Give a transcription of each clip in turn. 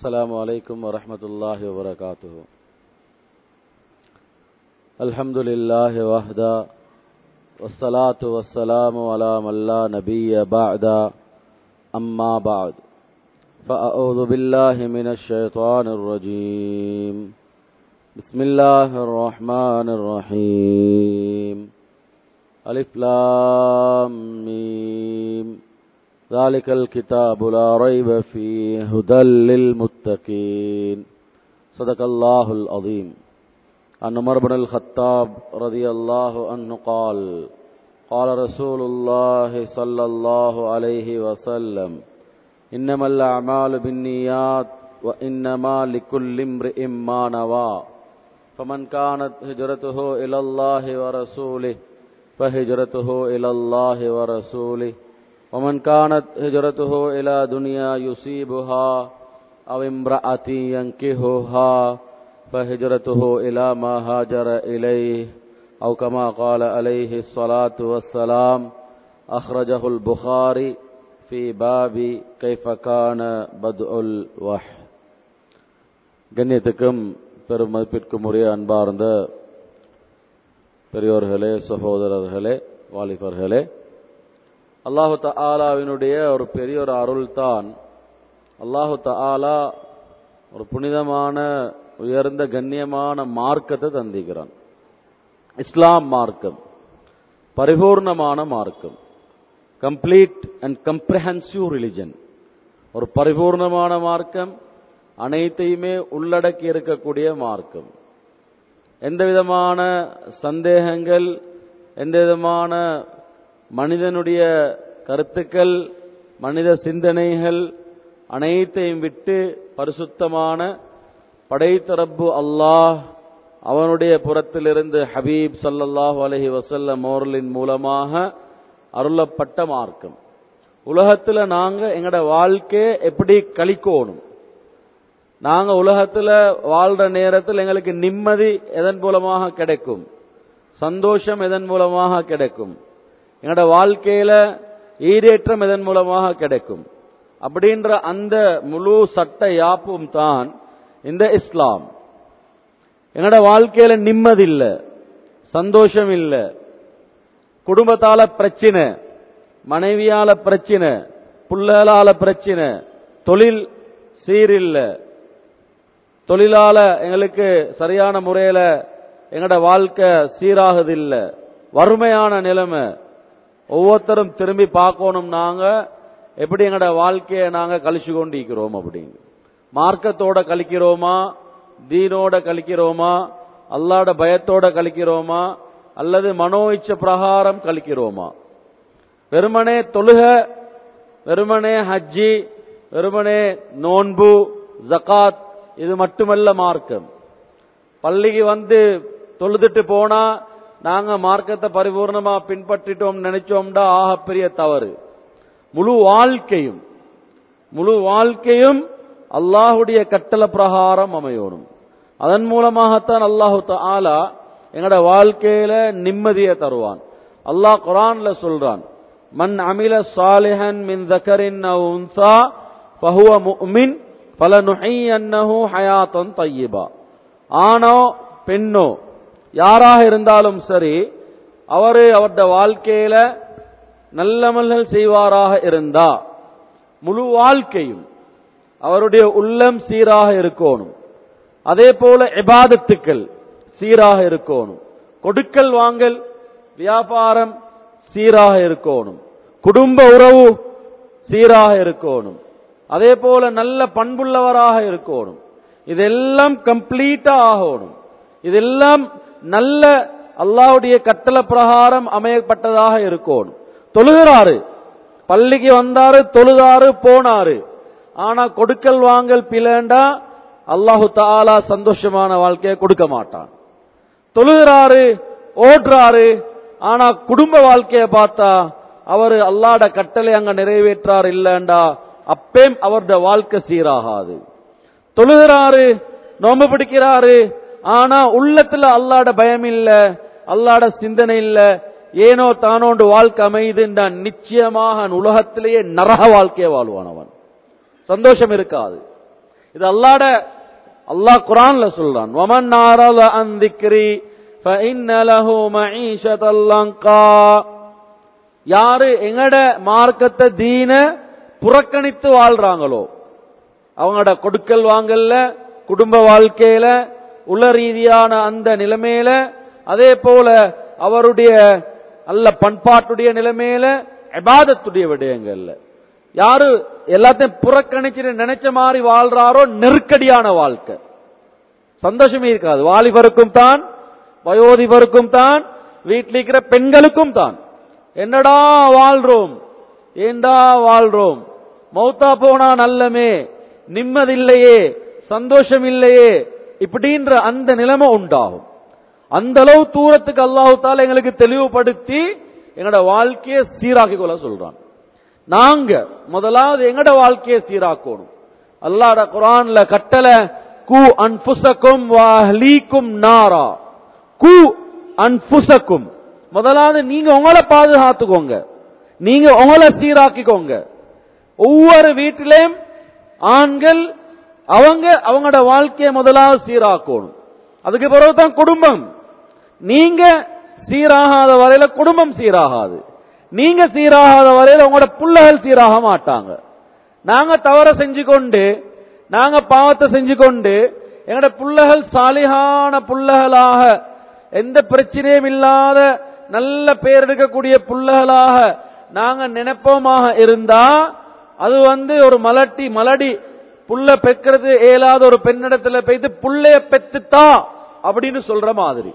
السلام عليكم ورحمة الله وبركاته الحمد لله وحده والصلاة والسلام على من لا نبي بعد أما بعد فأعوذ بالله من الشيطان الرجيم بسم الله الرحمن الرحيم ألف لام ميم ذلك الكتاب لا ريب فيه هدى للمتقين صدق الله العظيم عن عمر بن الخطاب رضي الله عنه قال قال رسول الله صلى الله عليه وسلم إنما الأعمال بالنيات وإنما لكل امرئ ما نوى فمن كانت هجرته إلى الله ورسوله فهجرته إلى الله ورسوله ومن كانت هجرته إلى دنيا يصيبها أو امرأة ينكهها فهجرته إلى ما هاجر إليه أو كما قال عليه الصلاة والسلام أخرجه البخاري في باب كيف كان بدء الوحي கண்ணியத்துக்கும் பெரும் மதிப்பிற்கும் உரிய அன்பார்ந்த பெரியோர்களே சகோதரர்களே வாலிபர்களே அல்லாஹு தாலாவினுடைய ஒரு பெரிய ஒரு அருள் தான் அல்லாஹு தாலா ஒரு புனிதமான உயர்ந்த கண்ணியமான மார்க்கத்தை தந்திக்கிறான் இஸ்லாம் மார்க்கம் பரிபூர்ணமான மார்க்கம் கம்ப்ளீட் அண்ட் கம்ப்ரஹென்சிவ் ரிலிஜன் ஒரு பரிபூர்ணமான மார்க்கம் அனைத்தையுமே உள்ளடக்கி இருக்கக்கூடிய மார்க்கம் எந்த விதமான சந்தேகங்கள் எந்த விதமான மனிதனுடைய கருத்துக்கள் மனித சிந்தனைகள் அனைத்தையும் விட்டு பரிசுத்தமான படைத்தரப்பு அல்லாஹ் அவனுடைய புறத்திலிருந்து ஹபீப் சல்லல்லாஹு அலஹி வசல்லம் மோரலின் மூலமாக அருளப்பட்ட மார்க்கம் உலகத்துல நாங்க எங்கட வாழ்க்கையை எப்படி கழிக்கணும் நாங்க உலகத்துல வாழ்ற நேரத்தில் எங்களுக்கு நிம்மதி எதன் மூலமாக கிடைக்கும் சந்தோஷம் எதன் மூலமாக கிடைக்கும் எங்களோட வாழ்க்கையில ஈரேற்றம் எதன் மூலமாக கிடைக்கும் அப்படின்ற அந்த முழு சட்ட யாப்பும் தான் இந்த இஸ்லாம் எங்களோட வாழ்க்கையில நிம்மதி இல்ல சந்தோஷம் இல்ல குடும்பத்தால பிரச்சனை மனைவியால பிரச்சனை புள்ளலால பிரச்சனை தொழில் சீரில்ல தொழிலால எங்களுக்கு சரியான முறையில எங்களோட வாழ்க்கை சீராகுதில்லை வறுமையான நிலைமை ஒவ்வொருத்தரும் திரும்பி பார்க்கணும் நாங்க எப்படி எங்களோட வாழ்க்கையை நாங்க கழிச்சு கொண்டு இருக்கிறோம் அப்படின்னு மார்க்கத்தோட கழிக்கிறோமா தீனோட கழிக்கிறோமா அல்லாட பயத்தோட கழிக்கிறோமா அல்லது மனோ இச்ச பிரகாரம் கழிக்கிறோமா வெறுமனே தொழுக வெறுமனே ஹஜ்ஜி வெறுமனே நோன்பு ஜகாத் இது மட்டுமல்ல மார்க்கம் பள்ளிக்கு வந்து தொழுதுட்டு போனா நாங்க மார்க்கத்தை பரிபூர்ணமா பின்பற்றிட்டோம் நினைச்சோம்டா ஆகப்பெரிய தவறு முழு வாழ்க்கையும் முழு வாழ்க்கையும் அல்லாஹுடைய கட்டளை பிரகாரம் அமையணும் அதன் மூலமாகத்தான் அல்லாஹு ஆலா எங்கட வாழ்க்கையில நிம்மதியை தருவான் அல்லாஹ் குரான்ல சொல்றான் மன் அமில சாலிஹன் மின் தக்கரின் உன்சா பஹுவ முஃமின் பல நுஹையன்னஹு ஹயாத்தன் தையிபா ஆணோ பெண்ணோ யாராக இருந்தாலும் சரி அவரு அவருடைய வாழ்க்கையில நல்லமல்கள் செய்வாராக இருந்தா முழு வாழ்க்கையும் அவருடைய உள்ளம் சீராக இருக்கணும் அதே போல எபாதத்துக்கள் சீராக இருக்கணும் கொடுக்கல் வாங்கல் வியாபாரம் சீராக இருக்கணும் குடும்ப உறவு சீராக இருக்கணும் அதே போல நல்ல பண்புள்ளவராக இருக்கணும் இதெல்லாம் கம்ப்ளீட்டா ஆகணும் இதெல்லாம் நல்ல அல்லாவுடைய கட்டளை பிரகாரம் அமையப்பட்டதாக இருக்கணும் தொழுகிறாரு பள்ளிக்கு வந்தாரு தொழுதாரு போனாரு ஆனா கொடுக்கல் வாங்கல் பிளேண்டா அல்லாஹு தாலா சந்தோஷமான வாழ்க்கையை கொடுக்க மாட்டான் தொழுகிறாரு ஓடுறாரு ஆனா குடும்ப வாழ்க்கையை பார்த்தா அவரு அல்லாட கட்டளை அங்க நிறைவேற்றார் இல்லண்டா அப்பேம் அவருடைய வாழ்க்கை சீராகாது தொழுகிறாரு நோம்பு பிடிக்கிறாரு ஆனா உள்ளத்துல அல்லாட பயம் இல்ல அல்லாட சிந்தனை இல்ல ஏனோ தானோண்டு வாழ்க்கை அமைதுன்றான் நிச்சயமாக உலகத்திலேயே நரக வாழ்க்கையை வாழ்வான் அவன் சந்தோஷம் இருக்காது இது அல்லாட அல்லாஹ் குரான்ல சொல்றான் வமன் நாரல அன் திக்ரி فإن له معيشة ضنكا யாரு எங்கட மார்க்கத்தை தீன புறக்கணித்து வாழ்றாங்களோ அவங்களோட கொடுக்கல் வாங்கல்ல குடும்ப வாழ்க்கையில உள ரீதியான அந்த நிலைமையில அதே போல அவருடைய அல்ல பண்பாட்டுடைய நிலைமையில எபாதத்துடைய விடயங்கள்ல யாரு எல்லாத்தையும் புறக்கணிச்சு நினைச்ச மாதிரி வாழ்றாரோ நெருக்கடியான வாழ்க்கை சந்தோஷமே இருக்காது வாலிபருக்கும் தான் வயோதிபருக்கும் தான் வீட்டில் இருக்கிற பெண்களுக்கும் தான் என்னடா வாழ்றோம் ஏண்டா வாழ்றோம் மௌத்தா போனா நல்லமே நிம்மதில்லையே சந்தோஷம் இல்லையே இப்படின்ற அந்த நிலைமை உண்டாகும் அந்த அளவு தூரத்துக்கு அல்லாஹு தால எங்களுக்கு தெளிவுபடுத்தி எங்களோட வாழ்க்கையை சீராக்கி கொள்ள சொல்றான் நாங்க முதலாவது எங்கட வாழ்க்கையை சீராக்கணும் அல்லாட குரான்ல கட்டளை கு அன்புசக்கும் வாஹ்லீக்கும் நாரா கு அன்புசக்கும் முதலாவது நீங்க உங்களை பாதுகாத்துக்கோங்க நீங்க உங்களை சீராக்கிக்கோங்க ஒவ்வொரு வீட்டிலையும் ஆண்கள் அவங்க அவங்களோட வாழ்க்கையை முதலாவது சீராக்கணும் அதுக்கு பிறகுதான் குடும்பம் நீங்க சீராகாத வரையில குடும்பம் சீராகாது நீங்க சீராகாத வரையில உங்களோட புள்ளைகள் சீராக மாட்டாங்க நாங்க தவற செஞ்சு கொண்டு நாங்க பாவத்தை செஞ்சு கொண்டு எங்களோட புள்ளைகள் சாலிகான புள்ளைகளாக எந்த பிரச்சனையும் இல்லாத நல்ல பேர் எடுக்கக்கூடிய புள்ளைகளாக நாங்க நினைப்போமாக இருந்தா அது வந்து ஒரு மலட்டி மலடி புள்ள பெக்கிறது இயலாத ஒரு பெண்ணிடத்துல போயிட்டு புள்ளைய பெத்துத்தா அப்படின்னு சொல்ற மாதிரி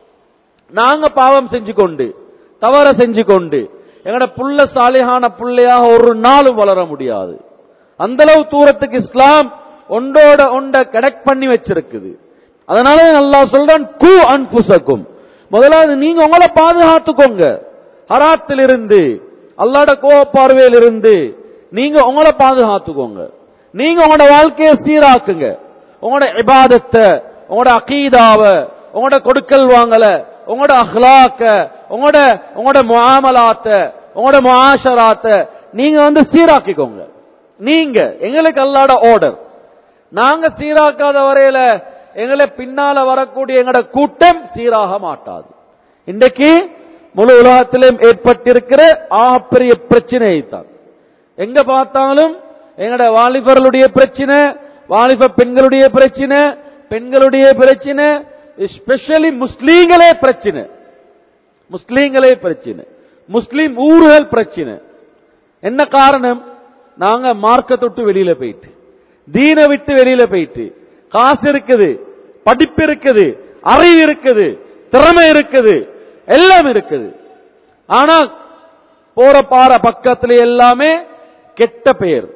நாங்க பாவம் செஞ்சு கொண்டு தவற செஞ்சு கொண்டு எங்கட புள்ள சாலிகான புள்ளையாக ஒரு நாளும் வளர முடியாது அந்த அளவு தூரத்துக்கு இஸ்லாம் ஒன்றோட ஒண்ட கனெக்ட் பண்ணி வச்சிருக்குது அதனால அல்லாஹ் சொல்றான் கு அன்புசக்கும் முதலாவது நீங்க உங்களை பாதுகாத்துக்கோங்க ஹராத்திலிருந்து அல்லாட கோவ பார்வையிலிருந்து நீங்க உங்களை பாதுகாத்துக்கோங்க நீங்க உங்களோட வாழ்க்கையை சீராக்குங்க உங்களோட இபாதத்தை உங்களோட அகீதாவ உங்களோட கொடுக்கல் வாங்கல உங்களோட அஹ்லாக்க உங்களோட உங்களோட முஆமலாத்த உங்களோட முஆஷராத்த நீங்க வந்து சீராக்கிக்கோங்க நீங்க எங்களுக்கு அல்லாட ஆர்டர் நாங்க சீராக்காத வரையில எங்களை பின்னால வரக்கூடிய எங்களோட கூட்டம் சீராக மாட்டாது இன்றைக்கு முழு உலகத்திலும் ஏற்பட்டிருக்கிற ஆகப்பெரிய பிரச்சனை தான் எங்க பார்த்தாலும் எங்கட வாலிபர்களுடைய பிரச்சனை வாலிப பெண்களுடைய பிரச்சனை பெண்களுடைய பிரச்சனை ஸ்பெஷலி முஸ்லீம்களே பிரச்சனை முஸ்லீம்களே பிரச்சனை முஸ்லீம் ஊர்கள் பிரச்சனை என்ன காரணம் நாங்க மார்க்கத்தை விட்டு வெளியில போயிட்டு தீனை விட்டு வெளியில போயிட்டு காசு இருக்குது படிப்பு இருக்குது அறிவு இருக்குது திறமை இருக்குது எல்லாம் இருக்குது ஆனா போற பாற பக்கத்துல எல்லாமே கெட்ட பெயர்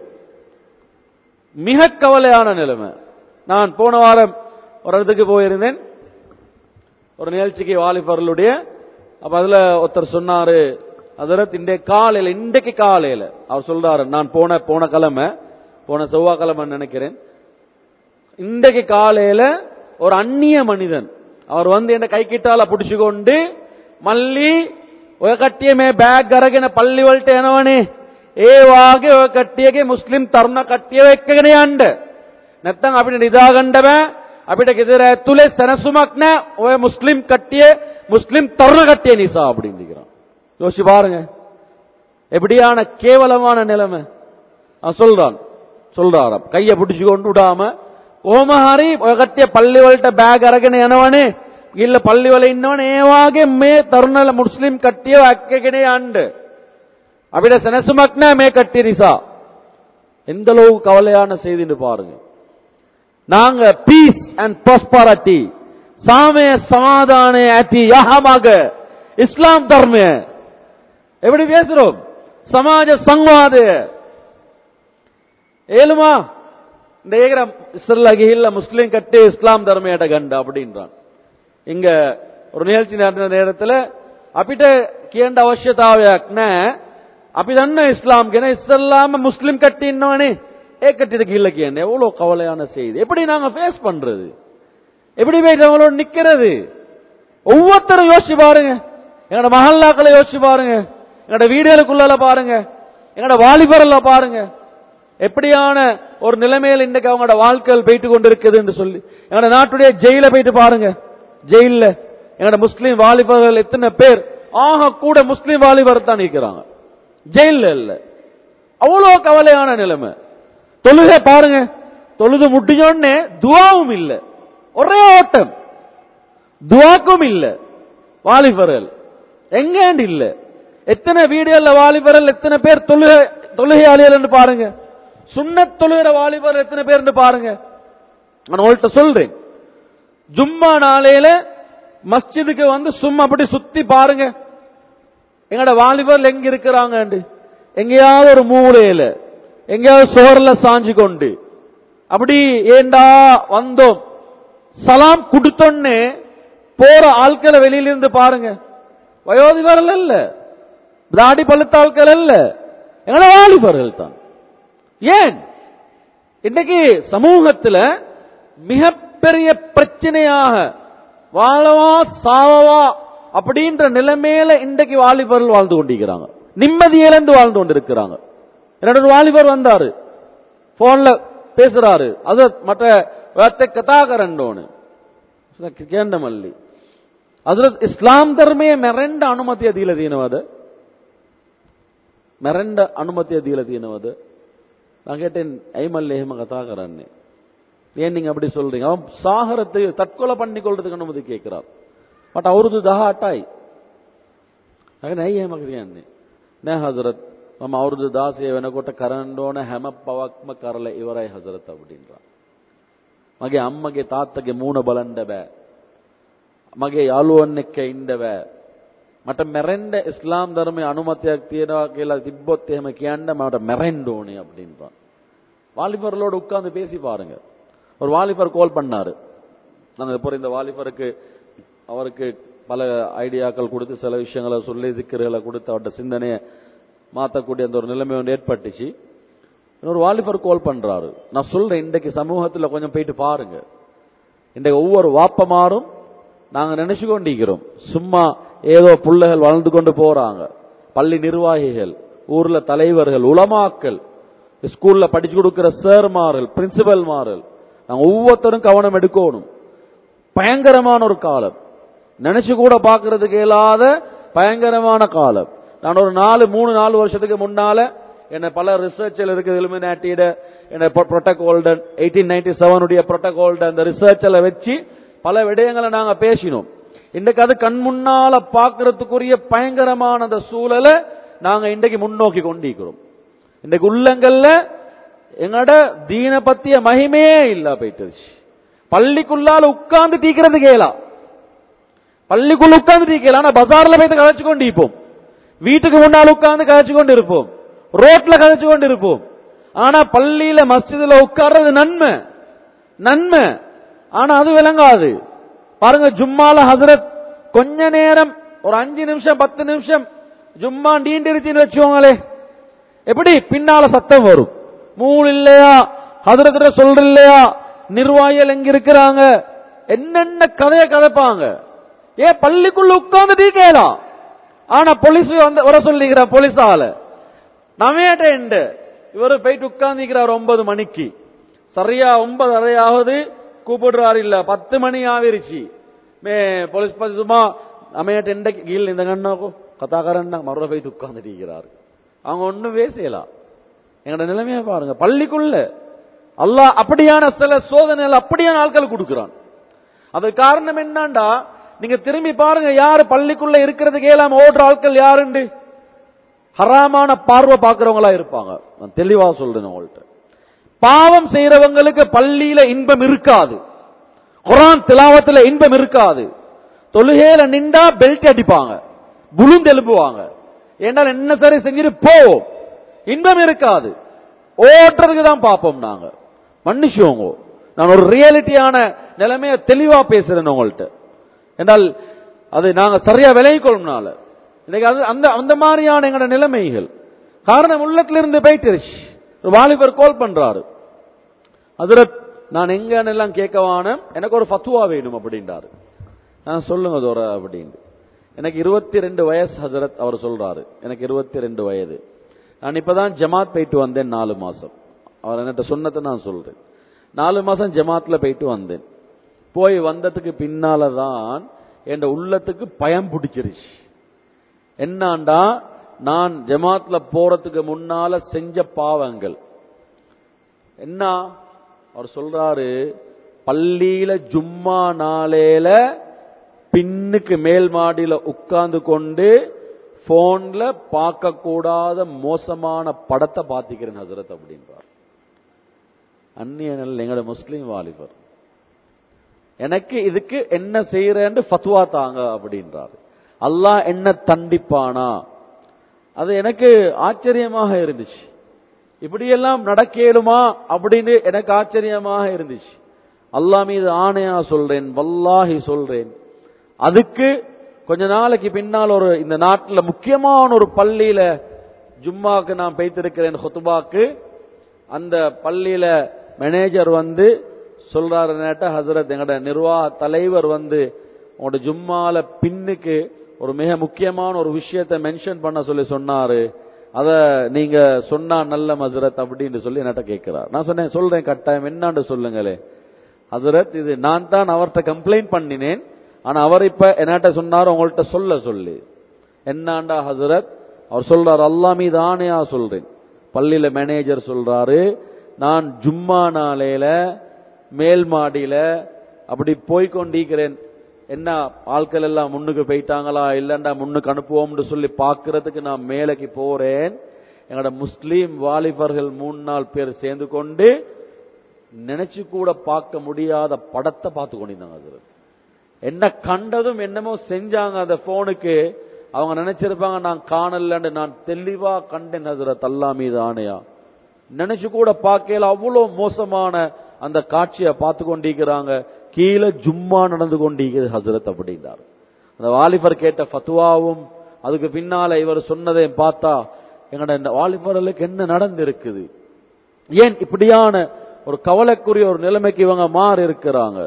மிக கவலையான நிலைமை நான் போன வாரம் ஒரு இடத்துக்கு போயிருந்தேன் ஒரு நிகழ்ச்சிக்கு வாலிபர்களுடைய அப்ப அதுல ஒருத்தர் சொன்னாரு அதற்கு இன்றைய காலையில இன்றைக்கு காலையில அவர் சொல்றாரு நான் போன போன கிழமை போன செவ்வாய்க்கிழமை நினைக்கிறேன் இன்றைக்கு காலையில ஒரு அந்நிய மனிதன் அவர் வந்து என்ன கை கிட்டால புடிச்சுக்கொண்டு மல்லி ඔය කට්ටිය මේ බෑග් අරගෙන පල්ලි වලට යනවනේ. ඒ වාගේ ඔය කට්ටියගේ මුස්ලිම් තරුණ කට්ටියව එක්කගෙන යන්න. නැත්තම් අපිට නිදා ගන්න බෑ. අපිට ගෙදර ඇතුලේ සනසුමක් නැහැ. ඔය මුස්ලිම් කට්ටිය මුස්லிம் தருண கட்டிய நிசா அப்படிங்கிறான் யோசிச்சு பாருங்க எப்படியான கேவலமான நிலைமை அவன் சொல்றான் சொல்றாராம் கைய பிடிச்சு கொண்டு விடாம ஓமஹாரி ඔය කට්ටිය පල්ලි වලට බෑග් අරගෙන යනවනේ ගිල්ල පල්ලි වල ඉන්නවනේ ඒ වාගේ මේ තරුණ මුස්ලිම් කට්ටියව අක්කගෙන යන්න අපිට සෙනසුමක් නැහැ මේ කට්ටිය නිසා எந்த அளவு கவலையான செய்தின்னு பாருங்க நாங்க பீஸ் அண்ட் ப்ராஸ்பரிட்டி சாமய சமாதான அதி யஹமாக இஸ்லாம் தர்ம எப்படி பேசுறோம் சமாஜ சங்வாத ஏழுமா இந்த ஏகிற இஸ்ரலகி இல்ல முஸ்லீம் கட்டு இஸ்லாம் தர்மேட கண்ட அப்படின்றான் இங்க ஒரு நிகழ்ச்சி நடந்த நேரத்துல අපිට කියන්න අවශ්‍යතාවයක් නැහැ. අපි දන්න இஸ்லாம் කියන இஸ்லாம முஸ்லிம் கட்டி இன்னவனே ஏ கட்டிட்டு கீழே කියන්නේ எவ்வளவு கவலையான செய்தி எப்படி நாங்க ஃபேஸ் பண்றது எப்படி போய் அவங்களோட நிக்கிறது ஒவ்வொருத்தரும் யோசிச்சு பாருங்க எங்களோட மஹல்லாக்களை யோசிச்சு பாருங்க எங்களோட வீடுகளுக்குள்ள பாருங்க எங்களோட வாலிபர்ல பாருங்க எப்படியான ஒரு நிலைமையில் இன்றைக்கு அவங்களோட வாழ்க்கைகள் போயிட்டு கொண்டிருக்குது என்று சொல்லி எங்களோட நாட்டுடைய ஜெயில போயிட்டு பாருங்க ஜெயில எங்களோட முஸ்லீம் வாலிபர்கள் எத்தனை பேர் ஆக கூட முஸ்லீம் வாலிபர் தான் நிற்கிறாங்க ஜெயில இல்ல அவ்வளோ கவலையான நிலைமை தொழுகை பாருங்க தொழுது முடிஞ்சோடனே துவாவும் இல்ல ஒரே ஓட்டம் துவாக்கும் இல்ல வாலிபர்கள் எங்கேண்டு இல்ல எத்தனை வீடியோல வாலிபர்கள் எத்தனை பேர் தொழுகை தொழுகையாளிகள் என்று பாருங்க சுண்ணத் தொழுகிற வாலிபர் எத்தனை பேர் பாருங்க நான் உங்கள்கிட்ட சொல்றேன் ஜும்மா நாளையில மஸ்ஜிதுக்கு வந்து சும்மா அப்படி சுத்தி பாருங்க எங்கட வாலிபர்கள் எங்க இருக்கிறாங்க எங்கேயாவது ஒரு மூலையில எங்கேயாவது சுவர்ல சாஞ்சு கொண்டு அப்படி ஏண்டா வந்தோம் சலாம் கொடுத்தோன்னே போற ஆட்களை வெளியிலிருந்து பாருங்க வயோதிபர்கள் அல்ல தாடி பழுத்த ஆட்கள் அல்ல எங்கள வாலிபர்கள் தான் ஏன் இன்னைக்கு சமூகத்துல மிகப்பெரிய பிரச்சனையாக வாழவா சாவவா அப்படின்ற நிலைமையில இன்றைக்கு வாலிபர்கள் வாழ்ந்து கொண்டிருக்கிறாங்க நிம்மதியிலிருந்து வாழ்ந்து கொண்டிருக்கிறாங்க என்னோட ஒரு வாலிபர் வந்தாரு போன்ல பேசுறாரு அது மற்ற வேத்த கதாகரண்டோனு ಕೇಂದ್ರ ಮಲ್ಲಿ ಅದ್ರ ಇಸ್ಲಾಂ ಧರ್ಮೇ ಮೆರೆಂಡ ಅನುಮತಿಯ ದೀಲದೀನವಾದ ಮೆರೆಂಡ ಅನುಮತಿಯ ದೀಲದೀನವಾದ நான் கேட்டேன் ஐமல்ல ஹேம கதாகரன்னு ஏன் நீங்க அப்படி சொல்றீங்க அவன் சாகரத்தை தற்கொலை பண்ணி கொள்றதுக்கு அனுமதி கேட்கிறார் பட் அவரது தஹா அட்டாய் නයි එහෙම කියන්නේ. නෑ හසරත් මම අවුරුදු 16 වෙනකොට කරන්න ඕන හැම පවක්ම කරලා ඉවරයි හසරත් அப்படின்றான். මගේ අම්මගේ තාත්තගේ මූණ බලන්න බෑ. මගේ යාළුවන් එක්ක ඉන්න බෑ. මට මැරෙන්න ඉස්ලාම් ධර්මයේ අනුමතයක් තියෙනවා කියලා තිබ්බොත් එහෙම කියන්න මට මැරෙන්න ඕනේ அப்படின்றான். வாலிபர்களோடு உட்கார்ந்து பேசி பாருங்க ஒரு வாலிபர் கால் பண்ணாரு நாங்க இப்போ இந்த வாலிபருக்கு அவருக்கு பல ஐடியாக்கள் கொடுத்து சில விஷயங்களை சொல்லி திக்கர்களை கொடுத்து அவர்கிட்ட சிந்தனையை மாற்றக்கூடிய அந்த ஒரு நிலைமை ஒன்று ஏற்பட்டுச்சு இன்னொரு வாலிபர் கால் பண்றாரு நான் சொல்றேன் இன்றைக்கு சமூகத்துல கொஞ்சம் போயிட்டு பாருங்க இன்றைக்கு ஒவ்வொரு வாப்பமாரும் நாங்க நினைச்சு கொண்டிருக்கிறோம் சும்மா ஏதோ புள்ளைகள் வளர்ந்து கொண்டு போறாங்க பள்ளி நிர்வாகிகள் ஊர்ல தலைவர்கள் உலமாக்கள் ஸ்கூல்ல படிச்சு கொடுக்கிற சேர்மார்கள் பிரின்சிபல்மார்கள் நாங்க ஒவ்வொருத்தரும் கவனம் எடுக்கணும் பயங்கரமான ஒரு காலம் நினைச்சு கூட பாக்குறதுக்கு இயலாத பயங்கரமான காலம் நான் ஒரு நாலு மூணு நாலு வருஷத்துக்கு முன்னால என்ன பல ரிசர்ச்சில் இருக்குது இலுமினாட்டியோட என்ன புரோட்டோகால்ட எயிட்டீன் நைன்டி செவனுடைய புரோட்டோகால்ட அந்த ரிசர்ச்சில் வச்சு பல விடயங்களை நாங்க பேசினோம் இன்றைக்கு அது கண் முன்னால பாக்குறதுக்குரிய பயங்கரமான அந்த சூழலை நாங்க இன்றைக்கு முன்னோக்கி கொண்டிருக்கிறோம் இன்றைக்கு உள்ளங்கள்ல எங்கட தீன பத்திய மகிமையே இல்ல போயிட்டுச்சு பள்ளிக்குள்ளால உட்கார்ந்து தீக்கிறது கேளா பள்ளிக்குள்ள உட்கார்ந்து தீக்கலாம் ஆனா பஜார்ல போய் கதைச்சு கொண்டு இருப்போம் வீட்டுக்கு முன்னால் உட்கார்ந்து கதைச்சு கொண்டு இருப்போம் ரோட்ல கதைச்சு கொண்டு இருப்போம் ஆனா பள்ளியில மஸ்ஜிதுல உட்கார்றது நன்மை நன்மை ஆனா அது விளங்காது பாருங்க ஜும்மால ஹசரத் கொஞ்ச நேரம் ஒரு அஞ்சு நிமிஷம் பத்து நிமிஷம் ஜும்மா நீண்டிருச்சுன்னு வச்சுக்கோங்களே எப்படி பின்னால சத்தம் வரும் மூணு இல்லையா ஹசரத்துல சொல்ற இல்லையா நிர்வாகிகள் எங்க இருக்கிறாங்க என்னென்ன கதைய கதைப்பாங்க ஏன் பள்ளிக்குள்ள உட்கார்ந்து கேலாம் ஆனா போலீஸ் வந்து வர சொல்லிக்கிற போலீஸ் ஆள நமேட்ட இவரு போயிட்டு உட்கார்ந்துக்கிறார் ஒன்பது மணிக்கு சரியா ஒன்பது அரையாவது கூப்பிடுறாரு இல்ல பத்து மணி ஆவிருச்சு மே போலீஸ் பத்தி சும்மா அமையட்ட எந்த கீழ் இந்த கண்ணாக்கும் கதாக்காரன் மறுபடியும் போயிட்டு உட்கார்ந்துட்டு இருக்கிறாரு அவங்க ஒண்ணும் பேசலாம் எங்களோட நிலைமையை பாருங்க பள்ளிக்குள்ள அல்லாஹ் அப்படியான சில சோதனைகள் அப்படியான ஆட்கள் கொடுக்கிறான் அது காரணம் என்னண்டா நீங்க திரும்பி பாருங்க யாரு பள்ளிக்குள்ள இருக்கிறதுக்கு ஏலாம் ஓடுற ஆட்கள் யாருண்டு ஹராமான பார்வை பார்க்கிறவங்களா இருப்பாங்க நான் தெளிவா சொல்றேன் உங்கள்கிட்ட பாவம் செய்யறவங்களுக்கு பள்ளியில இன்பம் இருக்காது குரான் திலாவத்துல இன்பம் இருக்காது தொழுகையில நின்றா பெல்ட் அடிப்பாங்க புழுந்து எழுப்புவாங்க ஏன்னால் என்ன சரி செஞ்சுட்டு போவோம் இன்பம் இருக்காது ஓட்டுறதுக்கு தான் பார்ப்போம் நாங்க மன்னிச்சுவோங்க நான் ஒரு ரியாலிட்டியான நிலைமைய தெளிவா பேசுறேன் உங்கள்கிட்ட என்றால் அது நாங்க சரியா விளைவிக்கொள்ளும்னால இன்னைக்கு அது அந்த அந்த மாதிரியான எங்களோட நிலைமைகள் காரணம் உள்ளத்துல இருந்து போயிட்டுருச்சு ஒரு வாலிபர் கால் பண்றாரு அதிரத் நான் எங்கன்னு எல்லாம் கேட்கவான எனக்கு ஒரு ஃபத்துவா வேணும் அப்படின்றாரு நான் சொல்லுங்க தோர அப்படின்னு எனக்கு இருபத்தி ரெண்டு வயசு ஹசரத் அவர் சொல்றாரு எனக்கு இருபத்தி ரெண்டு வயது நான் இப்பதான் ஜமாத் போயிட்டு வந்தேன் நாலு மாசம் அவர் என்கிட்ட சொன்னதை நான் சொல்றேன் நாலு மாசம் ஜமாத்ல போயிட்டு வந்தேன் போய் வந்ததுக்கு பின்னால தான் என் உள்ளத்துக்கு பயம் பிடிச்சிருச்சு என்னாண்டா நான் ஜமாத்ல போறதுக்கு முன்னால செஞ்ச பாவங்கள் என்ன அவர் சொல்றாரு பள்ளியில ஜும்மா நாளையில பின்னுக்கு மேல் மாடியில உட்கார்ந்து கொண்டு போன்ல பார்க்க கூடாத மோசமான படத்தை பார்த்திக்கிறேன் ஹசரத் அப்படின்றார் அந்நியனல் எங்களோட முஸ்லீம் வாலிபர் எனக்கு இதுக்கு என்ன செய்யறேன்னு ஃபத்வா தாங்க அப்படின்றாரு அல்லாஹ் என்ன தண்டிப்பானா அது எனக்கு ஆச்சரியமாக இருந்துச்சு இப்படியெல்லாம் நடக்கலுமா அப்படின்னு எனக்கு ஆச்சரியமாக இருந்துச்சு அல்லாஹ் மீது ஆணையா சொல்றேன் வல்லாஹி சொல்றேன் அதுக்கு கொஞ்ச நாளைக்கு பின்னால் ஒரு இந்த நாட்டில் முக்கியமான ஒரு பள்ளியில ஜும்மாக்கு நான் பெய்திருக்கிறேன் ஹொத்துபாக்கு அந்த பள்ளியில மேனேஜர் வந்து சொல்றாரு நேட்ட ஹசரத் எங்கட நிர்வாக தலைவர் வந்து உங்களோட ஜும்மால பின்னுக்கு ஒரு மிக முக்கியமான ஒரு விஷயத்தை மென்ஷன் பண்ண சொல்லி சொன்னாரு அத நீங்க சொன்னா நல்ல ஹசரத் அப்படின்னு சொல்லி என்கிட்ட கேட்கிறார் நான் சொன்னேன் சொல்றேன் கட்டாயம் என்னான்னு சொல்லுங்களே ஹசரத் இது நான் தான் அவர்கிட்ட கம்ப்ளைண்ட் பண்ணினேன் ஆனா அவர் இப்ப என்கிட்ட சொன்னார் உங்கள்ட்ட சொல்ல சொல்லி என்னாண்டா ஹசரத் அவர் சொல்றாரு அல்லா மீது ஆணையா சொல்றேன் பள்ளியில மேனேஜர் சொல்றாரு நான் ஜும்மா நாளையில மேல் மாடியில அப்படி போய்கொண்டிருக்கிறேன் என்ன ஆட்கள் எல்லாம் முன்னுக்கு போயிட்டாங்களா இல்லண்டா முன்னுக்கு அனுப்புவோம்னு சொல்லி பாக்குறதுக்கு நான் மேலைக்கு போறேன் எங்களோட முஸ்லீம் வாலிபர்கள் மூணு நாள் பேர் சேர்ந்து கொண்டு நினைச்சு கூட பார்க்க முடியாத படத்தை பார்த்து கொண்டிருந்தாங்க ஹசரத் என்ன கண்டதும் என்னமோ செஞ்சாங்க அந்த போனுக்கு அவங்க நினைச்சிருப்பாங்க நான் காணலன்னு நான் தெளிவா கண்டேன் ஹசரத் அல்லா மீது ஆணையா நினைச்சு கூட பார்க்கல அவ்வளவு மோசமான அந்த காட்சியை பார்த்து கொண்டிருக்கிறாங்க கீழே ஜும்மா நடந்து கொண்டிருக்கிறது ஹசரத் அப்படின்னார் அந்த வாலிபர் கேட்ட ஃபத்துவாவும் அதுக்கு பின்னால இவர் சொன்னதையும் பார்த்தா எங்கட இந்த வாலிபர்களுக்கு என்ன நடந்திருக்குது ஏன் இப்படியான ஒரு கவலைக்குரிய ஒரு நிலைமைக்கு இவங்க மாறி இருக்கிறாங்க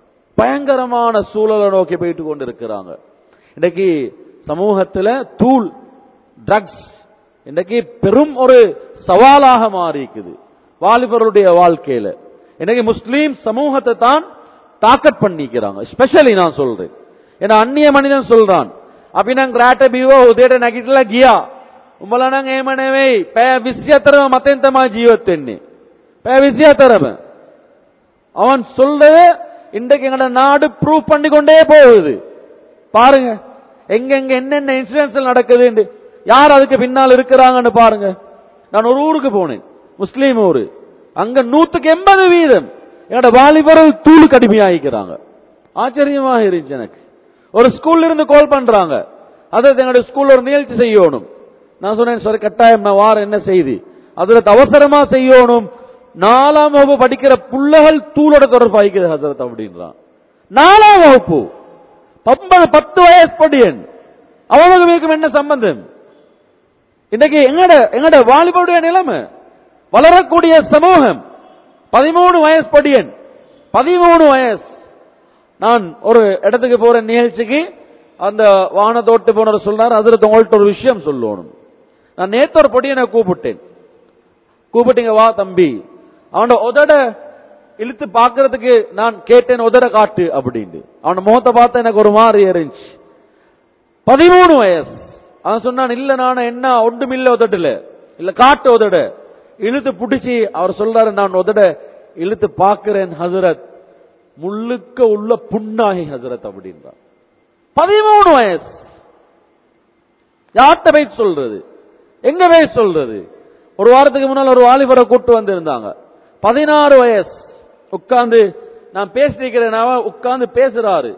பயங்கரமான சூழலை நோக்கி போயிட்டு கொண்டு இருக்கிறாங்க இன்னைக்கு சமூகத்துல தூள் ட்ரக்ஸ் இன்னைக்கு பெரும் ஒரு சவாலாக மாறி இருக்குது வாலிபருடைய வாழ்க்கையில இன்னைக்கு முஸ்லீம் சமூகத்தை தான் தாக்கட் பண்ணிக்கிறாங்க ஸ்பெஷலி நான் சொல்றேன் ஏன்னா அந்நிய மனிதன் சொல்றான் අපිනම් රාට බිව උදේට නැගිටලා ගියා. උඹලා නම් එහෙම නෙවෙයි. පැය 24ම මතෙන් තමයි ජීවත් වෙන්නේ. පැය 24ම. அவன் சொல்றது இன்றைக்கு எங்கட நாடு ப்ரூவ் பண்ணி கொண்டே போகுது பாருங்க எங்க எங்க என்னென்ன இன்சிடென்ட்ஸ் நடக்குது யார் அதுக்கு பின்னால் இருக்கிறாங்கன்னு பாருங்க நான் ஒரு ஊருக்கு போனேன் முஸ்லீம் ஊரு அங்க நூத்துக்கு எண்பது வீதம் என்னோட வாலிபர்கள் தூளுக்கு அடிமையாகிக்கிறாங்க ஆச்சரியமாக இருந்துச்சு எனக்கு ஒரு ஸ்கூல்ல இருந்து கால் பண்றாங்க அதாவது எங்களுடைய ஸ்கூல்ல ஒரு நிகழ்ச்சி செய்யணும் நான் சொன்னேன் சரி கட்டாயம் நான் வார என்ன செய்தி அதுல அவசரமா செய்யணும் நாலாம் வகுப்பு படிக்கிற புள்ளைகள் தூளோட தொடர்பாய்க்குது ஹசரத் அப்படின்றான் நாலாம் வகுப்பு பம்பது பத்து வயசு படியன் அவங்களுக்கு என்ன சம்பந்தம் இன்னைக்கு எங்கட எங்கட வாலிபருடைய நிலைமை வளரக்கூடிய சமூகம் பதிமூணு வயசு படியன் பதிமூணு வயசு நான் ஒரு இடத்துக்கு போற நிகழ்ச்சிக்கு அந்த வானத்தோட்டு போனவர் சொல்றாரு அதுல உங்கள்ட்ட ஒரு விஷயம் சொல்லணும் நான் நேத்து ஒரு பொடியனை கூப்பிட்டேன் கூப்பிட்டீங்க வா தம்பி அவனோட உதட இழுத்து பாக்குறதுக்கு நான் கேட்டேன் உதட காட்டு அப்படின்னு அவன முகத்தை பார்த்து எனக்கு ஒரு மாதிரி இருந்துச்சு பதிமூணு வயசு அவன் சொன்னான் இல்ல நான் என்ன ஒன்றுமில்ல உதட்டுல இல்ல காட்டு உதட இழுத்து புடிச்சு அவர் சொல்றாரு நான் உதட இழுத்து பாக்குறேன் ஹசரத் முள்ளுக்க உள்ள புண்ணாகி ஹசரத் அப்படின்றான் பதிமூணு வயசு யார்கிட்ட போய் சொல்றது எங்க போய் சொல்றது ஒரு வாரத்துக்கு முன்னால் ஒரு வாலிபரை கூட்டு வந்திருந்தாங்க பதினாறு வயசு உட்கார்ந்து நான் பேசிருக்கிறேன் உட்கார்ந்து பேசுறாரு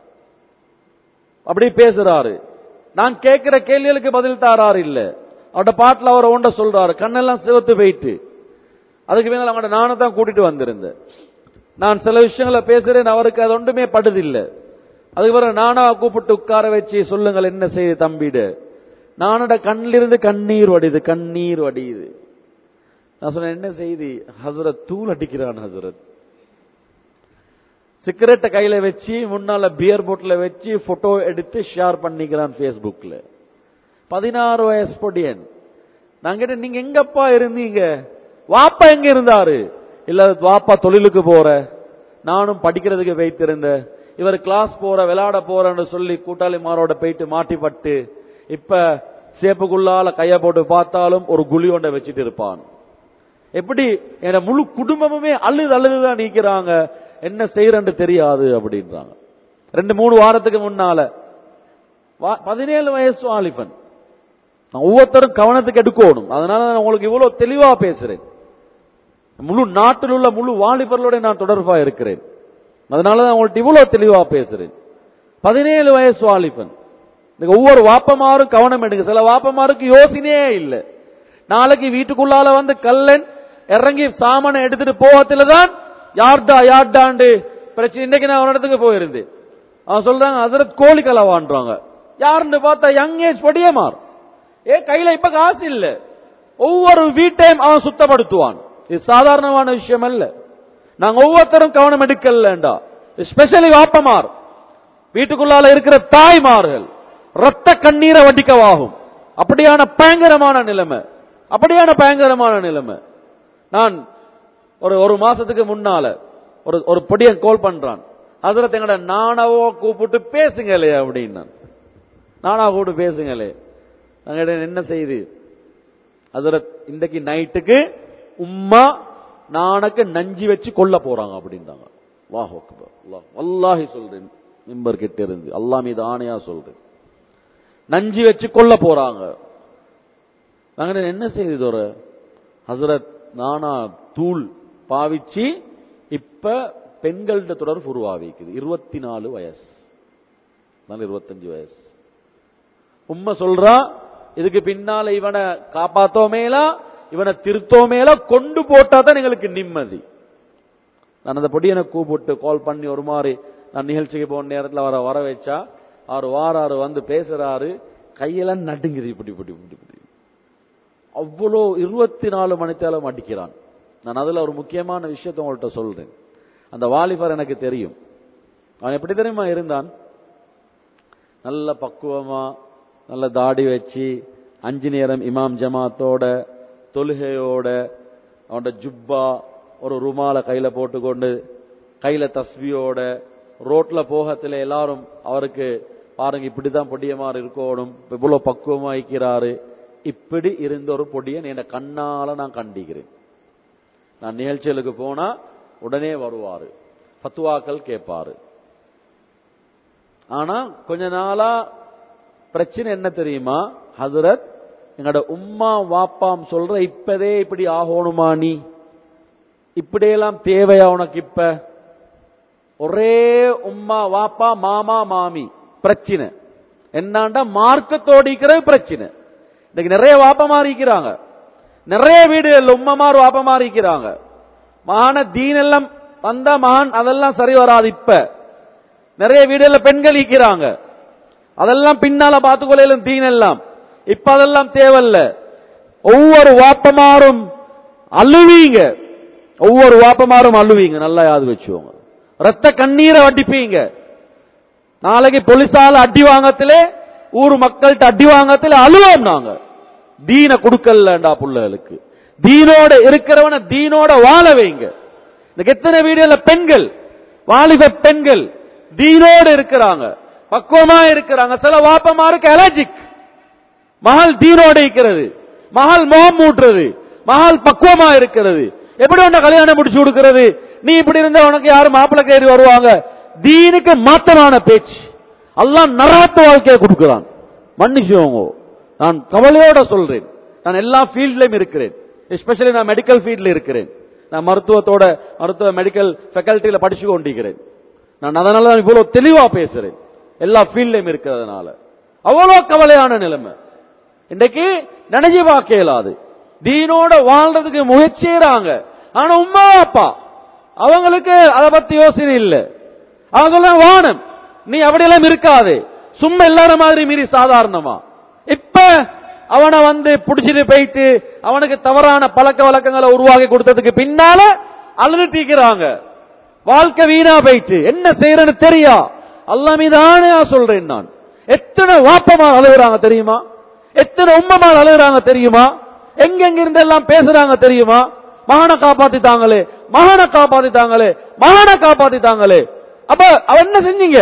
அப்படி பேசுறாரு நான் கேட்கிற கேள்விகளுக்கு பதில் தாராரு இல்ல அவட பாட்டுல அவர் ஒன்ற சொல்றாரு கண்ணெல்லாம் சிவத்து போயிட்டு அதுக்கு மேல அவங்களோட நானை தான் கூட்டிட்டு வந்திருந்தேன் நான் சில விஷயங்களை பேசுறேன் அவருக்கு அது ஒன்றுமே படுதில்லை அதுக்கு பிறகு நானா கூப்பிட்டு உட்கார வச்சு சொல்லுங்கள் என்ன செய்யுது தம்பிடு நானோட கண்ணிலிருந்து கண்ணீர் வடியுது கண்ணீர் வடியுது நான் சொன்னேன் என்ன செய்தி ஹசரத் தூள் அடிக்கிறான் ஹசரத் சிகரெட்டை கையில வச்சு முன்னால பியர் போட்ல வச்சு போட்டோ எடுத்து ஷேர் பண்ணிக்கிறான் பேஸ்புக்ல பதினாறு வயசு பொடியன் நான் கேட்டேன் நீங்க எங்கப்பா இருந்தீங்க வாப்பா எங்க இருந்தாரு இல்ல வாப்பா தொழிலுக்கு போற நானும் படிக்கிறதுக்கு வைத்திருந்த இவர் கிளாஸ் போற விளையாட போறன்னு சொல்லி கூட்டாளிமாரோட போயிட்டு மாட்டிப்பட்டு இப்ப சேப்புக்குள்ளால கைய போட்டு பார்த்தாலும் ஒரு குழி ஒன்றை வச்சுட்டு இருப்பான் எப்படி என் முழு குடும்பமுமே அழுது அழுதுதான் நீக்கிறாங்க என்ன செய்யறன்னு தெரியாது அப்படின்றாங்க ரெண்டு மூணு வாரத்துக்கு முன்னால வா- பதினேழு வயசு வாலிபன் நான் ஒவ்வொருத்தரும் கவனத்துக்கு எடுக்கணும் அதனால நான் உங்களுக்கு இவ்வளவு தெளிவா பேசுறேன் முழு நாட்டில் உள்ள முழு வாலிபர்களோட நான் தொடர்பா இருக்கிறேன் அதனால தான் உங்கள்ட்ட இவ்வளவு தெளிவா பேசுறேன் பதினேழு வயசு வாலிபன் இன்னைக்கு ஒவ்வொரு வாப்பமாரும் கவனம் எடுங்க சில வாப்பமாருக்கு யோசனையே இல்லை நாளைக்கு வீட்டுக்குள்ளால வந்து கல்லன் இறங்கி சாமானை எடுத்துட்டு போகத்துல தான் யார்டா யார்டாண்டு பிரச்சனை இன்னைக்கு நான் ஒரு இடத்துக்கு போயிருந்தேன் அவன் சொல்றாங்க அதரத் கோழி கலவான்றாங்க யாருன்னு பார்த்தா யங் ஏஜ் படியமார் ஏ கையில இப்ப காசு இல்ல ஒவ்வொரு வீட்டையும் அவன் சுத்தப்படுத்துவான் இது சாதாரணமான விஷயம் அல்ல நாங்க ஒவ்வொருத்தரும் கவனம் எடுக்கலண்டா ஸ்பெஷலி வாப்பமார் வீட்டுக்குள்ளால இருக்கிற தாய்மார்கள் ரத்த கண்ணீரை வடிக்கவாகும் அப்படியான பயங்கரமான நிலைமை அப்படியான பயங்கரமான நிலைமை நான் ஒரு ஒரு மாசத்துக்கு முன்னால ஒரு ஒரு பொடியன் கால் பண்றான் அதுல எங்கட நானாவோ கூப்பிட்டு பேசுங்களே அப்படின்னு நானா கூப்பிட்டு பேசுங்களே நாங்க என்ன செய்து அதுல இன்றைக்கு நைட்டுக்கு உம்மா நானக்கு நஞ்சி வச்சு கொல்ல போறாங்க அப்படின்றாங்க வாஹ் அக்பர் அல்லாஹ் வல்லாஹி சொல்றேன் மிம்பர் கிட்ட இருந்து அல்லாஹ் மீது ஆணையா சொல்றேன் நஞ்சி வச்சு கொல்ல போறாங்க நாங்க என்ன செய்யுது ஒரு ஹசரத் நானா தூள் பாவிச்சு இப்ப பெண்கள்கிட்ட தொடர்பு உருவாவிக்குது இருபத்தி நாலு வயசு இருபத்தஞ்சு வயசு உண்மை சொல்றா இதுக்கு பின்னால இவனை காப்பாத்தோமேலா இவனை திருத்தோமேலா கொண்டு போட்டா தான் எங்களுக்கு நிம்மதி நான் அந்த பொடியனை கூப்பிட்டு கால் பண்ணி ஒரு மாதிரி நான் நிகழ்ச்சிக்கு போன நேரத்தில் அவரை வர வச்சா அவர் வாராரு வந்து பேசுறாரு கையெல்லாம் நடுங்குது இப்படி இப்படி இப்படி இப்படி அவ்வளோ இருபத்தி நாலு மணித்தாலும் அடிக்கிறான் நான் அதுல ஒரு முக்கியமான விஷயத்த உங்கள்கிட்ட சொல்றேன் அந்த வாலிபர் எனக்கு தெரியும் அவன் எப்படி தெரியுமா இருந்தான் நல்ல பக்குவமா நல்ல தாடி வச்சு அஞ்சு நேரம் இமாம் ஜமாத்தோட தொழுகையோட அவனோட ஜுப்பா ஒரு ருமால கையில போட்டுக்கொண்டு கையில தஸ்பியோட ரோட்ல போகத்துல எல்லாரும் அவருக்கு பாருங்க இப்படிதான் பொடியமாறு இருக்கணும் இவ்வளவு பக்குவமா இருக்கிறாரு இப்படி இருந்த ஒரு பொடியன் என் கண்ணால நான் கண்டிக்கிறேன் நான் நிகழ்ச்சிகளுக்கு போனா உடனே வருவாரு பத்துவாக்கள் கேட்பாரு ஆனா கொஞ்ச நாளா பிரச்சனை என்ன தெரியுமா ஹசரத் எங்கட உம்மா வாப்பாம் சொல்ற இப்பதே இப்படி ஆகணுமா நீ இப்படியெல்லாம் தேவையா உனக்கு இப்ப ஒரே உம்மா வாப்பா மாமா மாமி பிரச்சனை என்னாண்டா மார்க்கத்தோடு இருக்கிறது பிரச்சனை இன்னைக்கு நிறைய வாப்பமா இருக்கிறாங்க நிறைய வீடுகள் உம்மமார் வாப்பமா இருக்கிறாங்க மகான தீன் எல்லாம் வந்தா மகான் அதெல்லாம் சரி வராது இப்ப நிறைய வீடுகள்ல பெண்கள் இருக்கிறாங்க அதெல்லாம் பின்னால பார்த்துக்கொள்ளும் தீன் எல்லாம் இப்ப அதெல்லாம் தேவையில்ல ஒவ்வொரு வாப்பமாரும் அழுவீங்க ஒவ்வொரு வாப்பமாரும் அழுவீங்க நல்லா யாது வச்சுக்கோங்க ரத்த கண்ணீரை வடிப்பீங்க நாளைக்கு போலீஸால அடி வாங்கத்திலே ஊர் மக்கள்கிட்ட அடி வாங்கத்திலே அழுவோம் நாங்க தீன கொடுக்கலண்டா புள்ளைகளுக்கு தீனோட இருக்கிறவன தீனோட வாழ வைங்க இந்த எத்தனை வீடுகள்ல பெண்கள் வாலிப பெண்கள் தீனோடு இருக்கிறாங்க பக்குவமா இருக்கிறாங்க சில வாப்பமாருக்கு அலர்ஜிக் மகள் தீனோடு இருக்கிறது மகள் முகம் மூட்டுறது மகள் பக்குவமா இருக்கிறது எப்படி உன்னை கல்யாணம் முடிச்சு கொடுக்கிறது நீ இப்படி இருந்தா உனக்கு யாரும் மாப்பிள்ளை கேறி வருவாங்க தீனுக்கு மாத்தமான பேச்சு அல்லாஹ் நரகத்து வாழ்க்கையை கொடுக்கிறான் மன்னிச்சுவோங்க நான் கவலையோட சொல்றேன் நான் எல்லா ஃபீல்ட்லயும் இருக்கிறேன் எஸ்பெஷலி நான் மெடிக்கல் ஃபீல்ட்ல இருக்கிறேன் நான் மருத்துவத்தோட மருத்துவ மெடிக்கல் ஃபேக்கல்ட்டியில படிச்சு கொண்டிருக்கிறேன் நான் அதனால தான் இவ்வளவு தெளிவா பேசுறேன் எல்லா ஃபீல்ட்லயும் இருக்கிறதுனால அவ்வளவு கவலையான நிலைமை இன்றைக்கு நினைஞ்சு பார்க்க இயலாது தீனோட வாழ்றதுக்கு முயற்சிறாங்க ஆனா உமா அப்பா அவங்களுக்கு அதை பத்தி யோசனை இல்லை அவங்க சொல்றாங்க வானம் நீ அப்படியெல்லாம் இருக்காது சும்மா எல்லாரும் மாதிரி மீறி சாதாரணமா இப்ப அவனை வந்து புடிச்சிட்டு போயிட்டு அவனுக்கு தவறான பழக்க வழக்கங்களை உருவாக்கி கொடுத்ததுக்கு பின்னால அழுதுட்டிக்கிறாங்க வாழ்க்கை வீணா போயிட்டு என்ன செய்யறன்னு தெரியா அல்லா மீதானே சொல்றேன் நான் எத்தனை வாப்பமா அழுகுறாங்க தெரியுமா எத்தனை உம்மமா அழுகுறாங்க தெரியுமா எங்கெங்க இருந்து எல்லாம் பேசுறாங்க தெரியுமா மகனை காப்பாத்திட்டாங்களே மகனை காப்பாத்திட்டாங்களே மகனை காப்பாத்திட்டாங்களே அப்ப அவ என்ன செஞ்சீங்க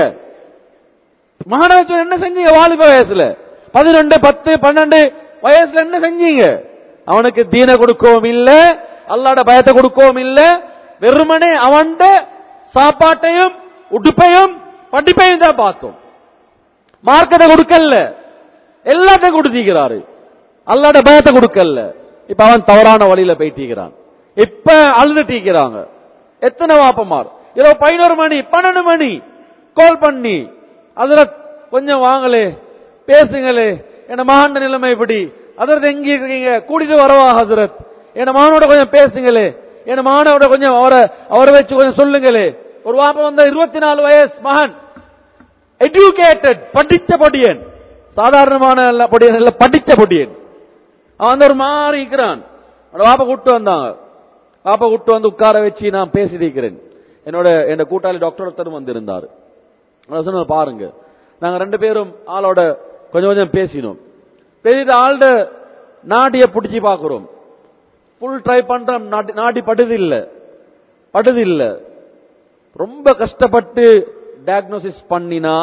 மகனை வச்சு என்ன செஞ்சீங்க வாலிப வயசுல பதினொன்று பத்து பன்னெண்டு வயசுல என்ன செஞ்சீங்க அவனுக்கு தீன கொடுக்கவும் இல்ல அல்லாட பயத்தை கொடுக்கவும் இல்ல வெறுமனே அவன்ட சாப்பாட்டையும் உடுப்பையும் படிப்பையும் தான் பார்த்தோம் மார்க்கத்தை கொடுக்கல எல்லாத்தையும் கொடுத்திருக்கிறாரு அல்லாட பயத்தை கொடுக்கல இப்ப அவன் தவறான வழியில போயிட்டிருக்கிறான் இப்ப அழுதுட்டிருக்கிறாங்க எத்தனை வாப்பமார் ஏதோ பதினோரு மணி பன்னெண்டு மணி கால் பண்ணி அதுல கொஞ்சம் வாங்களே பேசுங்களே என் மகன் நிலைமை இப்படி அதற்கு எங்க இருக்கீங்க கூட்டிட்டு வரவா ஹசரத் என் மகனோட கொஞ்சம் பேசுங்களே என் மகனோட கொஞ்சம் அவரை அவரை வச்சு கொஞ்சம் சொல்லுங்களே ஒரு வாப்ப வந்த இருபத்தி நாலு வயசு மகன் எஜுகேட்டட் படிச்ச பொடியன் சாதாரணமான அல்ல பொடியன் இல்ல படிச்ச பொடியன் அவன் வந்து ஒரு மாறி இருக்கிறான் அவனோட வாப்ப கூட்டு வந்தாங்க வாப்ப கூட்டு வந்து உட்கார வச்சு நான் பேசியிருக்கிறேன் என்னோட என் கூட்டாளி டாக்டர் ஒருத்தரும் வந்திருந்தார் நான் சொன்ன பாருங்க நாங்க ரெண்டு பேரும் ஆளோட கொஞ்சம் கொஞ்சம் பேசினோம் பேசிட்டு ஆள்ட நாடிய பிடிச்சி பார்க்கிறோம் ஃபுல் ட்ரை பண்றோம் நாடி நாடி படுது இல்ல படுது இல்ல ரொம்ப கஷ்டப்பட்டு டயக்னோசிஸ் பண்ணினா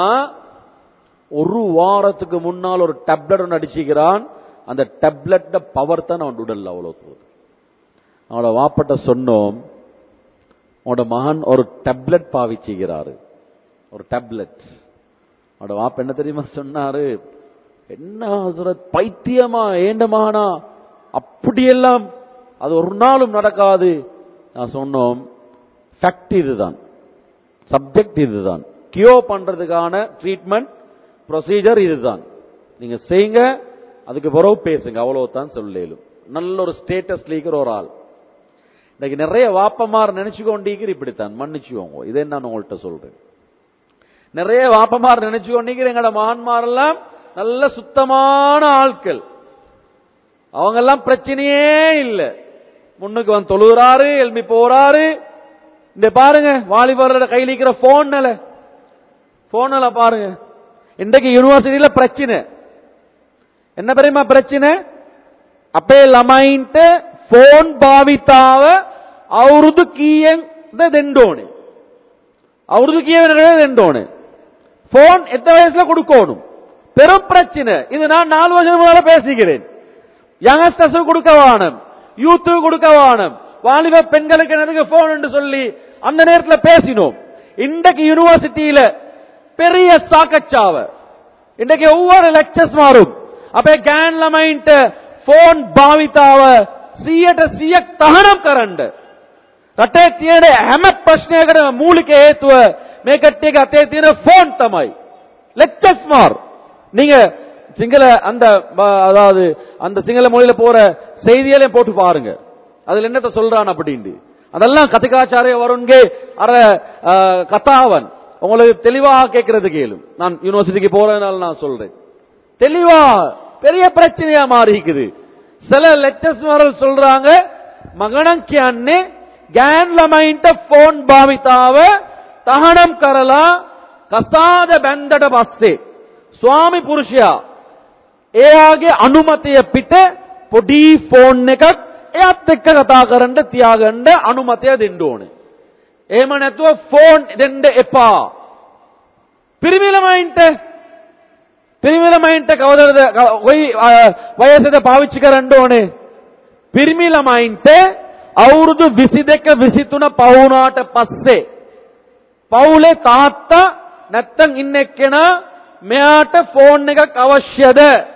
ஒரு வாரத்துக்கு முன்னால் ஒரு டேப்லெட் ஒன்று அடிச்சுக்கிறான் அந்த டேப்லெட் பவர் தான் அவன் உடல்ல அவ்வளவு போகுது அவனோட வாப்பட்ட சொன்னோம் அவனோட மகன் ஒரு டேப்லெட் பாவிச்சுகிறாரு ஒரு டேப்லெட் அவனோட வாப்ப என்ன தெரியுமா சொன்னாரு என்ன ஹசரத் பைத்தியமா ஏண்ட மகனா அப்படியெல்லாம் அது ஒரு நாளும் நடக்காது நான் சொன்னோம் ஃபேக்ட் இதுதான் சப்ஜெக்ட் இதுதான் கியோ பண்றதுக்கான ட்ரீட்மெண்ட் ப்ரொசீஜர் இதுதான் நீங்க செய்யுங்க அதுக்கு பிறகு பேசுங்க அவ்வளவுதான் சொல்லேலும் நல்ல ஒரு ஸ்டேட்டஸ் லீக்கர் ஒரு ஆள் இன்னைக்கு நிறைய வாப்பமார் நினைச்சு கொண்டீங்க இப்படித்தான் மன்னிச்சுக்கோங்க இதே நான் உங்கள்கிட்ட சொல்றேன் நிறைய வாப்பமார் நினைச்சு கொண்டீங்க எங்களோட மகான்மார் எல்லாம் நல்ல சுத்தமான ஆட்கள் அவங்க எல்லாம் பிரச்சனையே இல்லை முன்னுக்கு வந்து தொழுகிறாரு எழுப்பி போறாரு இந்த பாருங்க வாலிபரோட கையில் இருக்கிற போன்ல போன்ல பாருங்க இன்றைக்கு யூனிவர்சிட்டியில பிரச்சனை என்ன தெரியுமா பிரச்சனை அப்பே ළමයින්ට ෆෝන් භාවිතාව අවුරුදු කීයෙන්ද දෙන්න ඕනේ අවුරුදු කීයෙන්ද දෙන්න ඕනේ ஃபோன் எத்தனை வயசுல கொடுக்கணும் பெரும் பிரச்சனை இது நான் நாலு வருஷம் முன்னால பேசுகிறேன் யங்ஸ்டர்ஸ் கொடுக்க வானம் யூத்து கொடுக்க வானம் வாலிப பெண்களுக்கு எனக்கு போன் என்று சொல்லி அந்த நேரத்தில் பேசினோம் இன்றைக்கு யூனிவர்சிட்டியில பெரிய சாக்கச்சாவ இன்றைக்கு ஒவ்வொரு லெக்சர்ஸ் மாறும் අපේ ගෑන් ළමයින්ට ෆෝන් භාවිතාව 100ට 100ක් තහනම් කරන්න රටේ තියෙන හැම ප්‍රශ්නයකටම මූලික හේතුව මේ කට්ටියගේ අතේ තියෙන ෆෝன் තමයි லெக்சர்ஸ் மார் நீங்க சிங்கள அந்த ப- அதாவது அந்த சிங்கள மொழியில போற செய்தியெல்லாம் போட்டு பாருங்க அதுல என்னத்த சொல்றான் அப்படின்னு அதெல்லாம் கத்திகாச்சாரிய வருண்கே அற அஹ், கத்தாவன் உங்களுக்கு தெளிவாக கேட்கறது கேளும் நான் யூனிவர்சிட்டிக்கு போறதுனால நான் சொல்றேன் தெளிவா பெரிய பிரச்சனையா மாறி இருக்குது சில லெக்சர்ஸ் சொல்றாங்க மகனம் කියන්නේ ගෑන් ළමයින්ට ෆෝන් භාවිතාව තහනම් කරලා කසාද බැන්දට පස්සේ ස්වාමි පුරුෂයා එයාගේ අනුමතය පිට පොඩි ෆෝන් එකක් එයත් එක්ක කතා කරන්න තියාගන්න අනුමතය දෙන්න ඕනේ. එහෙම නැතුව ෆෝන් දෙන්න එපා. පිරිමි ළමයින්ට පිරිමි ළමයින්ට කවදද කොයි අ, වයසද පාවිච්චි කරන්න ඕනේ? පිරිමි ළමයින්ට අවුරුදු 22 23 පවුනාට පස්සේ පවුලේ තාත්තා නැත්තම් ඉන්න එක්කෙනා මෙයාට ෆෝන් එකක් අවශ්‍යද?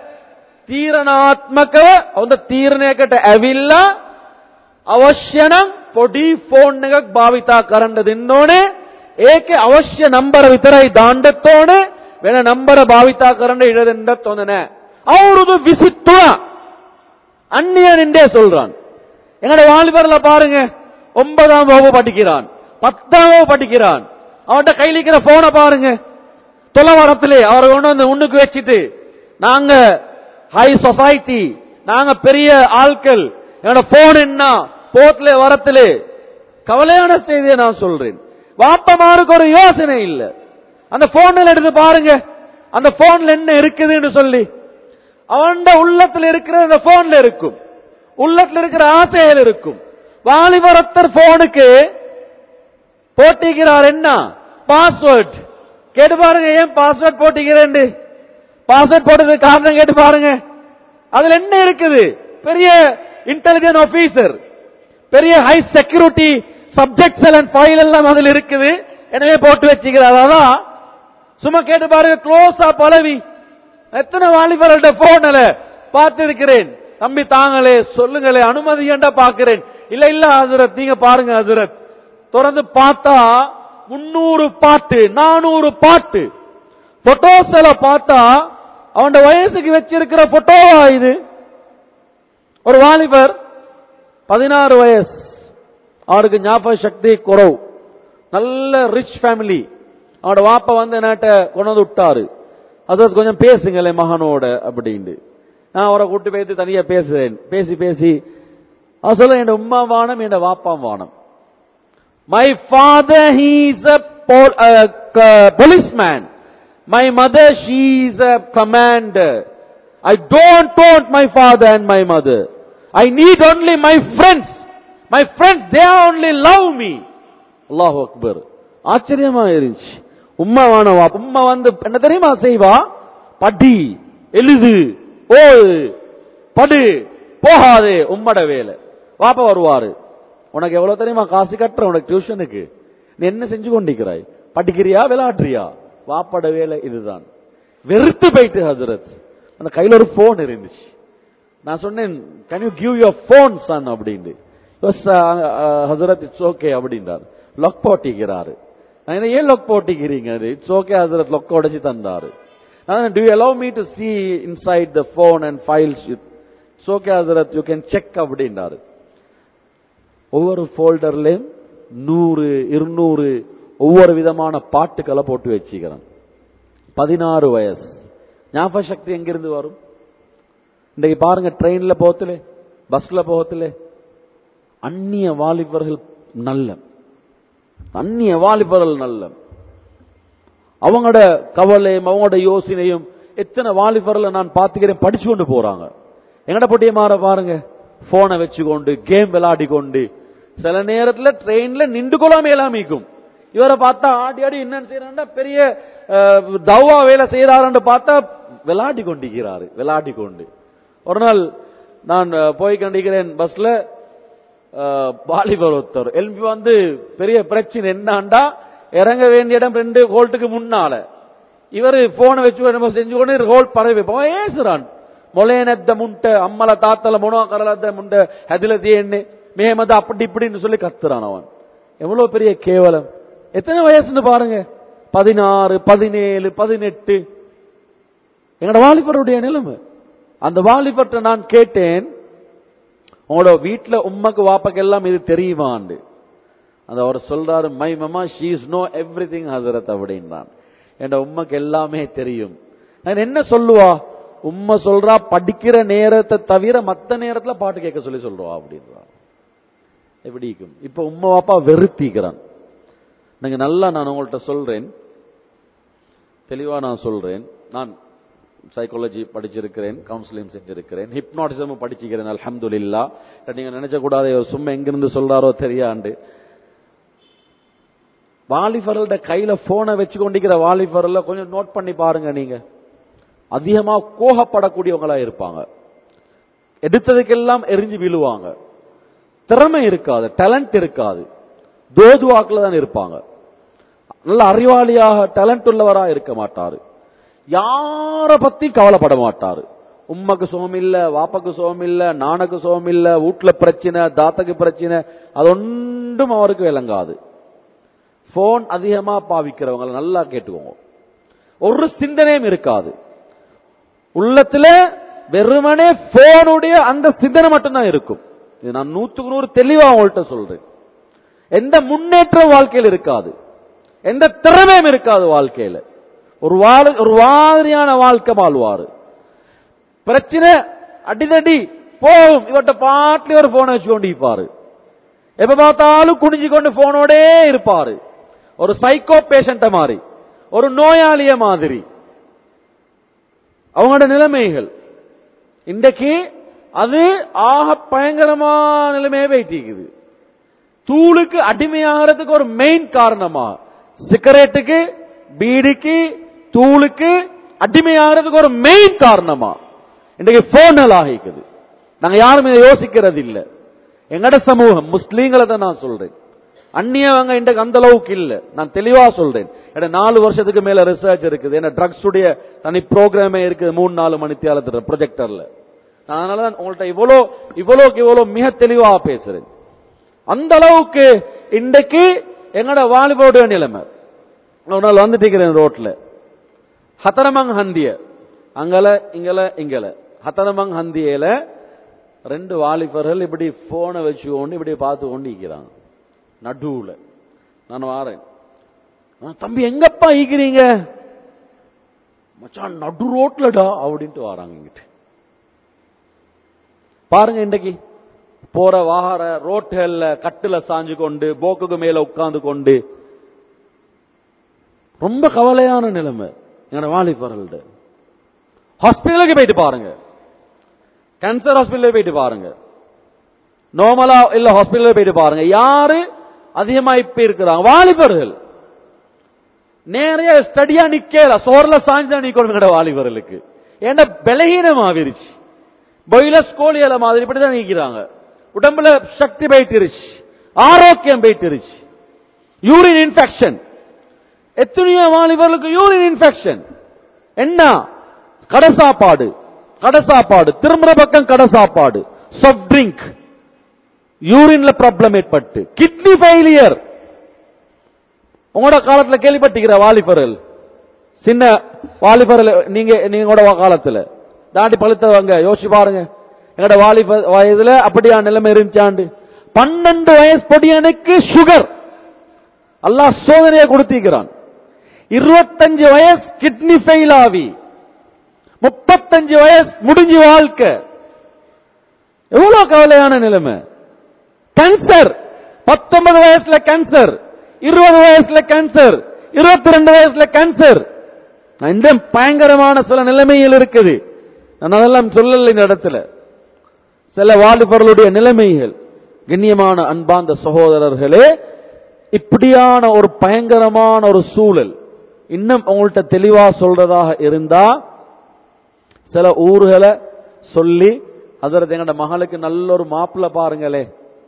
තීරණාත්මකව හොඳ තීරණයකට ඇවිල්ලා අවශ්‍ය නම් පොඩි ෆෝන් එකක් භාවිතා කරන්න දෙන්න ඕනේ. ඒකේ අවශ්‍ය නම්බර විතරයි දාන්නත් ඕනේ. වෙන නම්බර භාවිතා කරන්න ඉඩ දෙන්නත් හොඳ නැහැ. අවුරුදු 23 அந்நியன் சொல்றான் என்னோட வாலிபர்ல பாருங்க ஒன்பதாம் வகுப்பு படிக்கிறான் பத்தாம் வகுப்பு படிக்கிறான் அவன்கிட்ட கையில் இருக்கிற போனை பாருங்க தொலைவரத்திலே அவரை கொண்டு வந்து உன்னுக்கு வச்சுட்டு நாங்க ஹை சொசைட்டி நாங்க பெரிய ஆட்கள் என்னோட போன் என்ன போத்துல வரத்திலே கவலையான செய்தியை நான் சொல்றேன் வாப்பமாருக்கு ஒரு யோசனை இல்ல அந்த போன்ல எடுத்து பாருங்க அந்த போன்ல என்ன இருக்குதுன்னு சொல்லி அவன் உள்ளத்துல இருக்கிற அந்த போன்ல இருக்கும் உள்ளத்துல இருக்கிற ஆசைகள் இருக்கும் வாலிபரத்தர் போனுக்கு போட்டிக்கிறார் என்ன பாஸ்வேர்ட் கேட்டு பாருங்க ஏன் பாஸ்வேர்ட் போட்டிக்கிறேன் பாஸ்வேர்ட் போட்டதுக்கு காரணம் கேட்டு பாருங்க அதுல என்ன இருக்குது பெரிய இன்டெலிஜென்ட் ஆபீசர் பெரிய ஹை செக்யூரிட்டி சப்ஜெக்ட்ஸ் எல்லாம் ஃபைல் எல்லாம் அதுல இருக்குது எனவே போட்டு வச்சுக்கிறார் அதான் சும்மா கேட்டு பாருங்க க்ளோஸா பழவி எத்தனை வாலிபர்கள்ட்ட போன்ல பார்த்து இருக்கிறேன் தம்பி தாங்களே சொல்லுங்களே அனுமதி ஏண்டா பாக்குறேன் இல்ல இல்ல ஹசரத் நீங்க பாருங்க ஹசரத் தொடர்ந்து பார்த்தா முன்னூறு பாட்டு நானூறு பாட்டு போட்டோஸ் எல்லாம் பார்த்தா அவன் வயசுக்கு வச்சிருக்கிற போட்டோவா இது ஒரு வாலிபர் பதினாறு வயசு அவருக்கு ஞாபக சக்தி குறவு நல்ல ரிச் ஃபேமிலி அவனோட வாப்பா வந்து என்கிட்ட கொண்டு வந்து விட்டாரு அதாவது கொஞ்சம் பேசுங்களே மகனோட அப்படின்ட்டு நான் அவரை கூட்டு போயிட்டு தனியா பேசுறேன் பேசி பேசி அவர் சொல்ல என் உம்மா வானம் என் வாப்பா வானம் my father he's a policeman my mother she is a commander I don't don't my father and my mother I need only my friends my friends they only love me அல்லாஹ் அக்பர் ஆச்சரியமா இருந்துச்சு உம்மா வானவா உம்மா வந்து என்ன தெரியுமா செய்வா படி எழுது ஓது படு போகாதே உம்மட வேலை வாப்பா வருவாரு உனக்கு எவ்வளவு தெரியுமா காசு கட்டுற உனக்கு டியூஷனுக்கு நீ என்ன செஞ்சு கொண்டிருக்கிறாய் படிக்கிறியா விளையாடுறியா வாப்பட வேலை இதுதான் வெறுத்து போயிட்டு ஹசரத் அந்த கையில ஒரு போன் இருந்துச்சு நான் சொன்னேன் can you give your phone son அப்படின்னு ஹசரத் இட்ஸ் ஓகே அப்படின்றார் லொக் போட்டிக்கிறாரு நான் என்ன ஏன் லொக் போட்டிக்கிறீங்க இட்ஸ் ஓகே ஹசரத் லொக் உடைச்சு தந்தாரு to you allow me to see inside the phone and files it's okay ஹசரத் யூ கேன் செக் அப்படின்றாரு ஒவ்வொரு ஃபோல்டர்லயும் நூறு இருநூறு ஒவ்வொரு விதமான பாட்டுக்களை போட்டு வச்சுக்கிறேன் பதினாறு வயசு ஞாபக சக்தி எங்கிருந்து வரும் இன்றைக்கு பாருங்க ட்ரெயின்ல போகத்துல பஸ்ல போகத்துல அந்நிய வாலிபர்கள் நல்ல அந்நிய வாலிபர்கள் நல்ல அவங்களோட கவலையும் அவங்களோட யோசனையும் எத்தனை வாலிபர்களை நான் பார்த்துக்கிறேன் படிச்சு கொண்டு போறாங்க எங்கட பொட்டிய மாற பாருங்க போனை வச்சுக்கொண்டு கேம் விளையாடி கொண்டு சில நேரத்துல ட்ரெயின்ல நின்று கொள்ளாம இல்லாமிக்கும் இவரை பார்த்தா ஆடி ஆடி என்னன்னு செய்யறாண்டா பெரிய தவா வேலை செய்யறாருன்னு பார்த்தா விளையாடி கொண்டிருக்கிறாரு விளையாடி கொண்டு ஒரு நாள் நான் போய் கண்டிக்கிறேன் பஸ்ல வாலிபர் ஒருத்தர் எல்பி வந்து பெரிய பிரச்சனை என்னாண்டா இறங்க வேண்டிய இடம் ரெண்டு ஹோல்ட்டுக்கு முன்னால இவர் போனை வச்சு செஞ்சு கொண்டு ஹோல் பரவி பேசுறான் ಮೊಲೇನದ್ದ ಮುಂಟೆ ಅಮ್ಮಲ ತಾತಲ ಮೊಣೋಕರಲದ್ದ ಮುಂಟೆ ಹದಿಲದಿ ಎಣ್ಣೆ மேமது அப்படி இப்படின்னு சொல்லி கத்துறான் அவன் எவ்வளவு பெரிய கேவலம் எத்தனை வயசுன்னு பாருங்க பதினாறு பதினேழு பதினெட்டு எங்களோட வாலிபருடைய நிலைமை அந்த வாலிபர்ட்ட நான் கேட்டேன் உங்களோட வீட்டுல உம்மக்கு வாப்பக்கு எல்லாம் இது தெரியுமாண்டு அந்த அவர் சொல்றாரு my mama she is know everything ஹசரத் அப்படின்றான் என் உம்மக்கு எல்லாமே தெரியும் நான் என்ன சொல்லுவா உம்மை சொல்றா படிக்கிற நேரத்தை தவிர மத்த நேரத்துல பாட்டு கேட்க சொல்லி சொல்றா அப்படின்றா எப்படி இருக்கும் இப்ப உம்மை வாப்பா வெறுத்திக்கிறான் நீங்க நல்லா நான் உங்கள்கிட்ட சொல்றேன் தெளிவா நான் சொல்றேன் நான் சைக்காலஜி படிச்சிருக்கிறேன் கவுன்சிலிங் செஞ்சிருக்கிறேன் ஹிப்னாட்டிசமும் படிச்சிருக்கிறேன் அல்ஹம்துலில்லா நீங்க நினைச்ச கூடாது சும்மா எங்கிருந்து சொல்றாரோ தெரியாண்டு வாலிபர்கள்ட கையில போனை வச்சு கொண்டிருக்கிற வாலிபர்ல கொஞ்சம் நோட் பண்ணி பாருங்க நீங்க அதிகமா கோபப்படக்கூடியவங்களா இருப்பாங்க எடுத்ததுக்கெல்லாம் எரிஞ்சு விழுவாங்க திறமை இருக்காது டேலண்ட் இருக்காது தோதுவாக்குல தான் இருப்பாங்க நல்ல அறிவாளியாக டேலண்ட் உள்ளவரா இருக்க மாட்டாரு யார பத்தி கவலைப்பட மாட்டாரு உம்மக்கு சுகம் இல்ல வாப்பக்கு சுகம் இல்ல நானுக்கு சுகம் இல்ல வீட்டுல பிரச்சனை தாத்தக்கு பிரச்சனை அது ஒன்றும் அவருக்கு விளங்காது போன் அதிகமா பாவிக்கிறவங்க நல்லா கேட்டுக்கோங்க ஒரு சிந்தனையும் இருக்காது உள்ளத்துல வெறுமனே போனுடைய அந்த சிந்தனை மட்டும்தான் இருக்கும் இது நான் நூத்துக்கு நூறு தெளிவா உங்கள்கிட்ட சொல்றேன் எந்த முன்னேற்றம் வாழ்க்கையில் இருக்காது எந்த திறமையும் இருக்காது வாழ்க்கையில ஒரு வாழ் ஒரு மாதிரியான வாழ்க்கை வாழ்வாரு பிரச்சனை அடிதடி போகும் இவட்ட பாட்டில ஒரு போனை வச்சு கொண்டு இருப்பாரு எப்ப பார்த்தாலும் குனிஞ்சு கொண்டு போனோடே இருப்பாரு ஒரு சைக்கோ பேஷண்ட மாதிரி ஒரு நோயாளிய மாதிரி அவங்களோட நிலைமைகள் இன்றைக்கு அது ஆக பயங்கரமான நிலைமையே வைத்திருக்குது தூளுக்கு அடிமையாகிறதுக்கு ஒரு மெயின் காரணமா சிகரெட்டுக்கு பீடிக்கு தூளுக்கு அடிமையாகிறதுக்கு ஒரு மெயின் காரணமா இன்றைக்கு போனல் ஆகிக்குது நாங்க யாருமே யோசிக்கிறது இல்ல எங்கட சமூகம் முஸ்லீம்களை தான் நான் சொல்றேன் அந்நியவங்க இன்றைக்கு அந்த அளவுக்கு இல்ல நான் தெளிவா சொல்றேன் ஏன்னா நாலு வருஷத்துக்கு மேல ரிசர்ச் இருக்குது ஏன்னா ட்ரக்ஸ் உடைய தனி ப்ரோக்ராமே இருக்குது மூணு நாலு மணித்தியாலத்துல ப்ரொஜெக்டர்ல அதனாலதான் உங்கள்ட்ட இவ்வளோ இவ்வளோக்கு இவ்வளோ மிக தெளிவா பேசுறேன் அந்த அளவுக்கு இன்றைக்கு எங்கட வாலிபோட நிலைமை ஒரு நாள் வந்துட்டு இருக்கிறேன் ரோட்ல ஹத்தனமங் ஹந்திய அங்கல இங்கல இங்கல ஹத்தனமங் ஹந்தியில ரெண்டு வாலிபர்கள் இப்படி போனை வச்சு கொண்டு இப்படி பார்த்து கொண்டு இருக்கிறாங்க நடுவுல நான் வாரேன் "ஆ, தம்பி எங்கப்பா ஈக்கிறீங்க மச்சான் நடு ரோட்லடா அப்படின்ட்டு வராங்க இங்கிட்டு பாருங்க இன்றைக்கு போற வாகர ரோட்டுகள்ல கட்டுல சாஞ்சு கொண்டு போக்குக்கு மேல உட்கார்ந்து கொண்டு ரொம்ப கவலையான நிலைமை எங்களோட வாலிபர்கள்ட்ட ஹாஸ்பிட்டலுக்கு போயிட்டு பாருங்க கேன்சர் ஹாஸ்பிட்டலுக்கு போயிட்டு பாருங்க நார்மலா இல்ல ஹாஸ்பிட்டலுக்கு போயிட்டு பாருங்க யாரு அதிகமா இப்ப இருக்கிறாங்க வாலிபர்கள் நிறைய ஸ்டடியா நிக்கல சோர்ல சாஞ்சா நிக்கணும் எங்கட வாலிபர்களுக்கு ஏன்னா பலகீனம் ஆவிருச்சு பொயிலஸ் கோழியல மாதிரி இப்படிதான் நிக்கிறாங்க உடம்புல சக்தி போயிட்டுருச்சு ஆரோக்கியம் போயிட்டுருச்சு யூரின் இன்ஃபெக்ஷன் எத்தனையோ வாலிபர்களுக்கு யூரின் இன்ஃபெக்ஷன் என்ன கடை சாப்பாடு கடை சாப்பாடு திரும்புற பக்கம் கடை சாப்பாடு சாஃப்ட் ட்ரிங்க் யூரின்ல ப்ராப்ளம் ஏற்பட்டு கிட்னி ஃபெயிலியர் உங்களோட காலத்துல கேள்விப்பட்டிருக்கிற வாலிபர்கள் சின்ன வாலிபர்கள் நீங்க நீங்களோட காலத்துல தாண்டி பழுத்தவங்க யோசிச்சு பாருங்க எங்கட வாலிப வயதுல அப்படியா நிலைமை இருந்துச்சாண்டு பன்னெண்டு வயசு பொடியனுக்கு சுகர் அல்லாஹ் சோதனையை கொடுத்திருக்கிறான் இருபத்தஞ்சு வயசு கிட்னி ஃபெயில் ஆவி முப்பத்தஞ்சு வயசு முடிஞ்சு வாழ்க்கை எவ்வளவு கவலையான நிலைமை கேன்சர் பத்தொன்பது வயசுல கேன்சர் இருபது வயசுல கேன்சர் இருபத்தி ரெண்டு வயசுல கேன்சர் இந்த பயங்கரமான சில நிலைமைகள் இருக்குது நான் அதெல்லாம் சொல்லல இந்த இடத்துல சில வாலிபர்களுடைய நிலைமைகள் கண்ணியமான அன்பார்ந்த சகோதரர்களே இப்படியான ஒரு பயங்கரமான ஒரு சூழல் இன்னும் உங்கள்கிட்ட தெளிவா சொல்றதாக இருந்தா சில ஊர்களை சொல்லி அதற்கு எங்கட மகளுக்கு நல்ல ஒரு மாப்பிள்ள பாருங்களே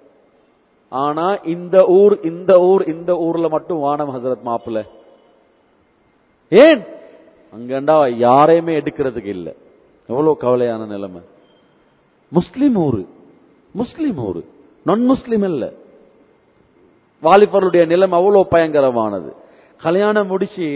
ஆனா இந்த ஊர் இந்த ஊர் இந்த ஊர்ல மட்டும் வானம் ஹசரத் மாப்பிள்ள ஏன் அங்கண்டா யாரையுமே எடுக்கிறதுக்கு இல்ல எவ்வளவு கவலையான நிலைமை முஸ்லிம் ஊரு முஸ்லிம் ஊரு நான் முஸ்லிம் அல்ல வாலிபருடைய நிலைமை அவ்வளவு பயங்கரமானது கல்யாணம் முடிச்சு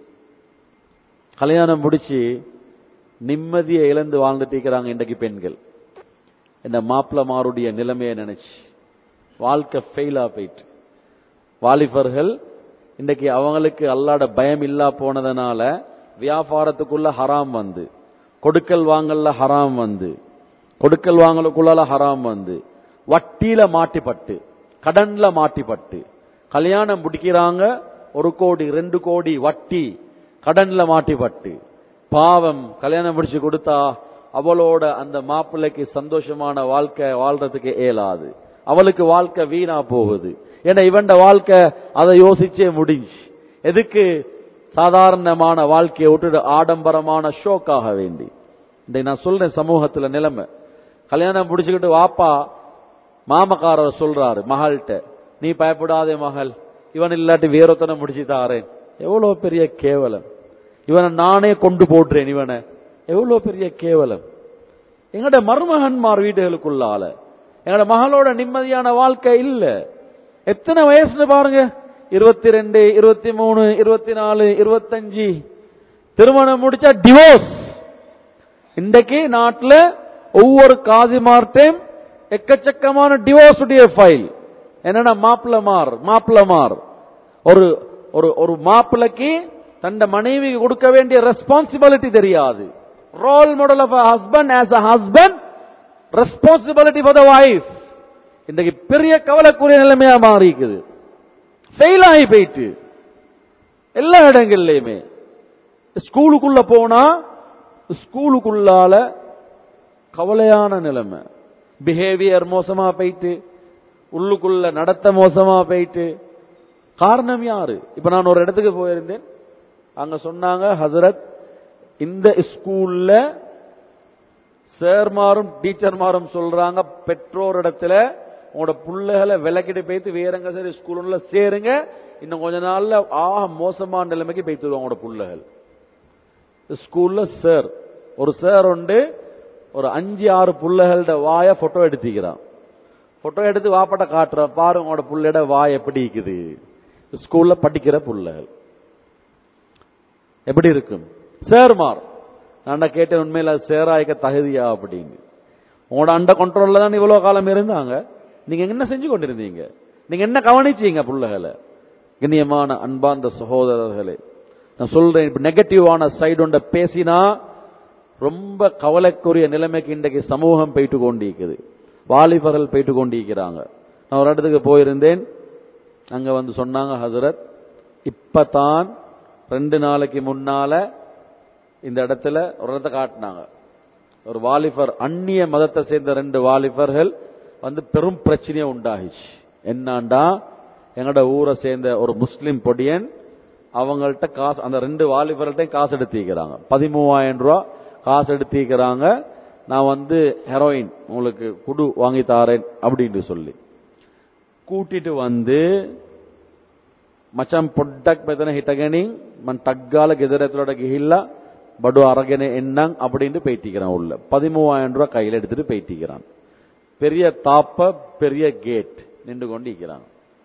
கல்யாணம் முடிச்சு நிம்மதியை இழந்து வாழ்ந்துட்டு இருக்கிறாங்க இன்றைக்கு பெண்கள் இந்த மாப்பிளமாருடைய நிலைமையை நினைச்சு வாழ்க்கை ஃபெயிலா போயிட்டு வாலிபர்கள் இன்றைக்கு அவங்களுக்கு அல்லாட பயம் இல்லா போனதுனால வியாபாரத்துக்குள்ள ஹராம் வந்து கொடுக்கல் வாங்கல்ல ஹராம் வந்து கொடுக்கல் வாங்கலுக்குள்ள ஹராம் வந்து வட்டியில மாட்டிப்பட்டு கடன்ல மாட்டிப்பட்டு கல்யாணம் முடிக்கிறாங்க ஒரு கோடி ரெண்டு கோடி வட்டி கடன்ல மாட்டிப்பட்டு பாவம் கல்யாணம் முடிச்சு கொடுத்தா அவளோட அந்த மாப்பிள்ளைக்கு சந்தோஷமான வாழ்க்கை வாழ்றதுக்கு இயலாது அவளுக்கு வாழ்க்கை வீணா போகுது ஏன்னா இவண்ட வாழ்க்கை அதை யோசிச்சே முடிஞ்சு எதுக்கு சாதாரணமான வாழ்க்கையை விட்டுட்டு ஆடம்பரமான ஷோக்காக வேண்டி இந்த நான் சொல்றேன் சமூகத்துல நிலைமை கல்யாணம் முடிச்சுக்கிட்டு வாப்பா மாமக்காரர் சொல்றாரு மகள்கிட்ட நீ பயப்படாதே மகள் இவன் இல்லாட்டி வேறொத்தனை முடிச்சு தாரேன் எவ்வளவு பெரிய கேவலம் இவனை நானே கொண்டு போடுறேன் இவனை எவ்வளவு பெரிய கேவலம் எங்கட மருமகன்மார் வீடுகளுக்குள்ளால எங்கட மகளோட நிம்மதியான வாழ்க்கை இல்ல எத்தனை வயசுன்னு பாருங்க இருபத்தி ரெண்டு இருபத்தி மூணு இருபத்தி நாலு இருபத்தஞ்சு திருமணம் முடிச்சா டிவோர்ஸ் இன்றைக்கு நாட்டுல ஒவ்வொரு காதிமார்ட்டையும் எக்கச்சக்கமான டிவோர்ஸ் உடைய ஃபைல் என்னன்னா மாப்பிள்ள மார் மாப்பிள்ள மார் ஒரு ஒரு ஒரு மாப்பிள்ளைக்கு தந்த மனைவி கொடுக்க வேண்டிய ரெஸ்பான்சிபிலிட்டி தெரியாது role model of husband as a husband responsibility for the wife இன்றைக்கு பெரிய கவலைக்குரிய நிலைமையா மாறி இருக்குது ஃபெயில் ஆகி போயிட்டு எல்லா இடங்கள்லயுமே ஸ்கூலுக்குள்ள போனா ஸ்கூலுக்குள்ளால கவலையான நிலைமை பிஹேவியர் மோசமா போயிட்டு உள்ளுக்குள்ள நடத்த மோசமா போயிட்டு காரணம் யாரு இப்ப நான் ஒரு இடத்துக்கு போயிருந்தேன் அங்க சொன்னாங்க ஹசரத் இந்த ஸ்கூல்ல சேர்மாரும் டீச்சர்மாரும் சொல்றாங்க பெற்றோர் இடத்துல உங்களோட புள்ளைகளை விளக்கிட்டு போயிட்டு வேற எங்க சரி ஸ்கூல்ல சேருங்க இன்னும் கொஞ்ச நாள்ல ஆக மோசமான நிலைமைக்கு போய்த்துருவாங்க உங்களோட புள்ளைகள் ஸ்கூல்ல சார் ஒரு சார் உண்டு ஒரு அஞ்சு ஆறு புள்ளைகளோட வாய போட்டோ எடுத்துக்கிறான் போட்டோ எடுத்து வாப்பட்ட காட்டுற பாரு உங்களோட புள்ளையோட வாய் எப்படி இருக்குது ஸ்கூல்ல படிக்கிற புள்ளைகள் எப்படி இருக்கும் சேர்மார் நான் கேட்டேன் உண்மையில சேராய்க்க தகுதியா அப்படின்னு உங்களோட அண்ட கண்ட்ரோல்ல தான் இவ்வளவு காலம் இருந்தாங்க நீங்க என்ன செஞ்சு கொண்டிருந்தீங்க நீங்க என்ன கவனிச்சீங்க புள்ளைகளை கண்ணியமான அன்பார்ந்த சகோதரர்களே நான் சொல்றேன் இப்ப நெகட்டிவான சைடு ஒன்ற பேசினா ரொம்ப கவலைக்குரிய நிலைமைக்கு இன்றைக்கு சமூகம் போயிட்டு கொண்டிருக்குது வாலிபர்கள் போயிட்டு கொண்டிருக்கிறாங்க நான் ஒரு இடத்துக்கு போயிருந்தேன் அங்க வந்து சொன்னாங்க ஹசரத் இப்பதான் ரெண்டு நாளைக்கு முன்னால இந்த இடத்துல ஒரு இடத்த காட்டினாங்க ஒரு வாலிபர் அந்நிய மதத்தை சேர்ந்த ரெண்டு வாலிபர்கள் வந்து பெரும் பிரச்சனையை உண்டாகிச்சு என்னாண்டா எங்கட ஊரை சேர்ந்த ஒரு முஸ்லிம் பொடியன் அவங்கள்ட்ட காசு அந்த ரெண்டு வாலிபர்கள்ட்ட காசு எடுத்திக்கிறாங்க பதிமூவாயிரம் ரூபா காசு எடுத்திக்கிறாங்க நான் வந்து ஹெரோயின் உங்களுக்கு குடு வாங்கி தாரேன் அப்படின்னு சொல்லி கூட்டிட்டு வந்து මචන් පොඩ්ඩක් මෙතන හිටගෙනින් මං ටග්ගාල ගෙදර ඇතුළට ගිහිල්ලා බඩු අරගෙන එන්නම් அப்படின்னு பேட்டிக்கிறான் உள்ள பதிமூவாயிரம் ரூபாய் கையில எடுத்துட்டு பேட்டிக்கிறான் பெரிய தாப்ப பெரிய கேட் நின்று கொண்டு இருக்கிறான்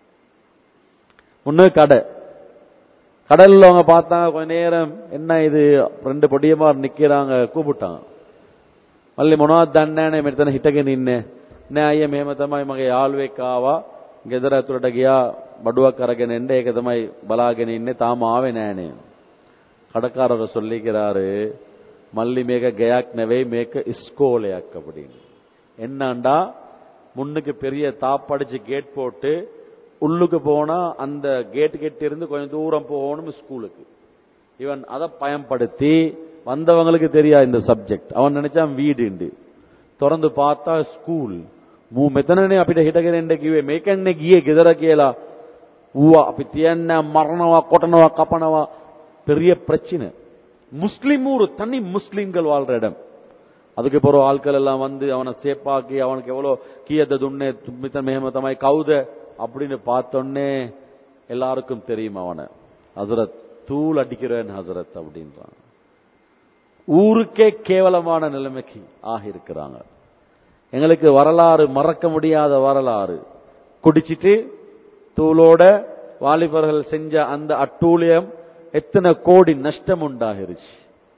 முன்னு கடை கடையில் உள்ளவங்க பார்த்தாங்க கொஞ்ச நேரம் என்ன இது ரெண்டு பொடியமார் நிக்கிறாங்க கூப்பிட்டாங்க මල්ලි මොනවද දන්නේ නැහැ මෙතන හිටගෙන ඉන්නේ නෑ අයියා මෙහෙම තමයි මගේ යාළුවෙක් ආවා ගෙදර ඇතුළට ගියා බඩුවක් අරගෙන එන්න ඒක තමයි බලාගෙන ඉන්නේ තාම ආවේ නෑනේ කඩකාරව சொல்லிக்கிறாரு மல்லி මේක ගයක් නෙවෙයි මේක இஸ்கோலයක් அப்படின்னு என்னண்டா முன்னுக்கு பெரிய தாப்படிச்சு கேட் போட்டு உள்ளுக்கு போனா அந்த கேட் கிட்ட இருந்து கொஞ்சம் தூரம் போகணும் ஸ்கூலுக்கு இவன் அதை பயன்படுத்தி வந்தவங்களுக்கு தெரியா இந்த சப்ஜெக்ட் அவன் நினைச்சான் வீடு திறந்து பார்த்தா ஸ்கூல் මූ මෙතනනේ අපිට හිටගෙන ඉන්න කිව්වේ මේකන්නේ ගියේ ගෙදර කියලා ඌවා අපි තියන්න මරණවා කොටනවා කපනවා பெரிய பிரச்சனை முஸ்லிம் ஊர் தனி முஸ்லிம்கள் வாழ்ற இடம் அதுக்கு பிறகு ஆட்கள் எல்லாம் வந்து அவனை சேப்பாக்கி அவனுக்கு எவ்வளவு கீயத துண்ணே மித்தன் மேமத்தமாய் கவுத அப்படின்னு பார்த்தோன்னே எல்லாருக்கும் தெரியும் அவனை ஹசரத் தூள் அடிக்கிறேன் ஹசரத் அப்படின்றான் ஊருக்கே கேவலமான நிலைமைக்கு ஆகியிருக்கிறாங்க எங்களுக்கு வரலாறு மறக்க முடியாத வரலாறு குடிச்சிட்டு தூளோட வாலிபர்கள் செஞ்ச அந்த அட்டூழியம் எத்தனை கோடி நஷ்டம் உண்டாகிருச்சு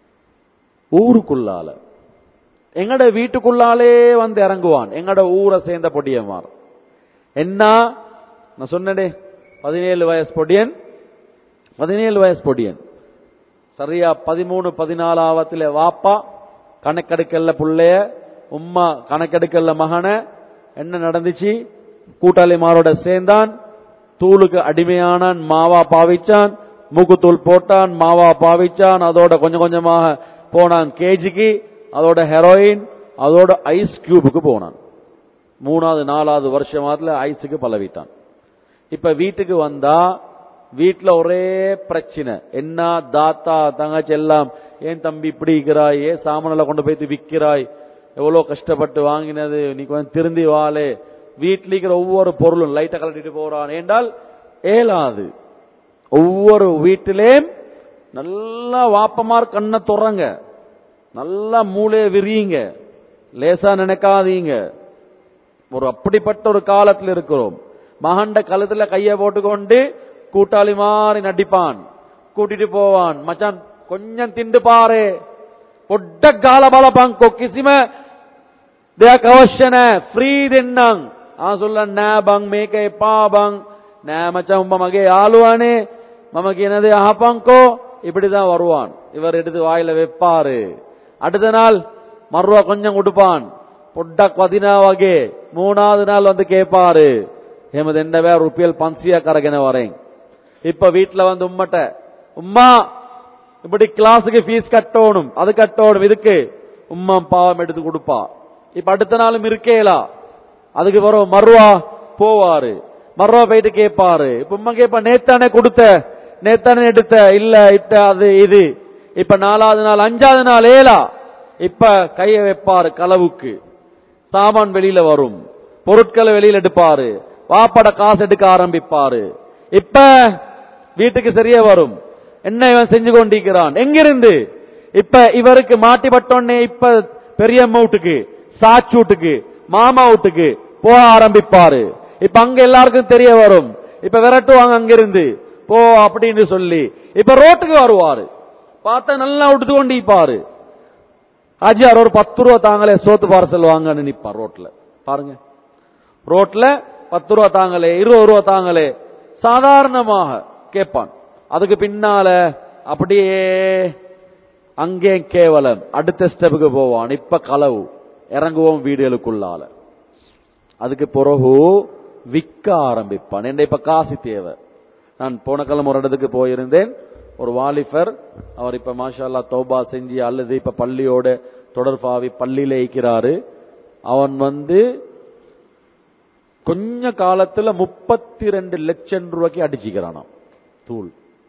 ஊருக்குள்ளால எங்கட வீட்டுக்குள்ளாலே வந்து இறங்குவான் எங்கட ஊரை சேர்ந்த பொடியமார் என்ன நான் சொன்னடே பதினேழு வயசு பொடியன் பதினேழு வயசு பொடியன் சரியா பதிமூணு பதினாலாவத்துல வாப்பா கணக்கெடுக்கல்ல புள்ளைய உம்மா கணக்கெடுக்கல்ல மகன என்ன நடந்துச்சு கூட்டாளிமாரோட சேர்ந்தான் தூளுக்கு அடிமையானான் மாவா பாவிச்சான் மூக்குத்தூள் போட்டான் மாவா பாவிச்சான் அதோட கொஞ்சம் கொஞ்சமாக போனான் கேஜிக்கு அதோட ஹெரோயின் அதோட ஐஸ் கியூபுக்கு போனான் மூணாவது நாலாவது வருஷமாத்துல ஐஸுக்கு பழவிட்டான் இப்ப வீட்டுக்கு வந்தா வீட்டுல ஒரே பிரச்சனை என்ன தாத்தா தங்கச்சி எல்லாம் ஏன் தம்பி இப்படி இருக்கிறாய் ஏன் சாமானில் கொண்டு போய் விற்கிறாய் எவ்வளவு கஷ்டப்பட்டு வாங்கினது நீ கொஞ்சம் திருந்தி வாழே வீட்டில் இருக்கிற ஒவ்வொரு பொருளும் லைட்டை கலட்டிட்டு போறான் என்றால் ஏலாது ஒவ்வொரு வீட்டிலேயும் நல்லா வாப்பமார் கண்ணை துறங்க நல்லா மூளைய விரியுங்க லேசா நினைக்காதீங்க ஒரு அப்படிப்பட்ட ஒரு காலத்தில் இருக்கிறோம் மகண்ட கழுத்துல கைய போட்டுக்கொண்டு கூட்டாளி மாறி நடிப்பான் கூட்டிட்டு போவான் மச்சான் கொஞ்சம் திண்டு பாரு பொட்ட கால பலப்பாங்க கிசிம දෙයක් අවශ්‍ය නැහැ ෆ්‍රී දෙන්නම් ආ සුල්ල නෑ බං මේක එපා බං නෑ மச்சான் உඹ மகே யாழுவானே மம කියனதே அஹப்பங்கோ இப்படிதான் வருவான் இவர் எடுத்து வாயில வைப்பாரு அடுத்த நாள் மறுவா கொஞ்சம் கொடுப்பான் பொட்டක් වදිනා වගේ மூணாவது நாள் வந்து கேட்பாரு එහෙම දෙන්න බෑ රුපියල් 500ක් අරගෙන வரேன் இப்ப வீட்ல வந்து உம்மட்ட உம்மா இப்படி கிளாஸுக்கு ஃபீஸ் கட்டணும் அது கட்டணும் இதுக்கு உம்மா பாவம் எடுத்து கொடுப்பா இப்ப அடுத்த நாளும் இருக்கேலா அதுக்கு வரும் மறுவா போவாரு மறுவா போயிட்டு கேட்பாரு இப்ப உம்மா கேட்பா நேத்தானே கொடுத்த நேத்தானே எடுத்த இல்ல இட்ட அது இது இப்ப நாலாவது நாள் அஞ்சாவது நாள் ஏலா இப்ப கைய வைப்பாரு களவுக்கு சாமான் வெளியில வரும் பொருட்களை வெளியில எடுப்பாரு வாப்பட காசு எடுக்க ஆரம்பிப்பாரு இப்ப வீட்டுக்கு சரியா வரும் என்ன இவன் செஞ்சு கொண்டிருக்கிறான் எங்கிருந்து இப்ப இவருக்கு மாட்டி பட்டோன்னே இப்ப பெரியம்மா வீட்டுக்கு சாச்சு வீட்டுக்கு மாமா வீட்டுக்கு போக ஆரம்பிப்பாரு இப்ப அங்க எல்லாருக்கும் தெரிய வரும் இப்ப விரட்டுவாங்க அங்கிருந்து போ அப்படின்னு சொல்லி இப்ப ரோட்டுக்கு வருவாரு பார்த்தா நல்லா உடுத்து கொண்டிருப்பாரு ஆஜியார் ஒரு பத்து ரூபா தாங்களே சோத்து பார்சல் வாங்கன்னு நிப்பார் ரோட்ல பாருங்க ரோட்ல பத்து ரூபா தாங்களே இருபது ரூபா தாங்களே சாதாரணமாக கேட்பான் அதுக்கு பின்னால அப்படியே அங்கே கேவலம் அடுத்த ஸ்டெப்புக்கு போவான் இப்ப களவு இறங்குவோம் வீடுகளுக்குள்ளால அதுக்கு பிறகு விற்க ஆரம்பிப்பான் என்ன இப்ப காசு தேவை நான் போன கிழமை ஒரு இடத்துக்கு போயிருந்தேன் ஒரு வாலிபர் அவர் இப்ப மாஷா அல்லாஹ் தௌபா செஞ்சு அல்லது இப்ப பள்ளியோட தொடர்பாவி பள்ளியில இருக்கிறாரு அவன் வந்து கொஞ்ச காலத்துல முப்பத்தி ரெண்டு லட்சம் ரூபாய்க்கு அடிச்சுக்கிறானாம் தூள்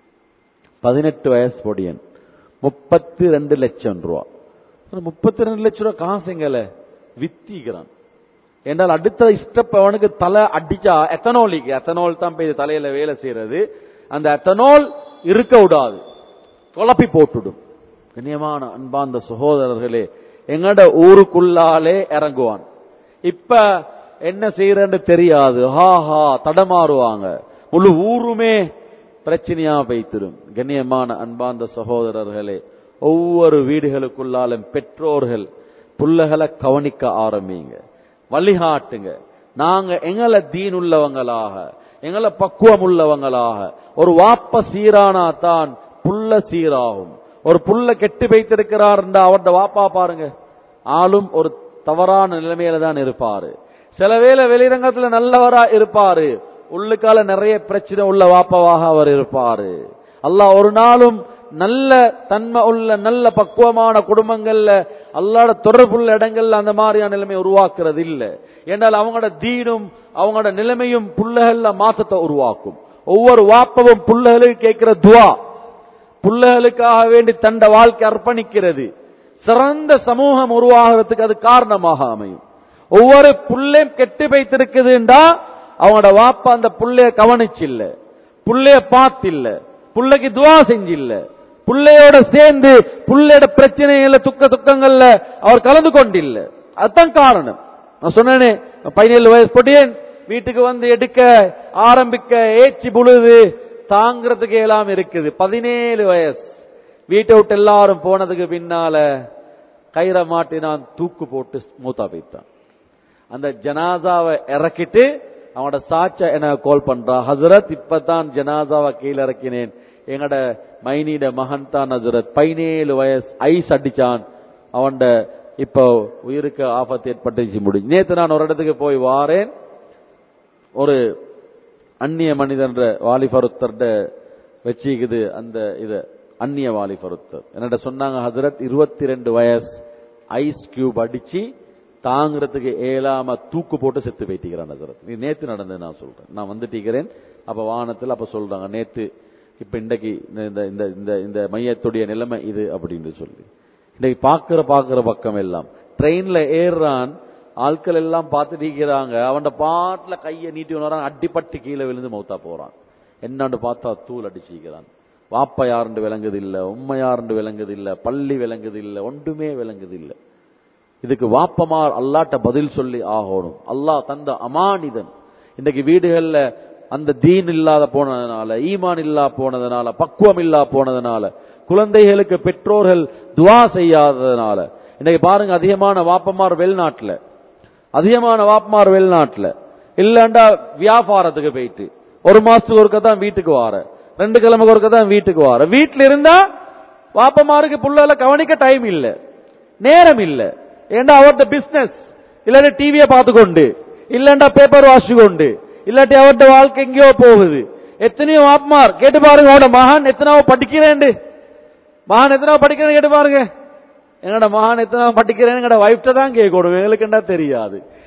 பதினெட்டு வயசு பொடியன் முப்பத்தி ரெண்டு லட்சம் ரூபா முப்பத்தி ரெண்டு லட்சம் ரூபா காசுங்கள வித்திக்கிறான் என்றால் அடுத்த ஸ்டெப் அவனுக்கு தலை அடிச்சா எத்தனோலிக்கு எத்தனால் தான் போய் தலையில வேலை செய்யறது அந்த எத்தனால் இருக்க விடாது குழப்பி போட்டுடும் கண்ணியமான அன்பார்ந்த சகோதரர்களே எங்கட ஊருக்குள்ளாலே இறங்குவான் இப்ப என்ன செய்யறன்னு தெரியாது ஹா ஹா தடமாறுவாங்க முழு ஊருமே பிரச்சனையா வைத்திரும் கண்ணியமான அன்பார்ந்த சகோதரர்களே ஒவ்வொரு வீடுகளுக்குள்ளாலும் பெற்றோர்கள் புள்ளகளை கவனிக்க ஆரம்பிங்க வழிகாட்டுங்க நாங்க எங்களை தீன் உள்ளவங்களாக எங்களை பக்குவம் உள்ளவங்களாக ஒரு வாப்ப சீரானா தான் புள்ள சீராகும் ஒரு புள்ள கெட்டு வைத்திருக்கிறார் அவருடைய வாப்பா பாருங்க ஆளும் ஒரு தவறான நிலைமையில தான் இருப்பாரு சில வேளை வெளிரங்கத்துல நல்லவரா இருப்பாரு உள்ளுக்கால நிறைய பிரச்சனை உள்ள வாப்பாவாக அவர் இருப்பாரு அல்லாஹ் ஒரு நாளும் நல்ல தன்மை உள்ள நல்ல பக்குவமான குடும்பங்கள்ல அல்லாட தொடர்புள்ள இடங்கள்ல அந்த மாதிரியான நிலைமை உருவாக்குறது இல்ல ஏன்னால் அவங்களோட தீனும் அவங்களோட நிலைமையும் புள்ளகள்ல மாற்றத்தை உருவாக்கும் ஒவ்வொரு வாப்பவும் புள்ளகளுக்கு கேட்கிற துவா புள்ளகளுக்காக வேண்டி தண்ட வாழ்க்கை அர்ப்பணிக்கிறது சிறந்த சமூகம் உருவாகிறதுக்கு அது காரணமாக அமையும் ஒவ்வொரு புள்ளையும் கெட்டு வைத்திருக்குதுண்டா அவங்களோட வாப்பா அந்த புள்ளைய கவனிச்சில்ல புள்ளைய பார்த்தில்ல புள்ளைக்கு துவா செஞ்சில்ல புள்ளையோட சேர்ந்து புள்ளையோட பிரச்சனைகள்ல துக்க துக்கங்கள்ல அவர் கலந்து கொண்டில்ல அதுதான் காரணம் நான் சொன்னேனே பதினேழு வயசு பொடியன் வீட்டுக்கு வந்து எடுக்க ஆரம்பிக்க ஏச்சி புழுது தாங்கிறதுக்கு எல்லாம் இருக்குது பதினேழு வயசு வீட்டை விட்டு எல்லாரும் போனதுக்கு பின்னால கயிற மாட்டினான் தூக்கு போட்டு மூத்தா வைத்தான் அந்த ஜனாதாவை இறக்கிட்டு அவனோட சாட்ச என கால் பண்றான் ஹசரத் இப்பதான் ஜனாதாவை கீழே இறக்கினேன் எங்கட மைனிட மகன் தான் ஹசரத் பதினேழு வயசு ஐஸ் அடிச்சான் அவன்ட இப்போ உயிருக்கு ஆபத்து ஏற்பட்டுச்சு முடிஞ்சு நேத்து நான் ஒரு இடத்துக்கு போய் வாரேன் ஒரு அந்நிய மனிதன்ற வாலிபருத்தர்ட வச்சுக்குது அந்த இத அந்நிய வாலிபருத்தர் என்னட்ட சொன்னாங்க ஹசரத் இருபத்தி ரெண்டு வயசு ஐஸ் கியூப் அடிச்சு தாங்கிறதுக்கு ஏலாம தூக்கு போட்டு செத்து போயிட்டீங்கிறான் ஹசரத் இது நேத்து நடந்தது நான் சொல்றேன் நான் வந்துட்டீங்கிறேன் அப்ப வானத்தில் அப்ப சொல்றாங்க நேத்து இப்ப இன்றைக்கு இந்த இந்த இந்த இந்த மையத்துடைய நிலைமை இது அப்படின்னு சொல்லி இன்னைக்கு பாக்குற பாக்குற பக்கம் எல்லாம் ட்ரெயின்ல ஏறுறான் ஆட்கள் எல்லாம் பார்த்துட்டு இருக்கிறாங்க அவன் பாட்டுல கையை நீட்டி வரான் அடிப்பட்டு கீழே விழுந்து மௌத்தா போறான் என்னான்னு பார்த்தா தூள் அடிச்சுக்கிறான் வாப்பா யாருண்டு விளங்குது இல்ல உண்மை யாருண்டு விளங்குது இல்ல பள்ளி விளங்குது இல்ல ஒன்றுமே விளங்குது இல்ல இதுக்கு வாப்பமார் அல்லாட்ட பதில் சொல்லி ஆகணும் அல்லாஹ் தந்த அமானிதன் இன்னைக்கு வீடுகள்ல அந்த தீன் இல்லாத போனதுனால ஈமான் இல்லா போனதுனால பக்குவம் இல்லா போனதுனால குழந்தைகளுக்கு பெற்றோர்கள் துவா செய்யாததுனால இன்னைக்கு பாருங்க அதிகமான வாப்பமார் வெளிநாட்டுல அதிகமான வாப்பமார் வெளிநாட்டுல இல்லண்டா வியாபாரத்துக்கு போயிட்டு ஒரு மாசத்துக்கு ஒருக்க தான் வீட்டுக்கு வார ரெண்டு கிழமைக்கு ஒருக்க தான் வீட்டுக்கு வார வீட்டுல இருந்தா வாப்பமாருக்கு புள்ளால கவனிக்க டைம் இல்ல நேரம் இல்ல ஏண்டா அவர்கிட்ட பிசினஸ் இல்லாட்டி டிவியை பார்த்து கொண்டு இல்லண்டா பேப்பர் வாசி கொண்டு இல்லாட்டி அவர்கிட்ட வாழ்க்கை எங்கேயோ போகுது எத்தனையோ வாப்பமார் கேட்டு பாருங்க அவட மகான் எத்தனாவோ படிக்கிறேன் மகான் எத்தனாவோ படிக்கிறேன்னு கேட்டு பாருங்க என்னோட மகான் எத்தனை படிக்கிறேன் எங்கட வைஃப்ட தான் கேட்கணும் எங்களுக்குண்டா தெரியாது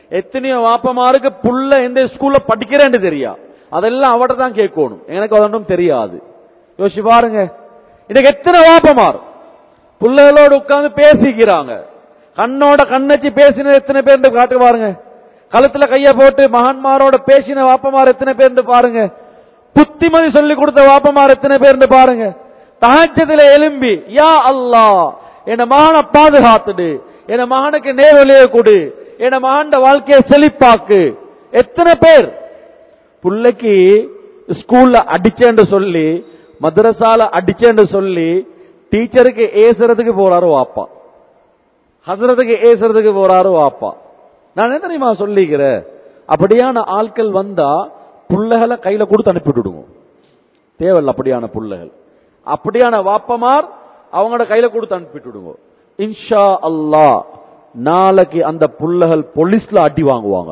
எத்தனையோ வாப்பமாருக்கு புள்ள எந்த ஸ்கூல்ல படிக்கிறேன்னு தெரியா அதெல்லாம் அவட தான் கேட்கணும் எனக்கு அது ஒன்றும் தெரியாது யோசிச்சு பாருங்க இன்னைக்கு எத்தனை வாப்பமார் புள்ளைகளோடு உட்கார்ந்து பேசிக்கிறாங்க கண்ணோட கண்ணச்சி பேசின எத்தனை பேர் காட்டு பாருங்க கழுத்துல கைய போட்டு மகன்மாரோட பேசின வாப்பமார் எத்தனை பேர் பாருங்க புத்திமதி சொல்லி கொடுத்த வாப்பமார் எத்தனை பேர் பாருங்க தகச்சத்துல எலும்பி யா அல்லாஹ் என் மகனை பாதுகாத்துடு என் மகனுக்கு நேர்வழியை கொடு என் மகன் வாழ்க்கையை செழிப்பாக்கு எத்தனை பேர் புள்ளைக்கு ஸ்கூல்ல அடிச்சேன்னு சொல்லி மദ്രസാல அடிச்சேன்னு சொல்லி டீச்சருக்கு ஏசுறதுக்கு போறாரு வாப்பா ஹசரத்துக்கு ஏசுறதுக்கு போறாரு வாப்பா நான் என்ன தெரியுமா சொல்லிக்கிறேன் அப்படியான ஆட்கள் வந்தா புள்ளைகளை கையில கொடுத்து அனுப்பி விடுவோம் தேவையில்ல அப்படியான புள்ளைகள் அப்படியான வாப்பமார் அவங்களோட கையில கொடுத்து அனுப்பிட்டு விடுவோம் இன்ஷா அல்லாஹ் நாளைக்கு அந்த புள்ளைகள் போலீஸ்ல அடி வாங்குவாங்க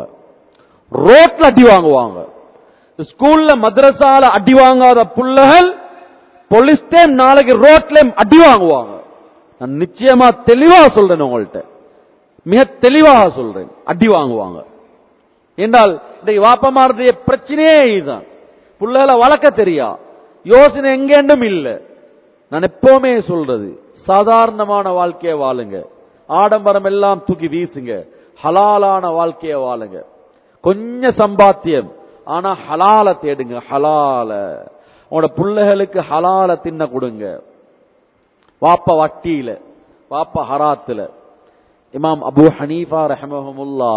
ரோட்ல அடி வாங்குவாங்க ஸ்கூல்ல மദ്രസാல அடி வாங்காத புள்ளைகள் போலீஸ் டைம் நாளைக்கு ரோட்ல அடி வாங்குவாங்க நான் நிச்சயமா தெளிவா சொல்றேன் உங்கள்ட்ட மிக தெளிவாக சொல்றேன் அடி வாங்குவாங்க என்றால் இன்றைக்கு வாப்பமாரதைய பிரச்சனையே இதுதான் புள்ளைகளை வளர்க்க தெரியா யோசனை எங்கேண்டும் இல்ல நான் எப்பவுமே சொல்றது சாதாரணமான வாழ்க்கையை வாழுங்க ஆடம்பரம் எல்லாம் தூக்கி வீசுங்க ஹலாலான வாழ்க்கையை வாழுங்க கொஞ்சம் சம்பாத்தியம் ஆனா ஹலால தேடுங்க ஹலால உங்களோட பிள்ளைகளுக்கு ஹலால தின்ன கொடுங்க வாப்ப வட்டியில வாப்ப ஹராத்துல இமாம் அபு ஹனீஃபா ரஹமஹமுல்லா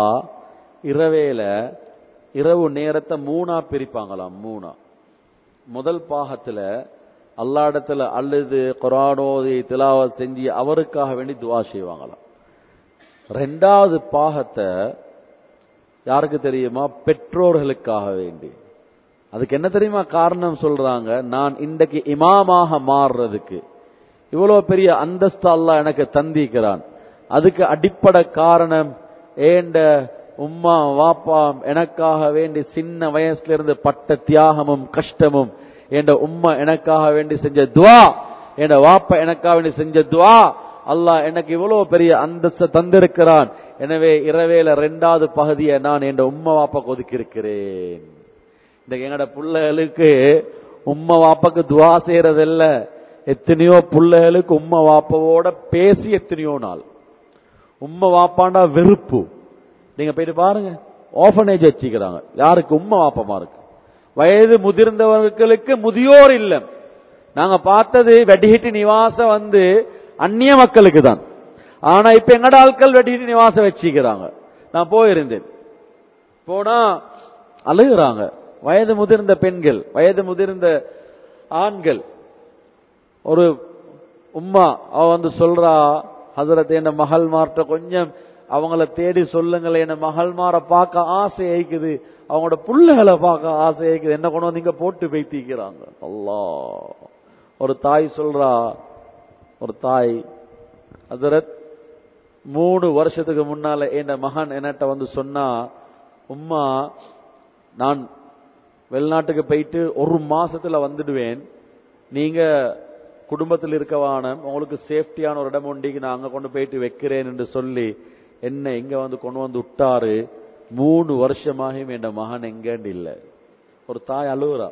இரவேல இரவு நேரத்தை மூணா பிரிப்பாங்களாம் மூணா முதல் பாகத்துல அல்லாடத்துல அழுது குரானோதி திலாவத் செஞ்சு அவருக்காக வேண்டி துவா செய்வாங்களாம் ரெண்டாவது பாகத்தை யாருக்கு தெரியுமா பெற்றோர்களுக்காக வேண்டி அதுக்கு என்ன தெரியுமா காரணம் சொல்றாங்க நான் இன்றைக்கு இமாமாக மாறுறதுக்கு இவ்வளவு பெரிய அந்தஸ்து அல்லாஹ் எனக்கு தந்திக்கிறான் அதுக்கு அடிப்படை காரணம் ஏண்ட உம்மா வாப்பா எனக்காக வேண்டி சின்ன வயசுல இருந்து பட்ட தியாகமும் கஷ்டமும் என்ற உம்மா எனக்காக வேண்டி செஞ்ச துவா என்ற வாப்பா எனக்காக வேண்டி செஞ்ச துவா அல்லாஹ் எனக்கு இவ்வளவு பெரிய அந்தஸ்தை தந்திருக்கிறான் எனவே இரவேல ரெண்டாவது பகுதியை நான் என் உம்மா வாப்பாக்கு ஒதுக்கி இருக்கிறேன் இந்த எங்கட பிள்ளைகளுக்கு உம்மா வாப்பாக்கு துவா செய்யறதில்ல எத்தனையோ பிள்ளைகளுக்கு உம்மா வாப்பாவோட பேசி எத்தனையோ நாள் உம்மா வாப்பாண்டா வெறுப்பு நீங்க போயிட்டு பாருங்க ஆஃபனேஜ் வச்சுக்கிறாங்க யாருக்கு உம்மா வாப்பமா இருக்கு வயது முதிர்ந்தவர்களுக்கு முதியோர் இல்லம் நாங்க பார்த்தது வெடிஹிட்டி நிவாசம் வந்து அந்நிய மக்களுக்கு தான் ஆனா இப்ப எங்கட ஆட்கள் வெடிஹிட்டி நிவாசம் வச்சுக்கிறாங்க நான் போயிருந்தேன் போனா அழுகுறாங்க வயது முதிர்ந்த பெண்கள் வயது முதிர்ந்த ஆண்கள் ஒரு உம்மா அவ வந்து சொல்றா ஹசரத் என்ன மகள் மார்ட்ட கொஞ்சம் அவங்கள தேடி சொல்லுங்களேன் என்ன மகள் மாற பார்க்க ஆசை ஐக்குது அவங்களோட புள்ளைகளை பார்க்க ஆசை ஐக்குது என்ன கொண்டு வந்து இங்க போட்டு வைத்திக்கிறாங்க அல்லா ஒரு தாய் சொல்றா ஒரு தாய் ஹசரத் மூணு வருஷத்துக்கு முன்னால என் மகன் என்னட்ட வந்து சொன்னா உம்மா நான் வெளிநாட்டுக்கு போயிட்டு ஒரு மாசத்துல வந்துடுவேன் நீங்க குடும்பத்தில் இருக்கவான உங்களுக்கு சேஃப்டியான ஒரு இடம் உண்டிக்கு நான் அங்க கொண்டு போயிட்டு வைக்கிறேன் என்று சொல்லி என்ன இங்க வந்து கொண்டு வந்து விட்டாரு மூணு வருஷமாகியும் என் மகன் எங்கேண்டு இல்லை ஒரு தாய் அழுகுறா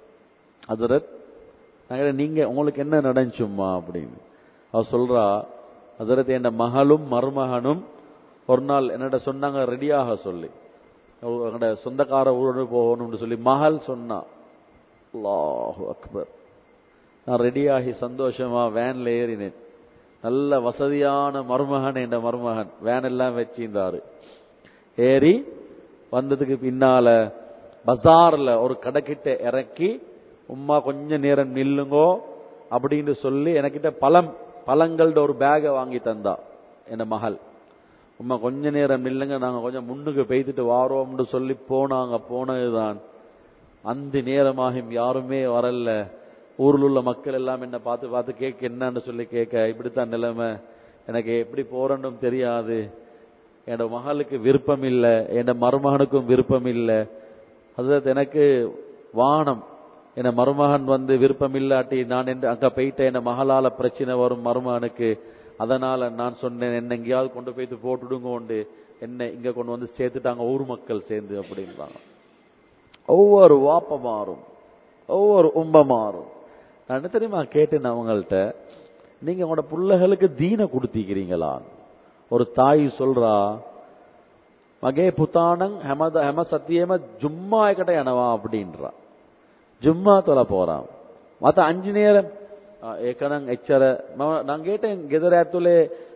அதுரத் நீங்க உங்களுக்கு என்ன நடந்துச்சும்மா அப்படின்னு அவ சொல்றா அதரத் என் மகளும் மருமகனும் ஒரு நாள் என்னட்ட சொன்னாங்க ரெடியாக சொல்லி எங்கட சொந்தக்கார ஊரோடு போகணும்னு சொல்லி மகள் சொன்னா அல்லாஹு அக்பர் நான் ரெடியாகி சந்தோஷமா வேன்ல ஏறினேன் நல்ல வசதியான மருமகன் என்ற மருமகன் வேன் எல்லாம் வச்சிருந்தாரு ஏறி வந்ததுக்கு பின்னால பஜார்ல ஒரு கடைக்கிட்ட இறக்கி உம்மா கொஞ்ச நேரம் நில்லுங்கோ அப்படின்னு சொல்லி எனக்கிட்ட பழம் பழங்கள்ட ஒரு பேகை வாங்கி தந்தா என் மகள் உம்மா கொஞ்ச நேரம் நில்லுங்க நாங்க கொஞ்சம் முன்னுக்கு பெய்துட்டு வாரோம்னு சொல்லி போனாங்க போனதுதான் அந்த நேரமாகும் யாருமே வரல ஊரில் உள்ள மக்கள் எல்லாம் என்ன பார்த்து பார்த்து கேட்க என்னன்னு சொல்லி கேட்க இப்படித்தான் நிலைமை எனக்கு எப்படி போறேன்னும் தெரியாது என் மகளுக்கு விருப்பம் இல்லை என் மருமகனுக்கும் விருப்பம் இல்லை அது எனக்கு வானம் என் மருமகன் வந்து விருப்பம் இல்லாட்டி நான் என்று அங்க போயிட்ட என் மகளால பிரச்சனை வரும் மருமகனுக்கு அதனால நான் சொன்னேன் என்ன எங்கேயாவது கொண்டு போயிட்டு போட்டுடுங்க உண்டு என்ன இங்க கொண்டு வந்து சேர்த்துட்டாங்க ஊர் மக்கள் சேர்ந்து அப்படின்றாங்க ஒவ்வொரு வாப்ப மாறும் ஒவ்வொரு உம்ப மாறும் நான் என்ன தெரியுமா கேட்டேன் அவங்கள்ட்ட நீங்க உங்களோட பிள்ளைகளுக்கு தீன கொடுத்திக்கிறீங்களா ஒரு தாய் சொல்றா மகே புத்தானங் ஹெமத ஹெம சத்தியம ஜும்மா எකට යනවා அப்படின்றா ஜும்மா தொலை போறான் மத்த அஞ்சு நேரம் ඒකනම් එච්චර මම නම් ගේටෙන් ගෙදර ඇතුලේ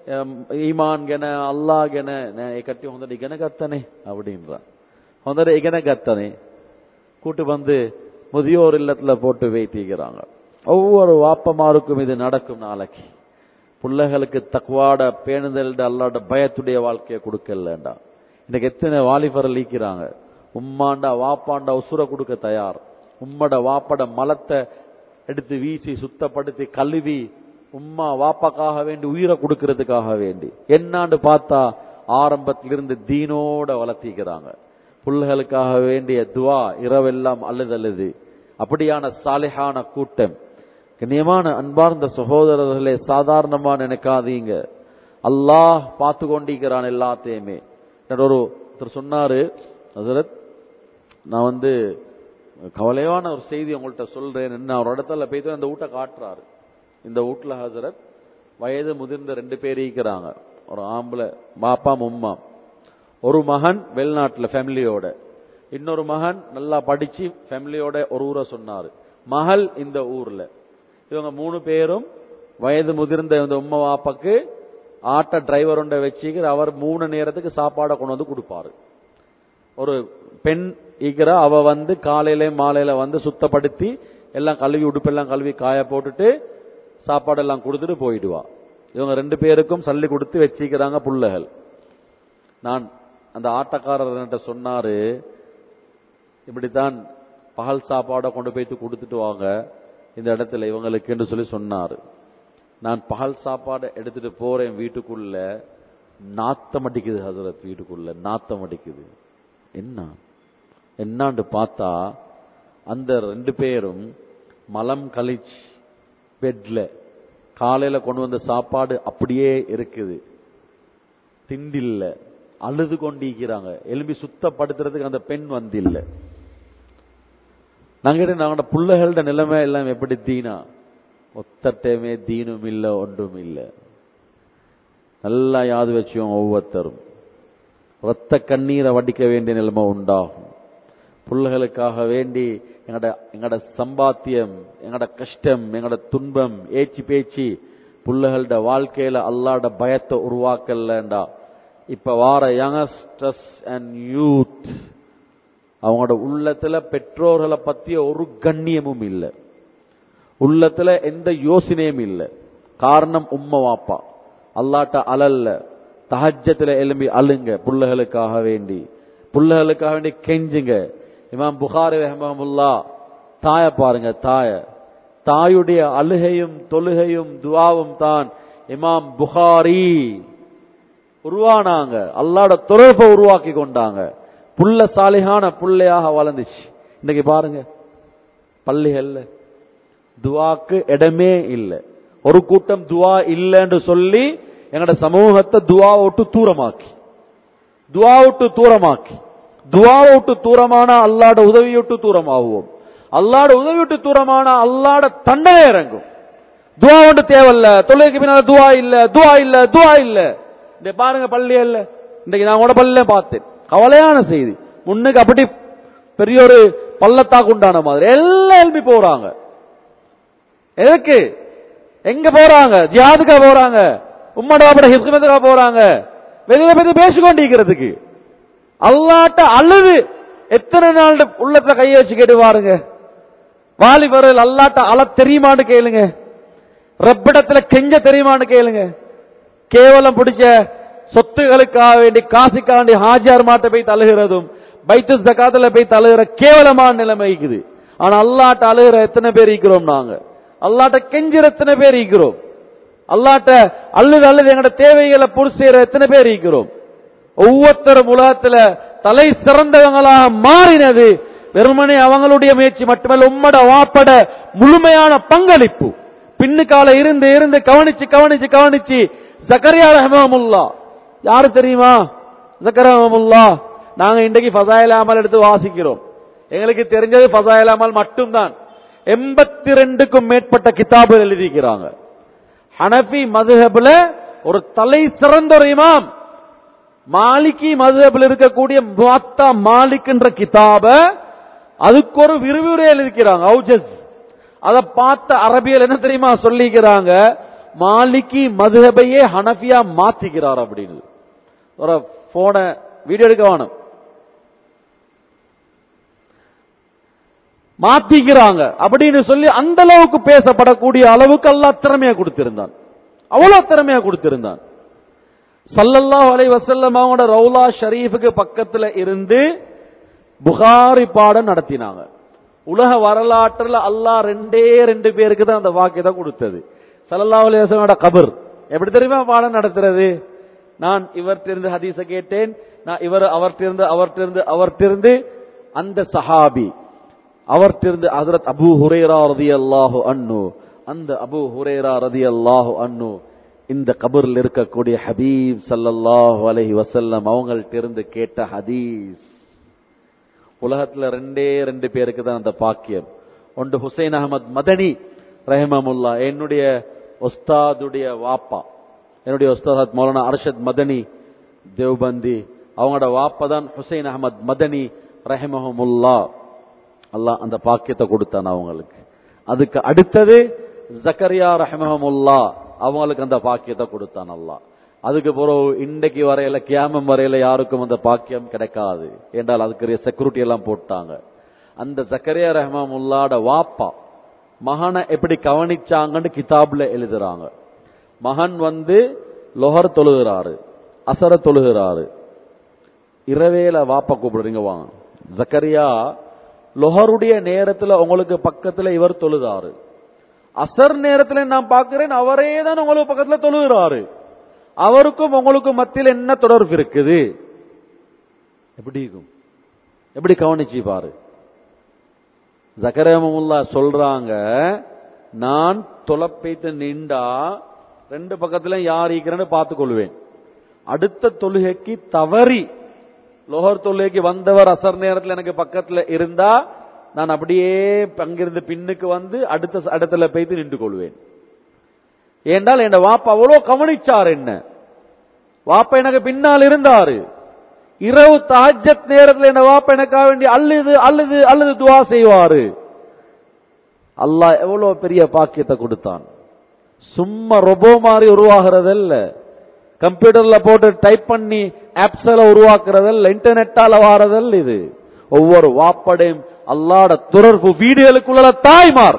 ඊමාන් ගැන අල්ලාහ් ගැන නෑ ඒ කට්ටිය හොඳට ඉගෙන ගත්තනේ அப்படின்றா හොඳට ඉගෙන ගත්තනේ கூட்டு வந்து முதியோர் இல்லத்துல போட்டு வைத்திருக்கிறாங்க ஒவ்வொரு வாப்பமாருக்கும் இது நடக்கும் நாளைக்கு பிள்ளைகளுக்கு தக்குவாட பேணுதல் அல்லாட பயத்துடைய வாழ்க்கையை கொடுக்கலண்டா இன்னைக்கு எத்தனை வாலிபர் லீக்கிறாங்க உம்மாண்டா வாப்பாண்டா உசுர கொடுக்க தயார் உம்மட வாப்பட மலத்தை எடுத்து வீசி சுத்தப்படுத்தி கழுவி உம்மா வாப்பாக்காக வேண்டி உயிரை கொடுக்கறதுக்காக வேண்டி என்னான்னு பார்த்தா ஆரம்பத்திலிருந்து தீனோட வளர்த்திக்கிறாங்க புல்களுக்காக வேண்டிய துவா இரவெல்லாம் அழுதழுது அப்படியான சாலிஹான கூட்டம் கண்ணியமான அன்பார்ந்த சகோதரர்களே சாதாரணமா நினைக்காதீங்க அல்லாஹ் பார்த்து கொண்டிருக்கிறான் எல்லாத்தையுமே ஒரு ஒருத்தர் சொன்னாரு ஹசரத் நான் வந்து கவலையான ஒரு செய்தி உங்கள்கிட்ட சொல்றேன் என்ன ஒரு இடத்துல போயிட்டு அந்த வீட்டை காட்டுறாரு இந்த வீட்டுல ஹசரத் வயது முதிர்ந்த ரெண்டு பேர் இருக்கிறாங்க ஒரு ஆம்பளை பாப்பா மும்மா ஒரு மகன் வெளிநாட்டுல ஃபேமிலியோட இன்னொரு மகன் நல்லா படிச்சு ஃபேமிலியோட ஒரு ஊரை சொன்னாரு மகள் இந்த ஊர்ல இவங்க மூணு பேரும் வயது முதிர்ந்த இந்த உம்மா வாப்பாக்கு ஆட்ட டிரைவர் ஒன்றை வச்சுக்கிற அவர் மூணு நேரத்துக்கு சாப்பாடை கொண்டு வந்து கொடுப்பாரு ஒரு பெண் ஈக்கிற அவ வந்து காலையில மாலையில வந்து சுத்தப்படுத்தி எல்லாம் கழுவி உடுப்பெல்லாம் கழுவி காய போட்டுட்டு சாப்பாடெல்லாம் கொடுத்துட்டு போயிடுவா இவங்க ரெண்டு பேருக்கும் சல்லி கொடுத்து வச்சிக்கிறாங்க புள்ளைகள் நான் அந்த ஆட்டக்காரர்கிட்ட சொன்னாரு இப்படித்தான் பகல் சாப்பாடை கொண்டு போய்த்து கொடுத்துட்டு வாங்க இந்த இடத்துல இவங்களுக்குன்னு சொல்லி சொன்னாரு நான் பகல் சாப்பாடை எடுத்துட்டு போறேன் வீட்டுக்குள்ள நாத்தம் அடிக்குது ஹசரத் வீட்டுக்குள்ள நாத்தம் அடிக்குது என்ன என்னான்னு பார்த்தா அந்த ரெண்டு பேரும் மலம் கழிச்சு பெட்ல காலையில கொண்டு வந்த சாப்பாடு அப்படியே இருக்குது திண்டில்ல அழுது கொண்டிருக்கிறாங்க எலும்பி சுத்தப்படுத்துறதுக்கு அந்த பெண் வந்து இல்ல நாங்க நாங்களோட பிள்ளைகளோட நிலைமை எல்லாம் எப்படி தீனா ஒத்தட்டையுமே தீனும் இல்ல ஒன்றும் இல்ல நல்லா யாது வச்சோம் ஒவ்வொருத்தரும் ரத்த கண்ணீரை வடிக்க வேண்டிய நிலைமை உண்டாகும் புள்ளைகளுக்காக வேண்டி எங்கட எங்கட சம்பாத்தியம் எங்கட கஷ்டம் எங்கட துன்பம் ஏச்சி பேச்சு புள்ளைகளோட வாழ்க்கையில அல்லாட பயத்தை உருவாக்கலண்டா இப்ப வார யங்ஸ்டர்ஸ் அண்ட் யூத் அவங்களோட உள்ளத்துல பெற்றோர்களை பத்திய ஒரு கண்ணியமும் இல்லை உள்ளத்துல எந்த யோசனையும் இல்லை காரணம் உம்ம வாப்பா அல்லாட்ட அலல்ல தஹஜத்துல எலும்பி அழுங்க புள்ளைகளுக்காக வேண்டி புள்ளைகளுக்காக வேண்டி கெஞ்சுங்க இமாம் புகாரி ரஹமமுல்லா தாய பாருங்க தாய தாயுடைய அழுகையும் தொழுகையும் துவாவும் தான் இமாம் புகாரி உருவானாங்க அல்லாட தொடர்பை உருவாக்கி கொண்டாங்க புள்ள சாலிகான புள்ளையாக வளர்ந்துச்சு இன்னைக்கு பாருங்க பள்ளிகள்ல துவாக்கு இடமே இல்லை ஒரு கூட்டம் துவா இல்லைன்னு சொல்லி எங்கட சமூகத்தை துவா விட்டு தூரமாக்கி துவா விட்டு தூரமாக்கி துவா விட்டு தூரமான அல்லாட உதவி விட்டு தூரமாகுவோம் அல்லாட உதவி விட்டு தூரமான அல்லாட தண்டனை இறங்கும் துவா ஒன்று தேவையில்ல தொழுகைக்கு பின்னால துவா இல்ல துவா இல்ல துவா இல்ல இந்த பாருங்க பள்ளி இல்ல இன்னைக்கு நான் கூட பள்ளியில பார்த்தேன் கவலையான செய்தி முன்னுக்கு அப்படி பெரிய ஒரு பள்ளத்தாக்கு உண்டான மாதிரி எல்லாம் எழுப்பி போறாங்க எதுக்கு எங்க போறாங்க ஜியாதுக்கா போறாங்க உம்மடாபட ஹிஸ்மத்துக்கா போறாங்க வெளியில போய் பேசிக்கொண்டிருக்கிறதுக்கு அல்லாட்ட அழுது எத்தனை நாள் உள்ளத்துல கைய வச்சு கேட்டு பாருங்க வாலிபர்கள் அல்லாட்ட அழ தெரியுமான்னு கேளுங்க ரப்பிடத்துல கெஞ்ச தெரியுமான்னு கேளுங்க கேவலம் பிடிச்ச சொத்துகளுக்காக வேண்டி காசுக்காக வேண்டி ஹாஜியார் மாட்ட போய் தழுகிறதும் பைத்து ஜக்காத்துல போய் தழுகிற கேவலமான நிலைமை இருக்குது ஆனா அல்லாட்ட அழுகிற எத்தனை பேர் இருக்கிறோம் நாங்க அல்லாட்ட கெஞ்சிற எத்தனை பேர் இருக்கிறோம் அல்லாட்ட அழுது அழுது எங்கட தேவைகளை பூர்த்தி செய்யற எத்தனை பேர் இருக்கிறோம் ஒவ்வொருத்தரும் உலகத்துல தலை சிறந்தவங்களாக மாறினது வெறுமனே அவங்களுடைய முயற்சி மட்டுமல்ல உம்மட வாப்பட முழுமையான பங்களிப்பு பின்னுக்கால இருந்து இருந்து கவனிச்சு கவனிச்சு கவனிச்சு ஜக்கரியா ரஹமுல்லா யாரு தெரியுமா ஜக்கரமுல்லா நாங்க இன்றைக்கு ஃபசாயில் அமல் எடுத்து வாசிக்கிறோம் எங்களுக்கு தெரிஞ்சது ஃபசாயில் அமல் மட்டும்தான் எண்பத்தி ரெண்டுக்கும் மேற்பட்ட கிதாபுகள் எழுதிக்கிறாங்க ஹனஃபி மதுஹப்ல ஒரு தலை சிறந்த ஒரு இமாம் மாலிகி மதுஹப்ல இருக்கக்கூடிய முவாத்தா மாலிக் என்ற கிதாப அதுக்கு ஒரு விரிவுரை எழுதிக்கிறாங்க அவுஜஸ் அதை பார்த்த அரபியல் என்ன தெரியுமா சொல்லிக்கிறாங்க மாலிகி மதுஹபையே ஹனஃபியா மாத்திக்கிறார் அப்படின்னு ஒரு போன வீடியோ எடுக்க வேணும் மாத்திக்கிறாங்க அப்படின்னு சொல்லி அந்த அளவுக்கு பேசப்படக்கூடிய அளவுக்கு அல்லாஹ் திறமையா கொடுத்திருந்தான் அவ்வளவு திறமையா கொடுத்திருந்தான் சல்லல்லாஹு அலைஹி வஸல்லம் அவங்களோட ரவுலா ஷரீஃபுக்கு பக்கத்துல இருந்து புகாரி பாடம் நடத்தினாங்க உலக வரலாற்றுல அல்லாஹ் ரெண்டே ரெண்டு பேருக்கு தான் அந்த வாக்கியத்தை கொடுத்தது சல்லல்லாஹு அலைஹி வஸல்லமோட கபர் எப்படி தெரியுமா பாடம் நடத்துறது நான் இவர்ட்டிருந்து ஹதீஸ கேட்டேன் நான் இவர் அவர்ட்டிருந்து அவர்ட்டிருந்து அவர்ட்டிருந்து அந்த சஹாபி அவர்ட்டிருந்து ஹஜரத் அபூ ஹுரைரா ரதியல்லாஹு அன்னு அந்த அபூ ஹுரைரா ரதியல்லாஹு அன்னு இந்த கபரில் இருக்கக்கூடிய ஹபீப் ஸல்லல்லாஹு அலைஹி வஸல்லம் அவங்கள்ட்ட இருந்து கேட்ட ஹதீஸ் உலகத்துல ரெண்டே ரெண்டு பேருக்கு தான் அந்த பாக்கியம் ஒன்று ஹுசைன் அகமது மதனி ரஹிமமுல்லா என்னுடைய ஒஸ்தாதுடைய வாப்பா என்னுடைய ஒஸ்தாத் மௌலானா அர்ஷத் மதனி தேவ்பந்தி அவங்களோட வாப்பா தான் ஹுசைன் அகமது மதனி ரஹிமஹமுல்லா அல்லாஹ் அந்த பாக்கியத்தை கொடுத்தான் அவங்களுக்கு அதுக்கு அடுத்தது ஜக்கரியா ரஹிமஹமுல்லா அவங்களுக்கு அந்த பாக்கியத்தை கொடுத்தான் அல்லாஹ் அதுக்கு பிறகு இன்றைக்கு வரையில கியாமம் வரையில யாருக்கும் அந்த பாக்கியம் கிடைக்காது என்றால் அதுக்குரிய செக்யூரிட்டி எல்லாம் போட்டாங்க அந்த ஜக்கரியா ரஹ்மமுல்லாட வாப்பா மகனை எப்படி கவனிச்சாங்கன்னு கிதாப்ல எழுதுறாங்க மகன் வந்து லொஹர் தொழுகிறாரு அசர தொழுகிறாரு இரவேல வாப்பா கூப்பிடுறீங்க வாங்க ஜக்கரியா லொஹருடைய நேரத்துல உங்களுக்கு பக்கத்துல இவர் தொழுதாரு அசர் நேரத்துல நான் பார்க்கிறேன் அவரே தான் உங்களுக்கு பக்கத்துல தொழுகிறாரு அவருக்கும் உங்களுக்கும் மத்தியில் என்ன தொடர்பு இருக்குது எப்படி இருக்கும் எப்படி கவனிச்சு பாரு ஜக்கரமுல்லா சொல்றாங்க நான் தொலைப்பைத்து நின்றா ரெண்டு பக்கத்துல யார் இருக்கிறேன்னு பார்த்து கொள்வேன் அடுத்த தொழுகைக்கு தவறி லோகர் தொழுகைக்கு வந்தவர் அசர் நேரத்தில் எனக்கு பக்கத்துல இருந்தா நான் அப்படியே அங்கிருந்து பின்னுக்கு வந்து அடுத்த இடத்துல போய்த்து நின்று கொள்வேன் ஏண்டால் என் வாப்பா அவ்வளோ கவனிச்சார் என்ன வாப்பா எனக்கு பின்னால் இருந்தாரு இரவு தாஜத் நேரத்தில் என் வாப்பா எனக்காக வேண்டி அழுது அழுது அழுது துவா செய்வாரு அல்லாஹ் எவ்வளவு பெரிய பாக்கியத்தை கொடுத்தான் சும்மா ரொபோ மாதிரி உருவாகிறதல்ல கம்ப்யூட்டர்ல போட்டு டைப் பண்ணி ஆப்ஸ்ல உருவாக்குறதல்ல இன்டர்நெட்டால வாரதல்ல இது ஒவ்வொரு வாப்படையும் அல்லாட தொடர்பு வீடுகளுக்குள்ள தாய்மார்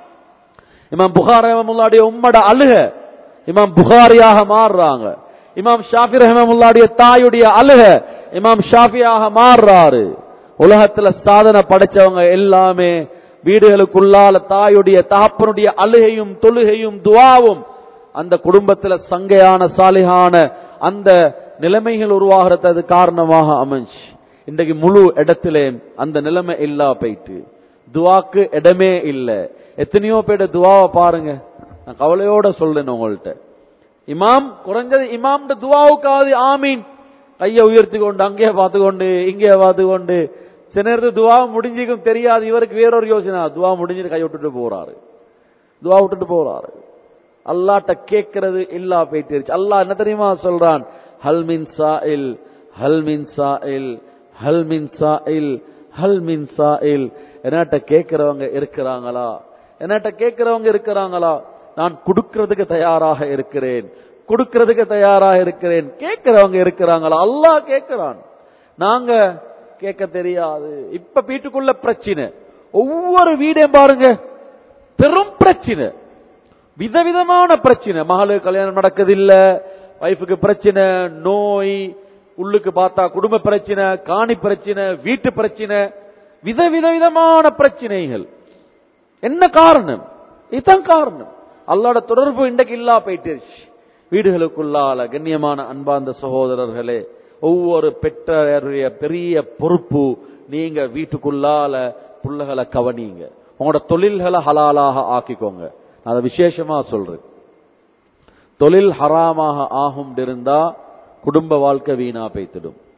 இமாம் புகார் ரஹமுல்லாடைய உம்மட அழுக இமாம் புகாரியாக மாறுறாங்க இமாம் ஷாஃபி ரஹமுல்லாடைய தாயுடைய அழுக இமாம் ஷாஃபியாக மாறுறாரு உலகத்துல சாதனை படைச்சவங்க எல்லாமே வீடுகளுக்குள்ளால தாயுடைய தகப்பனுடைய அழுகையும் தொழுகையும் துவாவும் அந்த குடும்பத்துல சங்கையான சாலிகான அந்த நிலைமைகள் உருவாகிறது அது காரணமாக அமைஞ்சு இன்றைக்கு முழு இடத்திலே அந்த நிலைமை இல்லா போயிட்டு துவாக்கு இடமே இல்லை எத்தனையோ பேட துவாவை பாருங்க நான் கவலையோட சொல்றேன் உங்கள்கிட்ட இமாம் குறைஞ்சது இமாம் துவாவுக்காவது ஆமீன் கையை உயர்த்தி கொண்டு அங்கே பார்த்து கொண்டு இங்கே பார்த்து கொண்டு சில நேரத்து துவா முடிஞ்சிக்கும் தெரியாது இவருக்கு வேறொரு யோசனை துவா முடிஞ்சுட்டு கை விட்டுட்டு போறாரு துவா விட்டுட்டு போறாரு அல்லாட்ட கேட்கறது இல்லா போயிட்டு அல்லாஹ் என்ன தெரியுமா சொல்றான் ஹல் மின் சாயில் ஹல் மின் சாயில் ஹல் மின் சாயில் ஹல் மின் சாயில் என்னாட்ட கேட்கிறவங்க இருக்கிறாங்களா என்னாட்ட கேட்கிறவங்க இருக்கிறாங்களா நான் கொடுக்கிறதுக்கு தயாராக இருக்கிறேன் கொடுக்கிறதுக்கு தயாராக இருக்கிறேன் கேட்கிறவங்க இருக்கிறாங்களா அல்லாஹ் கேட்கிறான் நாங்க கேட்க தெரியாது இப்ப வீட்டுக்குள்ள பிரச்சனை ஒவ்வொரு வீடையும் பாருங்க பெரும் பிரச்சனை விதவிதமான பிரச்சனை மகளுக்கு கல்யாணம் நடக்குதில்ல வைஃபுக்கு பிரச்சனை நோய் உள்ளுக்கு பார்த்தா குடும்ப பிரச்சனை காணி பிரச்சனை வீட்டு பிரச்சனை விதவித விதமான பிரச்சனைகள் என்ன காரணம் இதுதான் காரணம் அல்லாட தொடர்பு இன்றைக்கு இல்லா போயிட்டுருச்சு வீடுகளுக்குள்ளால கண்ணியமான அன்பார்ந்த சகோதரர்களே ஒவ்வொரு பெற்றோருடைய பெரிய பொறுப்பு நீங்க வீட்டுக்குள்ளால புள்ளகளை கவனிங்க உங்களோட தொழில்களை ஹலாலாக ஆக்கிக்கோங்க நான் அதை விசேஷமா சொல்றேன் தொழில் ஹராமாக ஆகும் இருந்தா குடும்ப வாழ்க்கை வீணா போய்த்திடும்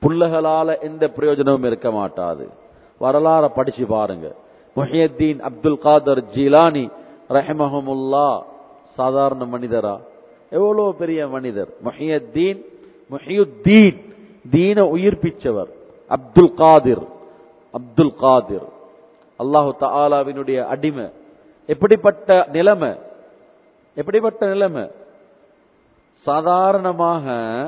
புள்ளகளால எந்த பிரயோஜனமும் இருக்க மாட்டாது வரலாற படிச்சு பாருங்க முஹியத்தீன் அப்துல் காதர் ஜீலானி ரஹமஹமுல்லா சாதாரண மனிதரா எவ்வளவு பெரிய மனிதர் முஹியத்தீன் முஹியுத்தீன் தீன உயிர்ப்பிச்சவர் அப்துல் காதிர் அப்துல் காதிர் அல்லாஹு தாலாவினுடைய அடிமை எப்படிப்பட்ட நிலைமை எப்படிப்பட்ட நிலைமை சாதாரணமாக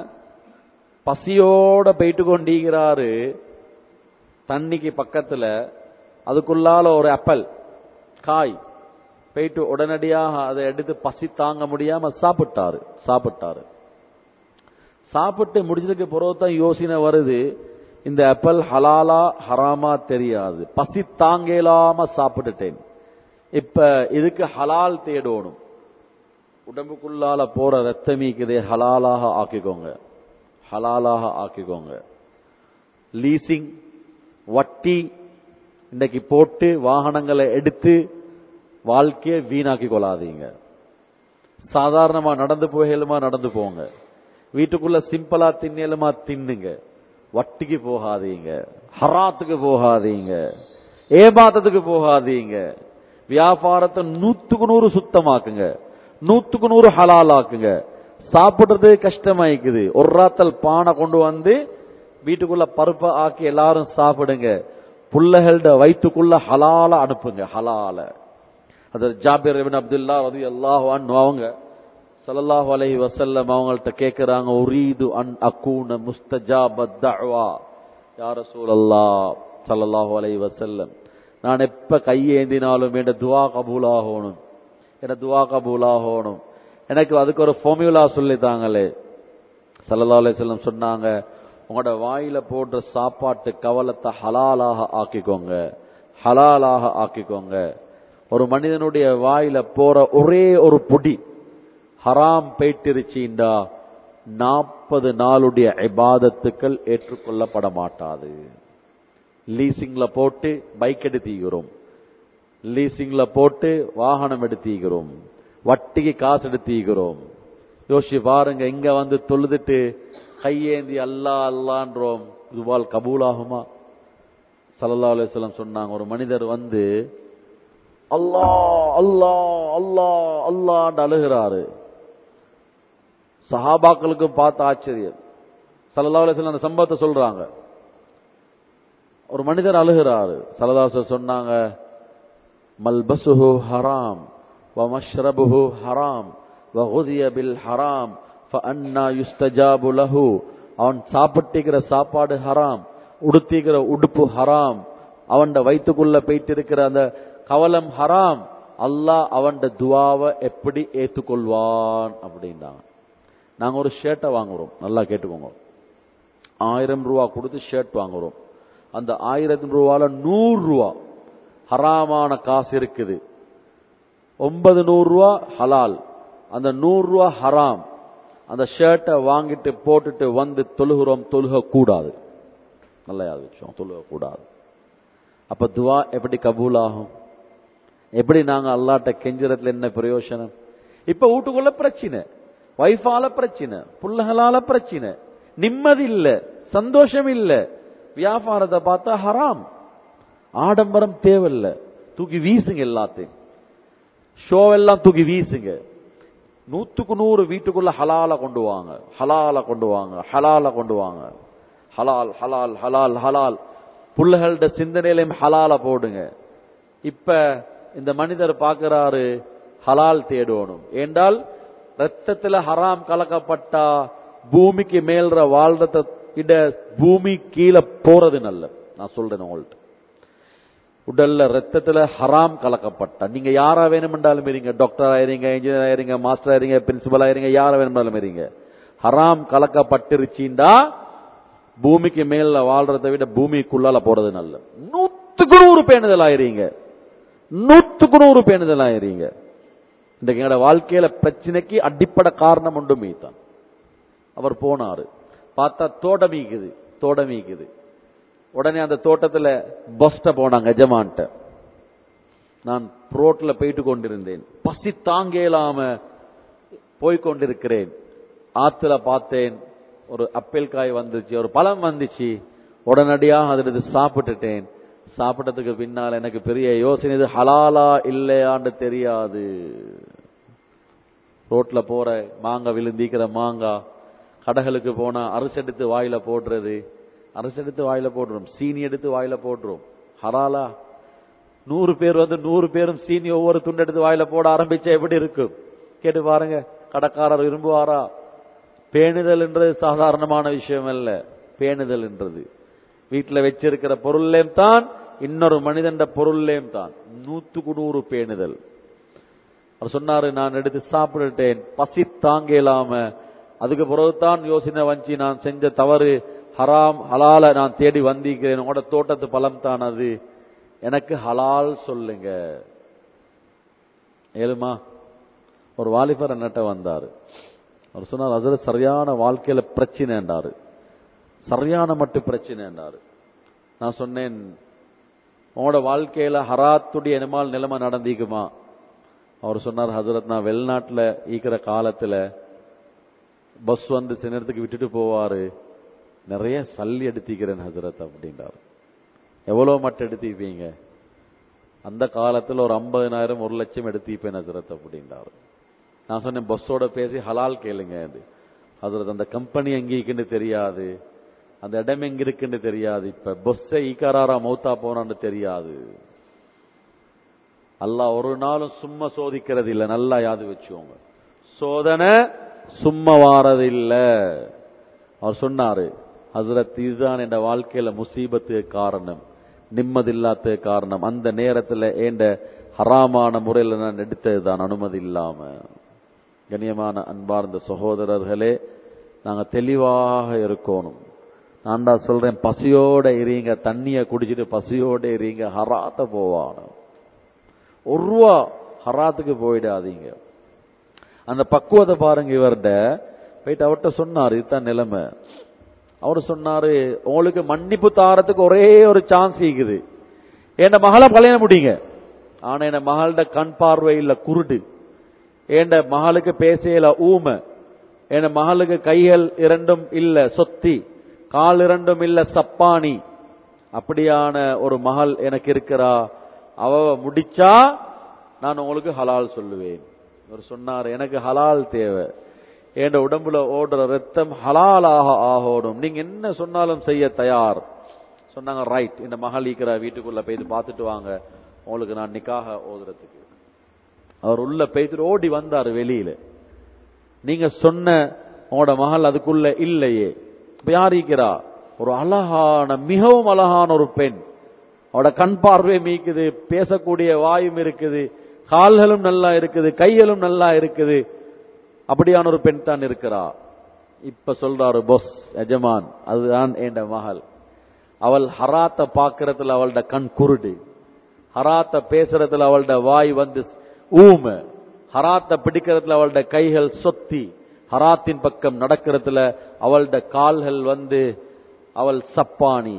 பசியோட போயிட்டு கொண்டிருக்கிறாரு தண்ணிக்கு பக்கத்துல அதுக்குள்ளால ஒரு அப்பல் காய் போயிட்டு உடனடியாக அதை எடுத்து பசி தாங்க முடியாம சாப்பிட்டாரு சாப்பிட்டாரு சாப்பிட்டு முடிச்சதுக்கு பிறகுதான் யோசனை வருது இந்த அப்பல் ஹலாலா ஹராமா தெரியாது பசி தாங்கலாம சாப்பிட்டுட்டேன் இப்ப இதுக்கு ஹலால் தேடணும் உடம்புக்குள்ளால போற ரத்தமீக்குதே ஹலாலாக ஆக்கிக்கோங்க ஹலாலாக ஆக்கிக்கோங்க லீசிங் வட்டி இன்னைக்கு போட்டு வாகனங்களை எடுத்து வாழ்க்கையை வீணாக்கி கொள்ளாதீங்க சாதாரணமா நடந்து போகலுமா நடந்து போங்க வீட்டுக்குள்ள சிம்பிளா தின்னலுமா தின்னுங்க வட்டிக்கு போகாதீங்க ஹராத்துக்கு போகாதீங்க ஏமாத்தத்துக்கு போகாதீங்க வியாபாரத்தை நூத்துக்கு நூறு சுத்தமாக்குங்க நூத்துக்கு நூறு ஹலால் ஆக்குங்க சாப்பிடுறது கஷ்டமாயிக்குது ஒரு ராத்தல் பானை கொண்டு வந்து வீட்டுக்குள்ள பருப்பை ஆக்கி எல்லாரும் சாப்பிடுங்க புள்ளகளோட வயிற்றுக்குள்ள ஹலால அனுப்புங்க ஹலால அது ஜாபிர் இபின் அப்துல்லா ரதி அல்லாஹ் அவங்க ஸல்லல்லாஹு அலைஹி வஸல்லம் அவங்கள்ட்ட கேக்குறாங்க உரீது அன் அகூன முஸ்தஜாப தஅவா யா ரசூலல்லாஹ் ஸல்லல்லாஹு அலைஹி வஸல்லம் நான் எப்ப கையேந்தினாலும் என் துவா கபூலாகணும் என் துவா கபூலாகணும் எனக்கு அதுக்கு ஒரு ஃபார்முலா சொல்லித்தாங்களே ஸல்லல்லாஹு அலைஹி வஸல்லம் சொன்னாங்க உங்களோட வாயில போடுற சாப்பாட்டு கவலத்தை ஹலாலாக ஆக்கிக்கோங்க ஹலாலாக ஆக்கிக்கோங்க ஒரு மனிதனுடைய வாயில போற ஒரே ஒரு பொடி ஹராம் போயிட்டிருச்சீண்டா நாற்பது நாளுடைய இபாதத்துக்கள் ஏற்றுக்கொள்ளப்பட மாட்டாது லீசிங்ல போட்டு பைக் எடுத்தீகிறோம் லீசிங்ல போட்டு வாகனம் எடுத்தீகிறோம் வட்டிக்கு காசு எடுத்தீகிறோம் யோசிச்சு பாருங்க இங்க வந்து தொழுதுட்டு கையேந்தி அல்லா அல்லான்றோம் இதுவால் கபூலாகுமா சல்லா அலுவலம் சொன்னாங்க ஒரு மனிதர் வந்து அல்லா அல்லா அல்லா அல்லான்னு அழுகிறாரு சஹாபாக்களுக்கு பார்த்த ஆச்சரியம் சல்லா அலுவலம் அந்த சம்பவத்தை சொல்றாங்க ஒரு மனிதர் அழுகிறாரு சல்லதாச சொன்னாங்க மல்பசுஹு ஹராம் வமஷ்ரபுஹு ஹராம் வகுதிய பில் ஹராம் ஃபஅன்னா யுஸ்தஜாபு லஹு அவன் சாப்பிட்டிருக்கிற சாப்பாடு ஹராம் உடுத்திக்கிற உடுப்பு ஹராம் அவன் வயிற்றுக்குள்ள போயிட்டு இருக்கிற அந்த கவலம் ஹராம் அல்லாஹ் அவன் துவாவை எப்படி ஏத்துக்கொள்வான் அப்படின்னாங்க நாங்க ஒரு ஷர்ட்டை வாங்குறோம் நல்லா கேட்டுக்கோங்க ஆயிரம் ரூபா கொடுத்து ஷர்ட் வாங்குறோம் அந்த ஆயிரத்தி ரூபால நூறு ரூபா ஹராமான காசு இருக்குது ஒன்பது நூறு ரூபா ஹலால் அந்த நூறு ரூபா ஹராம் அந்த ஷர்ட்டை வாங்கிட்டு போட்டுட்டு வந்து தொழுகிறோம் தொழுக கூடாது நல்ல விஷயம் தொழுக கூடாது அப்ப துவா எப்படி கபூல் ஆகும் எப்படி நாங்க அல்லாட்ட கெஞ்சுறதுல என்ன பிரயோஜனம் இப்ப வீட்டுக்குள்ள பிரச்சனை வைஃபால பிரச்சனை புள்ளகளால பிரச்சனை நிம்மதி இல்ல சந்தோஷம் இல்ல வியாபாரத்தை பார்த்தா ஹராம் ஆடம்பரம் தேவையில்ல தூக்கி வீசுங்க எல்லாத்தையும் ஷோ எல்லாம் தூக்கி வீசுங்க நூத்துக்கு நூறு வீட்டுக்குள்ள ஹலால கொண்டு வாங்க ஹலால கொண்டு வாங்க ஹலால கொண்டு வாங்க ஹலால் ஹலால் ஹலால் ஹலால் புள்ளைகளோட சிந்தனையிலையும் ஹலால போடுங்க இப்ப இந்த மனிதர் பார்க்கிறாரு ஹலால் தேடணும் ஏண்டால் ரத்தத்துல ஹராம் கலக்கப்பட்டா பூமிக்கு மேல்ற வாழ்றத இட பூமி கீழே போறது நல்ல நான் சொல்றேன் உங்கள்ட்ட உடல்ல ரத்தத்துல ஹராம் கலக்கப்பட்டா நீங்க யாரா வேணுமென்றாலும் இருங்க டாக்டர் ஆயிருங்க இன்ஜினியர் ஆயிருங்க மாஸ்டர் ஆயிருங்க பிரின்சிபல் ஆயிருங்க யாரா வேணுமென்றாலும் இருங்க ஹராம் கலக்கப்பட்டிருச்சீண்டா பூமிக்கு மேல வாழ்றதை விட பூமிக்குள்ளால போறது நல்ல நூத்துக்கு நூறு பேணுதல் ஆயிருங்க நூத்துக்கு நூறு பேணுதல் ஆயிருங்க இன்றைக்கு எங்களோட வாழ்க்கையில பிரச்சனைக்கு அடிப்படை காரணம் ஒன்று மீத்தான் அவர் போனாரு பார்த்தா தோட்டம் மீக்குது தோட்டம் மீக்குது உடனே அந்த தோட்டத்துல பஸ்ட போனாங்க எஜமான்ட்ட நான் ரோட்ல போயிட்டு கொண்டிருந்தேன் பசி தாங்க இயலாம போய்கொண்டிருக்கிறேன் ஆத்துல பார்த்தேன் ஒரு அப்பேல் காய் வந்துச்சு ஒரு பழம் வந்துச்சு உடனடியாக அதை எடுத்து சாப்பிட்டுட்டேன் சாப்பிட்டதுக்கு பின்னால் எனக்கு பெரிய யோசனை இது ஹலாலா இல்லையான்னு தெரியாது ரோட்ல போற மாங்காய் விழுந்திக்கிற மாங்காய் கடைகளுக்கு போனா அரிசி எடுத்து வாயில போடுறது அரிசி எடுத்து வாயில போடுறோம் சீனி எடுத்து வாயில போடுறோம் ஹலாலா நூறு பேர் வந்து நூறு பேரும் சீனி ஒவ்வொரு துண்டு எடுத்து வாயில போட ஆரம்பிச்சா எப்படி இருக்கும் கேட்டு பாருங்க கடைக்காரர் விரும்புவாரா பேணுதல் என்றது சாதாரணமான விஷயம் அல்ல பேணுதல் என்றது வீட்டுல வச்சிருக்கிற பொருள்லேயும் தான் இன்னொரு மனிதன் பொருள்லேயும் தான் நூத்துக்கு நூறு பேணுதல் அவர் சொன்னாரு நான் எடுத்து சாப்பிட்டுட்டேன் பசி தாங்க இயலாம அதுக்கு பிறகுதான் யோசனை வஞ்சி நான் செஞ்ச தவறு ஹராம் ஹலால நான் தேடி வந்திருக்கிறேன் உங்களோட தோட்டத்து பழம் தான் அது எனக்கு ஹலால் சொல்லுங்க ஏழுமா ஒரு வாலிபர் என்னட்ட வந்தாரு அவர் சொன்னார் அதுல சரியான வாழ்க்கையில பிரச்சனைன்றாரு சரியான மட்டும் பிரச்சனைன்றாரு நான் சொன்னேன் உங்களோட வாழ்க்கையில ஹராத்துடைய என்னமால் நிலைமை நடந்திக்குமா அவர் சொன்னார் ஹசரத் நான் வெளிநாட்டுல ஈக்கிற காலத்துல பஸ் வந்து சில நேரத்துக்கு விட்டுட்டு போவாரு நிறைய சல்லி எடுத்திக்கிறேன் ஹசரத் அப்படின்றாரு எவ்வளவு மட்டும் எடுத்திப்பீங்க அந்த காலத்துல ஒரு ஐம்பதனாயிரம் ஒரு லட்சம் எடுத்திப்பேன் ஹசரத் அப்படின்றாரு நான் சொன்னேன் பஸ்ஸோட பேசி ஹலால் கேளுங்க அது ஹசரத் அந்த கம்பெனி எங்க இருக்குன்னு தெரியாது அந்த இடம் எங்க இருக்குன்னு தெரியாது இப்ப பஸ்ஸை ஈக்காரா மௌத்தா போனான்னு தெரியாது அல்லாஹ் ஒரு நாளும் சும்மா சோதிக்கிறது இல்ல நல்லா யாது வச்சுக்கோங்க சோதனை சும்மா வாரது இல்ல அவர் சொன்னாரு ஹசரத் இதுதான் என் வாழ்க்கையில முசீபத்துக்கு காரணம் நிம்மதில்லாத காரணம் அந்த நேரத்துல ஏண்ட ஹராமான முறையில் நான் எடுத்ததுதான் அனுமதி இல்லாம கண்ணியமான அன்பார்ந்த சகோதரர்களே நாங்க தெளிவாக இருக்கணும் நான் தான் சொல்றேன் பசியோட இருங்க தண்ணிய குடிச்சிட்டு பசியோட இருங்க ஹராத்த போவான ஒரு ரூபா ஹராத்துக்கு போயிடாதீங்க அந்த பக்குவத்தை பாருங்க இவர்கிட்ட போயிட்டு அவர்கிட்ட சொன்னார் இதுதான் நிலைமை அவர் சொன்னாரு உங்களுக்கு மன்னிப்பு தாரத்துக்கு ஒரே ஒரு சான்ஸ் இருக்குது என் மகளை கல்யாணம் முடியுங்க ஆனா என் மகளோட கண் பார்வை இல்ல குருடு என் மகளுக்கு பேசையில ஊமை என் மகளுக்கு கைகள் இரண்டும் இல்ல சொத்தி கால் இரண்டும் இல்ல சப்பானி அப்படியான ஒரு மகள் எனக்கு இருக்கிறா அவ முடிச்சா நான் உங்களுக்கு ஹலால் சொல்லுவேன் இவர் சொன்னார் எனக்கு ஹலால் தேவை என் உடம்புல ஓடுற ரத்தம் ஹலாலாக ஆகணும் நீங்க என்ன சொன்னாலும் செய்ய தயார் சொன்னாங்க ரைட் இந்த மகள் ஈக்கிற வீட்டுக்குள்ள போய் பார்த்துட்டு வாங்க உங்களுக்கு நான் நிக்காக ஓதுறதுக்கு அவர் உள்ள போய்த்து ஓடி வந்தார் வெளியில நீங்க சொன்ன உங்களோட மகள் அதுக்குள்ள இல்லையே இப்ப யார் ஈக்கிறா ஒரு அழகான மிகவும் அழகான ஒரு பெண் அவட கண் பார்வை மீக்குது பேசக்கூடிய வாயும் இருக்குது கால்களும் நல்லா இருக்குது கைகளும் நல்லா இருக்குது அப்படியான ஒரு பெண் தான் இருக்கிறா இப்ப சொல்றாரு பொஸ் எஜமான் அதுதான் என் மகள் அவள் ஹராத்த பாக்குறதுல அவளோட கண் குருடு ஹராத்த பேசுறதுல அவளோட வாய் வந்து ஊம ஹராத்த பிடிக்கிறதுல அவளோட கைகள் சொத்தி ஹராத்தின் பக்கம் நடக்கிறதுல அவளோட கால்கள் வந்து அவள் சப்பானி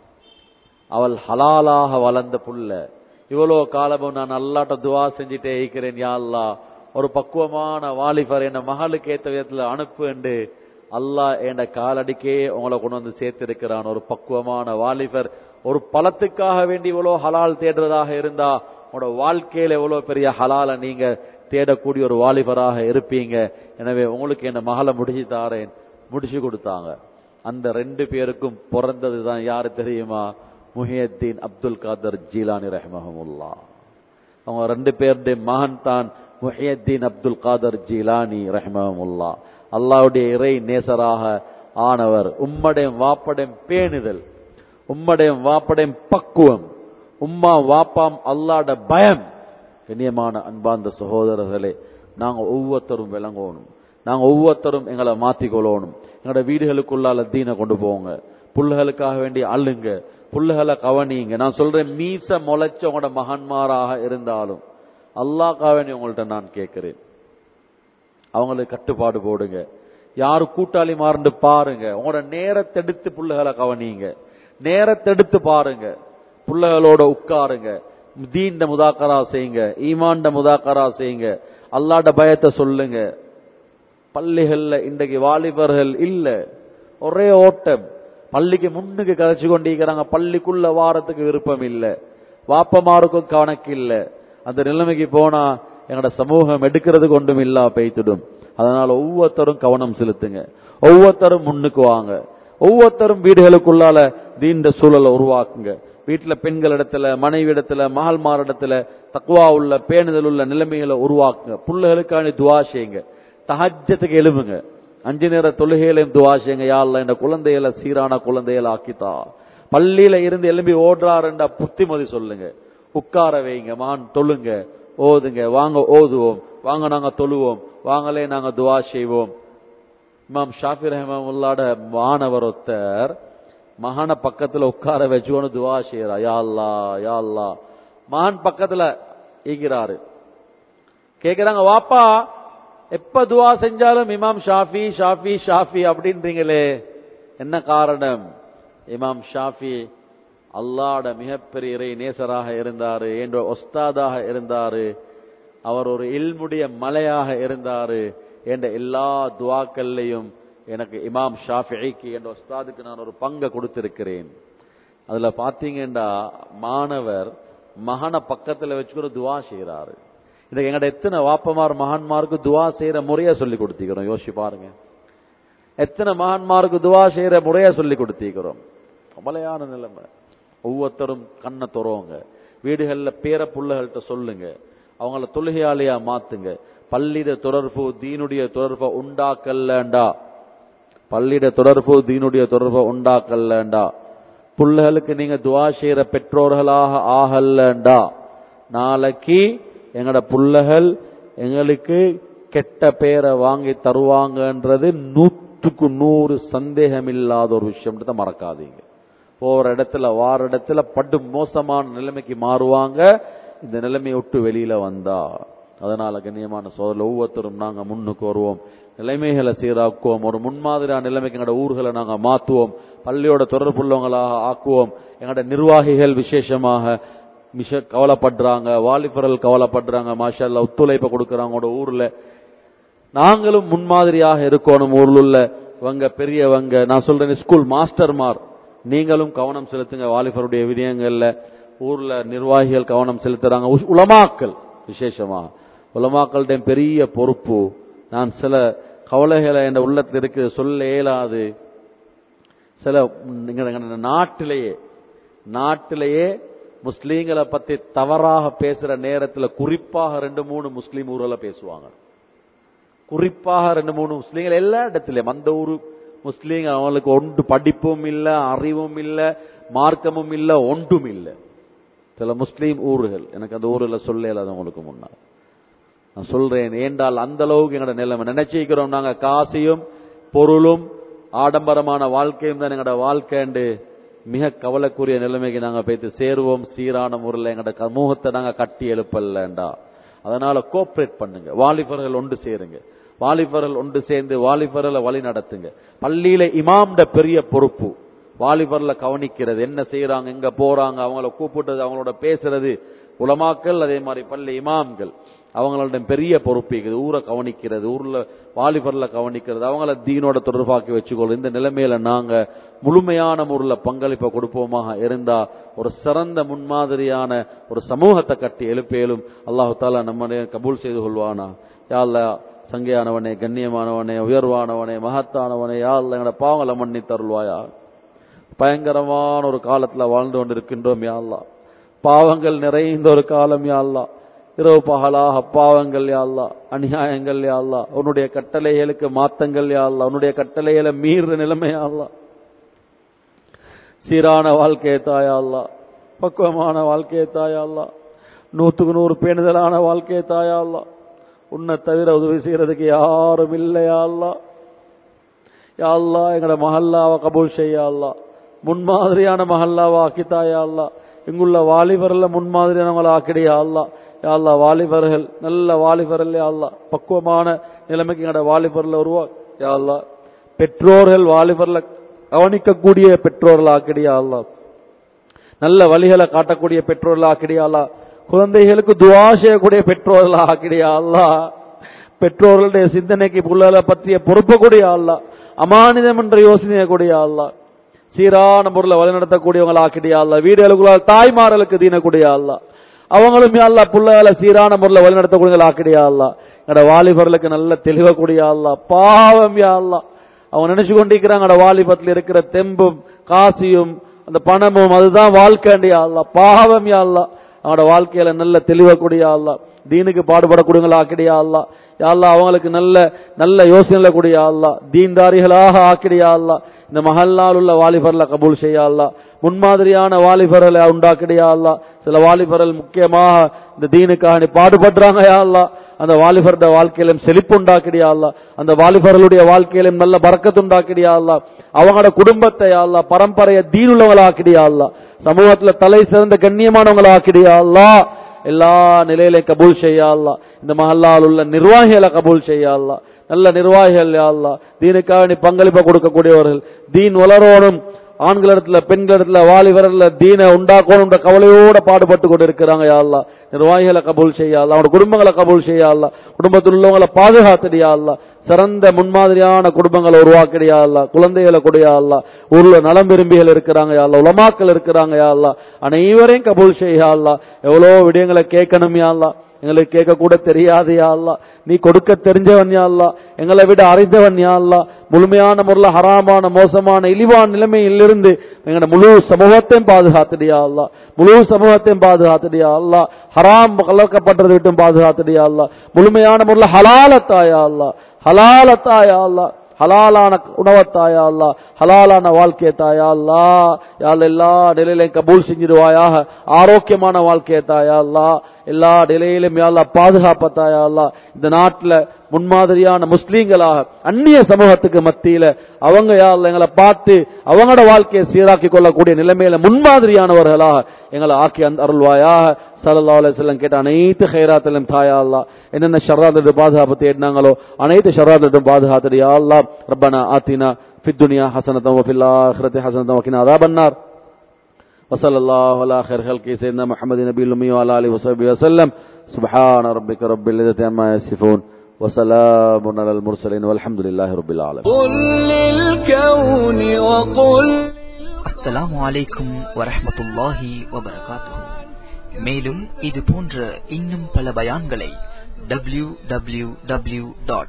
அவள் ஹலாலாக வளர்ந்த புள்ள இவ்வளோ காலமும் நான் அல்லாட்ட துவா செஞ்சுட்டே இருக்கிறேன் யா அல்லா ஒரு பக்குவமான வாலிபர் என்ன மகளுக்கு ஏத்த விதத்துல அனுப்பு என்று அல்லாஹ் என் காலடிக்கே உங்களை கொண்டு வந்து சேர்த்திருக்கிறான் ஒரு பக்குவமான வாலிபர் ஒரு பழத்துக்காக வேண்டி இவ்வளவு ஹலால் தேடுறதாக இருந்தா உங்களோட வாழ்க்கையில எவ்வளவு பெரிய ஹலால நீங்க தேடக்கூடிய ஒரு வாலிபராக இருப்பீங்க எனவே உங்களுக்கு என்ன மகளை முடிச்சு தாரேன் முடிச்சு கொடுத்தாங்க அந்த ரெண்டு பேருக்கும் பிறந்தது தான் யாரு தெரியுமா முஹியத்தீன் அப்துல் காதர் ஜீலானி ரஹமஹமுல்லா அவங்க ரெண்டு பேருடைய மகன் தான் முஹியத்தீன் அப்துல் காதர் ஜீலானி ரஹமஹமுல்லா அல்லாவுடைய இறை நேசராக ஆனவர் உம்மடையும் வாப்படையும் பேணுதல் உம்மடையும் வாப்படையும் பக்குவம் உம்மா வாப்பாம் அல்லாட பயம் கண்ணியமான அன்பார்ந்த சகோதரர்களே நாங்க ஒவ்வொருத்தரும் விளங்கணும் நாங்க ஒவ்வொருத்தரும் எங்களை மாத்திக்கொள்ளணும் எங்களோட வீடுகளுக்குள்ளால தீனை கொண்டு போங்க புல்லுகளுக்காக வேண்டி அள்ளுங்க புல்லுகளை கவனிங்க நான் சொல்றேன் மீச முளைச்ச உங்களோட மகன்மாராக இருந்தாலும் அல்லாக்காக வேண்டி உங்கள்ட்ட நான் கேட்கிறேன் அவங்களுக்கு கட்டுப்பாடு போடுங்க யாரு கூட்டாளி மாறுண்டு பாருங்க உங்களோட நேரத்தெடுத்து புள்ளைகளை கவனிங்க நேரத்தெடுத்து பாருங்க புள்ளைகளோட உட்காருங்க தீண்ட முதாக்கரா செய்யுங்க ஈமாண்ட முதாக்கரா செய்யுங்க அல்லாட பயத்தை சொல்லுங்க பள்ளிகள்ல இன்றைக்கு வாலிபர்கள் இல்ல ஒரே ஓட்டம் பள்ளிக்கு முன்னுக்கு கதைச்சு கொண்டிருக்கிறாங்க பள்ளிக்குள்ள வாரத்துக்கு விருப்பம் இல்ல வாப்பமாருக்கும் கணக்கு இல்ல அந்த நிலைமைக்கு போனா எங்கட சமூகம் எடுக்கிறதுக்கு ஒன்றும் இல்லா பெய்த்துடும் அதனால ஒவ்வொருத்தரும் கவனம் செலுத்துங்க ஒவ்வொருத்தரும் முன்னுக்கு வாங்க ஒவ்வொருத்தரும் வீடுகளுக்குள்ளால தீண்ட சூழலை உருவாக்குங்க வீட்டுல பெண்கள் இடத்துல மனைவி இடத்துல மகள்மார் இடத்துல தக்குவா உள்ள பேணுதல் உள்ள நிலைமைகளை உருவாக்குங்க பிள்ளைகளுக்கான துவா செய்யுங்க தஹஜத்துக்கு எழுப்புங்க அஞ்சு நேர தொழுகையிலையும் துவா செய்யுங்க யாழ்ல இந்த குழந்தைகளை சீரான குழந்தைகளை ஆக்கித்தா பள்ளியில இருந்து எழும்பி ஓடுறாருண்டா புத்திமதி சொல்லுங்க உட்கார வைங்க மான் தொழுங்க ஓதுங்க வாங்க ஓதுவோம் வாங்க நாங்க தொழுவோம் வாங்களே நாங்க துவா செய்வோம் இமாம் ஷாஃபி ரஹமுல்லாட மாணவர் ஒருத்தர் மகான பக்கத்துல உட்கார வச்சுக்கொண்டு துவா செய்யறா யா அல்லா யா அல்லா மகான் பக்கத்துல ஈகிறாரு கேக்குறாங்க வாப்பா எப்ப துவா செஞ்சாலும் இமாம் ஷாஃபி ஷாஃபி ஷாஃபி அப்படின்றீங்களே என்ன காரணம் இமாம் ஷாஃபி அல்லாட மிகப்பெரிய இறை நேசராக இருந்தாரு என்ற ஒஸ்தாதாக இருந்தாரு அவர் ஒரு இல்முடைய மலையாக இருந்தாரு என்ற எல்லா துவாக்கள்லையும் எனக்கு இமாம் ஷாஃபிக்கு என்ற ஒஸ்தாதுக்கு நான் ஒரு பங்கை கொடுத்திருக்கிறேன் அதுல பாத்தீங்கன்னா மாணவர் மகனை பக்கத்துல வச்சுக்கிற துவா செய்யறாரு இதுக்கு எங்கட எத்தனை வாப்பமார் மகான்மாருக்கு துவா செய்யற முறைய சொல்லி கொடுத்திக்கிறோம் யோசிச்சு பாருங்க எத்தனை மகான்மாருக்கு துவா செய்யற முறைய சொல்லி கொடுத்திக்கிறோம் கவலையான நிலைமை ஒவ்வொருத்தரும் கண்ணை துறவுங்க வீடுகள்ல பேர புள்ளைகள்கிட்ட சொல்லுங்க அவங்கள தொழுகையாளியா மாத்துங்க பள்ளிட தொடர்பு தீனுடைய தொடர்பை உண்டாக்கல்லண்டா பள்ளிட தொடர்பு தீனுடைய தொடர்பை உண்டாக்கல்லண்டா புள்ளைகளுக்கு நீங்க துவா செய்யற பெற்றோர்களாக ஆகல்லண்டா நாளைக்கு எங்கட புள்ளைகள் எங்களுக்கு கெட்ட பேரை வாங்கி தருவாங்கன்றது நூற்றுக்கு நூறு சந்தேகம் இல்லாத ஒரு விஷயம்ன்றத மறக்காதீங்க போற இடத்துல வார இடத்துல படு மோசமான நிலைமைக்கு மாறுவாங்க இந்த நிலைமையை விட்டு வெளியில வந்தா அதனால கண்ணியமான சோதரில் ஒவ்வொருத்தரும் நாங்க முன்னுக்கு வருவோம் நிலைமைகளை சீராக்குவோம் ஒரு முன்மாதிரியான நிலைமைக்கு எங்களோட ஊர்களை நாங்க மாத்துவோம் பள்ளியோட தொடர்புள்ளவங்களாக ஆக்குவோம் எங்களோட நிர்வாகிகள் விசேஷமாக மிக கவலைப்படுறாங்க வாலிபர்கள் கவலைப்படுறாங்க மாஷா ஒத்துழைப்பை கொடுக்கறாங்க உங்களோட ஊர்ல நாங்களும் முன்மாதிரியாக இருக்கணும் ஊர்ல உள்ள வங்க பெரியவங்க நான் சொல்றேன் ஸ்கூல் மாஸ்டர்மார் நீங்களும் கவனம் செலுத்துங்க வாலிபருடைய விடயங்கள்ல ஊர்ல நிர்வாகிகள் கவனம் செலுத்துறாங்க உலமாக்கள் விசேஷமா உலமாக்களிடம் பெரிய பொறுப்பு நான் சில கவலைகளை என் உள்ளத்தில் இருக்கு சொல்ல இயலாது சில நாட்டிலேயே நாட்டிலேயே முஸ்லீம்களை பத்தி தவறாக பேசுற நேரத்தில் குறிப்பாக ரெண்டு மூணு முஸ்லீம் ஊர்ல பேசுவாங்க குறிப்பாக ரெண்டு மூணு முஸ்லீம்கள் எல்லா இடத்துலயும் அந்த ஊரு முஸ்லீம் அவங்களுக்கு ஒன்று படிப்பும் இல்ல அறிவும் இல்ல மார்க்கமும் இல்ல ஒன்றும் இல்ல சில முஸ்லீம் ஊர்கள் எனக்கு அந்த ஊர்ல சொல்ல இல்லாத உங்களுக்கு முன்னால் நான் சொல்றேன் ஏண்டால் அந்த அளவுக்கு எங்களோட நிலைமை நினைச்சிக்கிறோம் நாங்க காசையும் பொருளும் ஆடம்பரமான வாழ்க்கையும் தான் எங்களோட வாழ்க்கைண்டு மிக கவலைக்குரிய நிலைமைக்கு நாங்க போய்த்து சேருவோம் சீரான முறையில் எங்களோட சமூகத்தை நாங்க கட்டி எழுப்பலண்டா அதனால கோஆபரேட் பண்ணுங்க வாலிபர்கள் ஒன்று சேருங்க வாலிபர்கள் ஒன்று சேர்ந்து வாலிபர்களை வழி நடத்துங்க பள்ளியில இமாம்ட பெரிய பொறுப்பு வாலிபர்ல கவனிக்கிறது என்ன செய்யறாங்க எங்க போறாங்க அவங்கள கூப்பிட்டது அவங்களோட பேசுறது உலமாக்கள் அதே மாதிரி பள்ளி இமாம்கள் அவங்களோட பெரிய பொறுப்பு இருக்குது ஊரை கவனிக்கிறது ஊர்ல வாலிபர்ல கவனிக்கிறது அவங்கள தீனோட தொடர்பாக்கி வச்சுக்கொள்ளும் இந்த நிலைமையில நாங்க முழுமையான முறையில் பங்களிப்பை கொடுப்போமாக இருந்தா ஒரு சிறந்த முன்மாதிரியான ஒரு சமூகத்தை கட்டி எழுப்பேலும் அல்லாஹு தாலா நம்ம கபூல் செய்து கொள்வானா யாழ்ல சங்கையானவனே கண்ணியமானவனே உயர்வானவனே மகத்தானவனே யாழ்ல எங்களோட பாவங்களை மன்னி தருள்வாயா பயங்கரமான ஒரு காலத்துல வாழ்ந்து கொண்டிருக்கின்றோம் யாழ்லா பாவங்கள் நிறைந்த ஒரு காலம் யாழ்லா இரவு பகலாக பாவங்கள் யாழ்லா அநியாயங்கள் யாழ்லா உன்னுடைய கட்டளைகளுக்கு மாத்தங்கள் யாழ்லா உன்னுடைய கட்டளைகளை மீற நிலைமை யாழ்லா சீரான வாழ்க்கையை தாயாள்லா பக்குவமான வாழ்க்கையை தாயாள்லா நூத்துக்கு நூறு பேணுதலான வாழ்க்கையை தாயாள்லா உன்னை தவிர உதவி செய்யறதுக்கு யாரும் இல்லையாள்லா யாழ்லா எங்கட மஹல்லாவை கபூல் செய்யாள்லா முன்மாதிரியான மஹல்லாவை ஆக்கித்தாயாள்லா இங்குள்ள வாலிபர்ல முன்மாதிரியானவங்களை ஆக்கிடையா அல்லா யாழ்லா வாலிபர்கள் நல்ல வாலிபர்கள் யாழ்லா பக்குவமான நிலைமைக்கு எங்கட வாலிபர்ல உருவா யாழ்லா பெற்றோர்கள் வாலிபர்ல கவனிக்கக்கூடிய பெற்றோர்கள் ஆக்கிடியா அல்லா நல்ல வழிகளை காட்டக்கூடிய பெற்றோர்கள் ஆக்கிடியா அல்லா குழந்தைகளுக்கு துவா செய்யக்கூடிய பெற்றோர்கள் ஆக்கிடியா அல்லா பெற்றோர்களுடைய சிந்தனைக்கு புள்ளலை பற்றிய பொறுப்பு கூடிய அல்லா அமானிதம் என்ற யோசனையை கூடிய அல்லா சீரான முறையில் வழிநடத்தக்கூடியவங்களா ஆக்கிடியா அல்ல வீடுகளுக்குள்ள தாய்மார்களுக்கு தீனக்கூடிய அல்லா அவங்களும் அல்லா புள்ளைகளை சீரான முறையில் வழிநடத்தக்கூடியவங்களா ஆக்கிடியா அல்லா எங்கட வாலிபர்களுக்கு நல்ல தெளிவக்கூடிய அல்லா பாவம் யா அல்லா அவங்க நினைச்சு கொண்டிருக்கிறாங்க வாலிபத்தில் இருக்கிற தெம்பும் காசியும் அந்த பணமும் அதுதான் வாழ்க்கைண்டியா அல்லா பாவம் யா அல்லா அவனோட வாழ்க்கையில நல்ல தெளிவக்கூடிய அல்லா தீனுக்கு பாடுபடக்கூடியவங்களா ஆக்கிடியா அல்லா யாழ்லா அவங்களுக்கு நல்ல நல்ல யோசனை கூடிய அல்லா தீன்தாரிகளாக ஆக்கிடியா அல்லா இந்த மகல்லால் உள்ள வாலிபர்ல கபூல் செய்யா அல்லா முன்மாதிரியான வாலிபர்களை உண்டாக்கிடியா அல்லா சில வாலிபர்கள் முக்கியமாக இந்த தீனுக்காக நீ பாடுபடுறாங்க யா அல்லா அந்த வாலிபருடைய வாழ்க்கையிலும் செழிப்பு உண்டாக்கிடியா அல்லா அந்த வாலிபர்களுடைய வாழ்க்கையிலும் நல்ல பறக்கத்து உண்டாக்கிடியா அல்லா அவங்களோட குடும்பத்தை அல்லா பரம்பரைய தீனுள்ளவங்களாக்கிடியா அல்லா சமூகத்துல தலை சிறந்த கண்ணியமானவங்களாக்கிடியா அல்லா எல்லா நிலையிலையும் கபூல் செய்யா அல்லா இந்த மஹல்லால் உள்ள நிர்வாகிகளை கபூல் செய்யா அல்லா நல்ல நிர்வாகிகள் யா அல்லா தீனுக்காக நீ பங்களிப்பை கொடுக்கக்கூடியவர்கள் தீன் வளரோனும் ஆண்களிடத்துல பெண்களிடத்துல வாலிபர்ல தீனை உண்டாக்கணும்ன்ற கவலையோட பாடுபட்டு கொண்டு இருக்கிறாங்க யா அல்லா நிர்வாகிகளை கபூல் செய்யா அல்லா அவனோட குடும்பங்களை கபூல் செய்யா அல்லா குடும்பத்தில் உள்ளவங்களை பாதுகாத்துடியா அல்லா சிறந்த முன்மாதிரியான குடும்பங்களை உருவாக்கிடியா அல்லா குழந்தைகளை கொடியா அல்லா ஊர்ல நலம் விரும்பிகள் இருக்கிறாங்க யா அல்லா உலமாக்கள் இருக்கிறாங்க யா அல்லா அனைவரையும் கபூல் செய்யா அல்லா எவ்வளோ விடயங்களை கேட்கணும் யா அல்லா எங்களுக்கு கேட்க கூட தெரியாது யா அல்லா நீ கொடுக்க தெரிஞ்சவன் யா அல்லா எங்களை விட அறிந்தவன் யா அல்லா முழுமையான முறையில் ஹராமான மோசமான இழிவான நிலைமையிலிருந்து எங்களோட முழு சமூகத்தையும் பாதுகாத்துடியா அல்லா முழு சமூகத்தையும் பாதுகாத்துடியா அல்லா ஹராம் கலக்கப்பட்டதை விட்டும் பாதுகாத்துடியா அல்லா முழுமையான முறையில் ஹலாலத்தாயா அல்லா ஹலாலத்தாயா அல்லா ஹலாலான உணவத்தாயா அல்லா ஹலாலான வாழ்க்கையை தாயா அல்லா யாழ் எல்லா நிலையிலையும் கபூல் செஞ்சிருவாயாக ஆரோக்கியமான வாழ்க்கையை தாயா அல்லா எல்லா நிலையிலும் யாழ்லா பாதுகாப்பத்தாயா அல்லா இந்த நாட்டில் முன்மாதிரியான முஸ்லீம்களாக அந்நிய சமூகத்துக்கு மத்தியில அவங்க யாழ் எங்களை பார்த்து அவங்களோட வாழ்க்கையை சீராக்கி கொள்ளக்கூடிய நிலைமையில முன்மாதிரியானவர்களாக எங்களை ஆக்கி அந்த அருள்வாயாக சல்லா அலுவலம் கேட்ட அனைத்து ஹைராத்திலும் தாயா அல்லா என்னென்ன ஷர்ராத்திட்டு பாதுகாப்பு தேடினாங்களோ அனைத்து ஷர்ராத்திட்டும் பாதுகாத்துடியா அல்லா ரப்பனா ஆத்தினா في الدنيا حسنة وفي الآخرة حسنة وقنا عذاب النار وصلى الله على خير خلقه سيدنا محمد نبي الأمي وعلى آله وصحبه وسلم سبحان ربك رب العزة عما يصفون وسلام على المرسلين والحمد لله رب العالمين قل للكون وقل அஸ்ஸலாமு அலைக்கும் வரஹ்மத்துல்லாஹி வபரகாத்துஹு மேலும் இது போன்ற இன்னும் பல பயான்களை W W W dot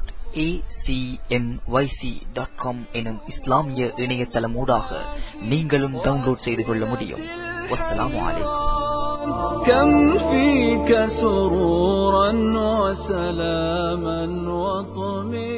dot com எனும் இஸ்லாமிய இணையதளமூடாக நீங்களும் டவுன்லோட் செய்து கொள்ள முடியும் வஸ்ஸலாமு அலைக்கும் كم فيك سرورا وسلاما وطمئنا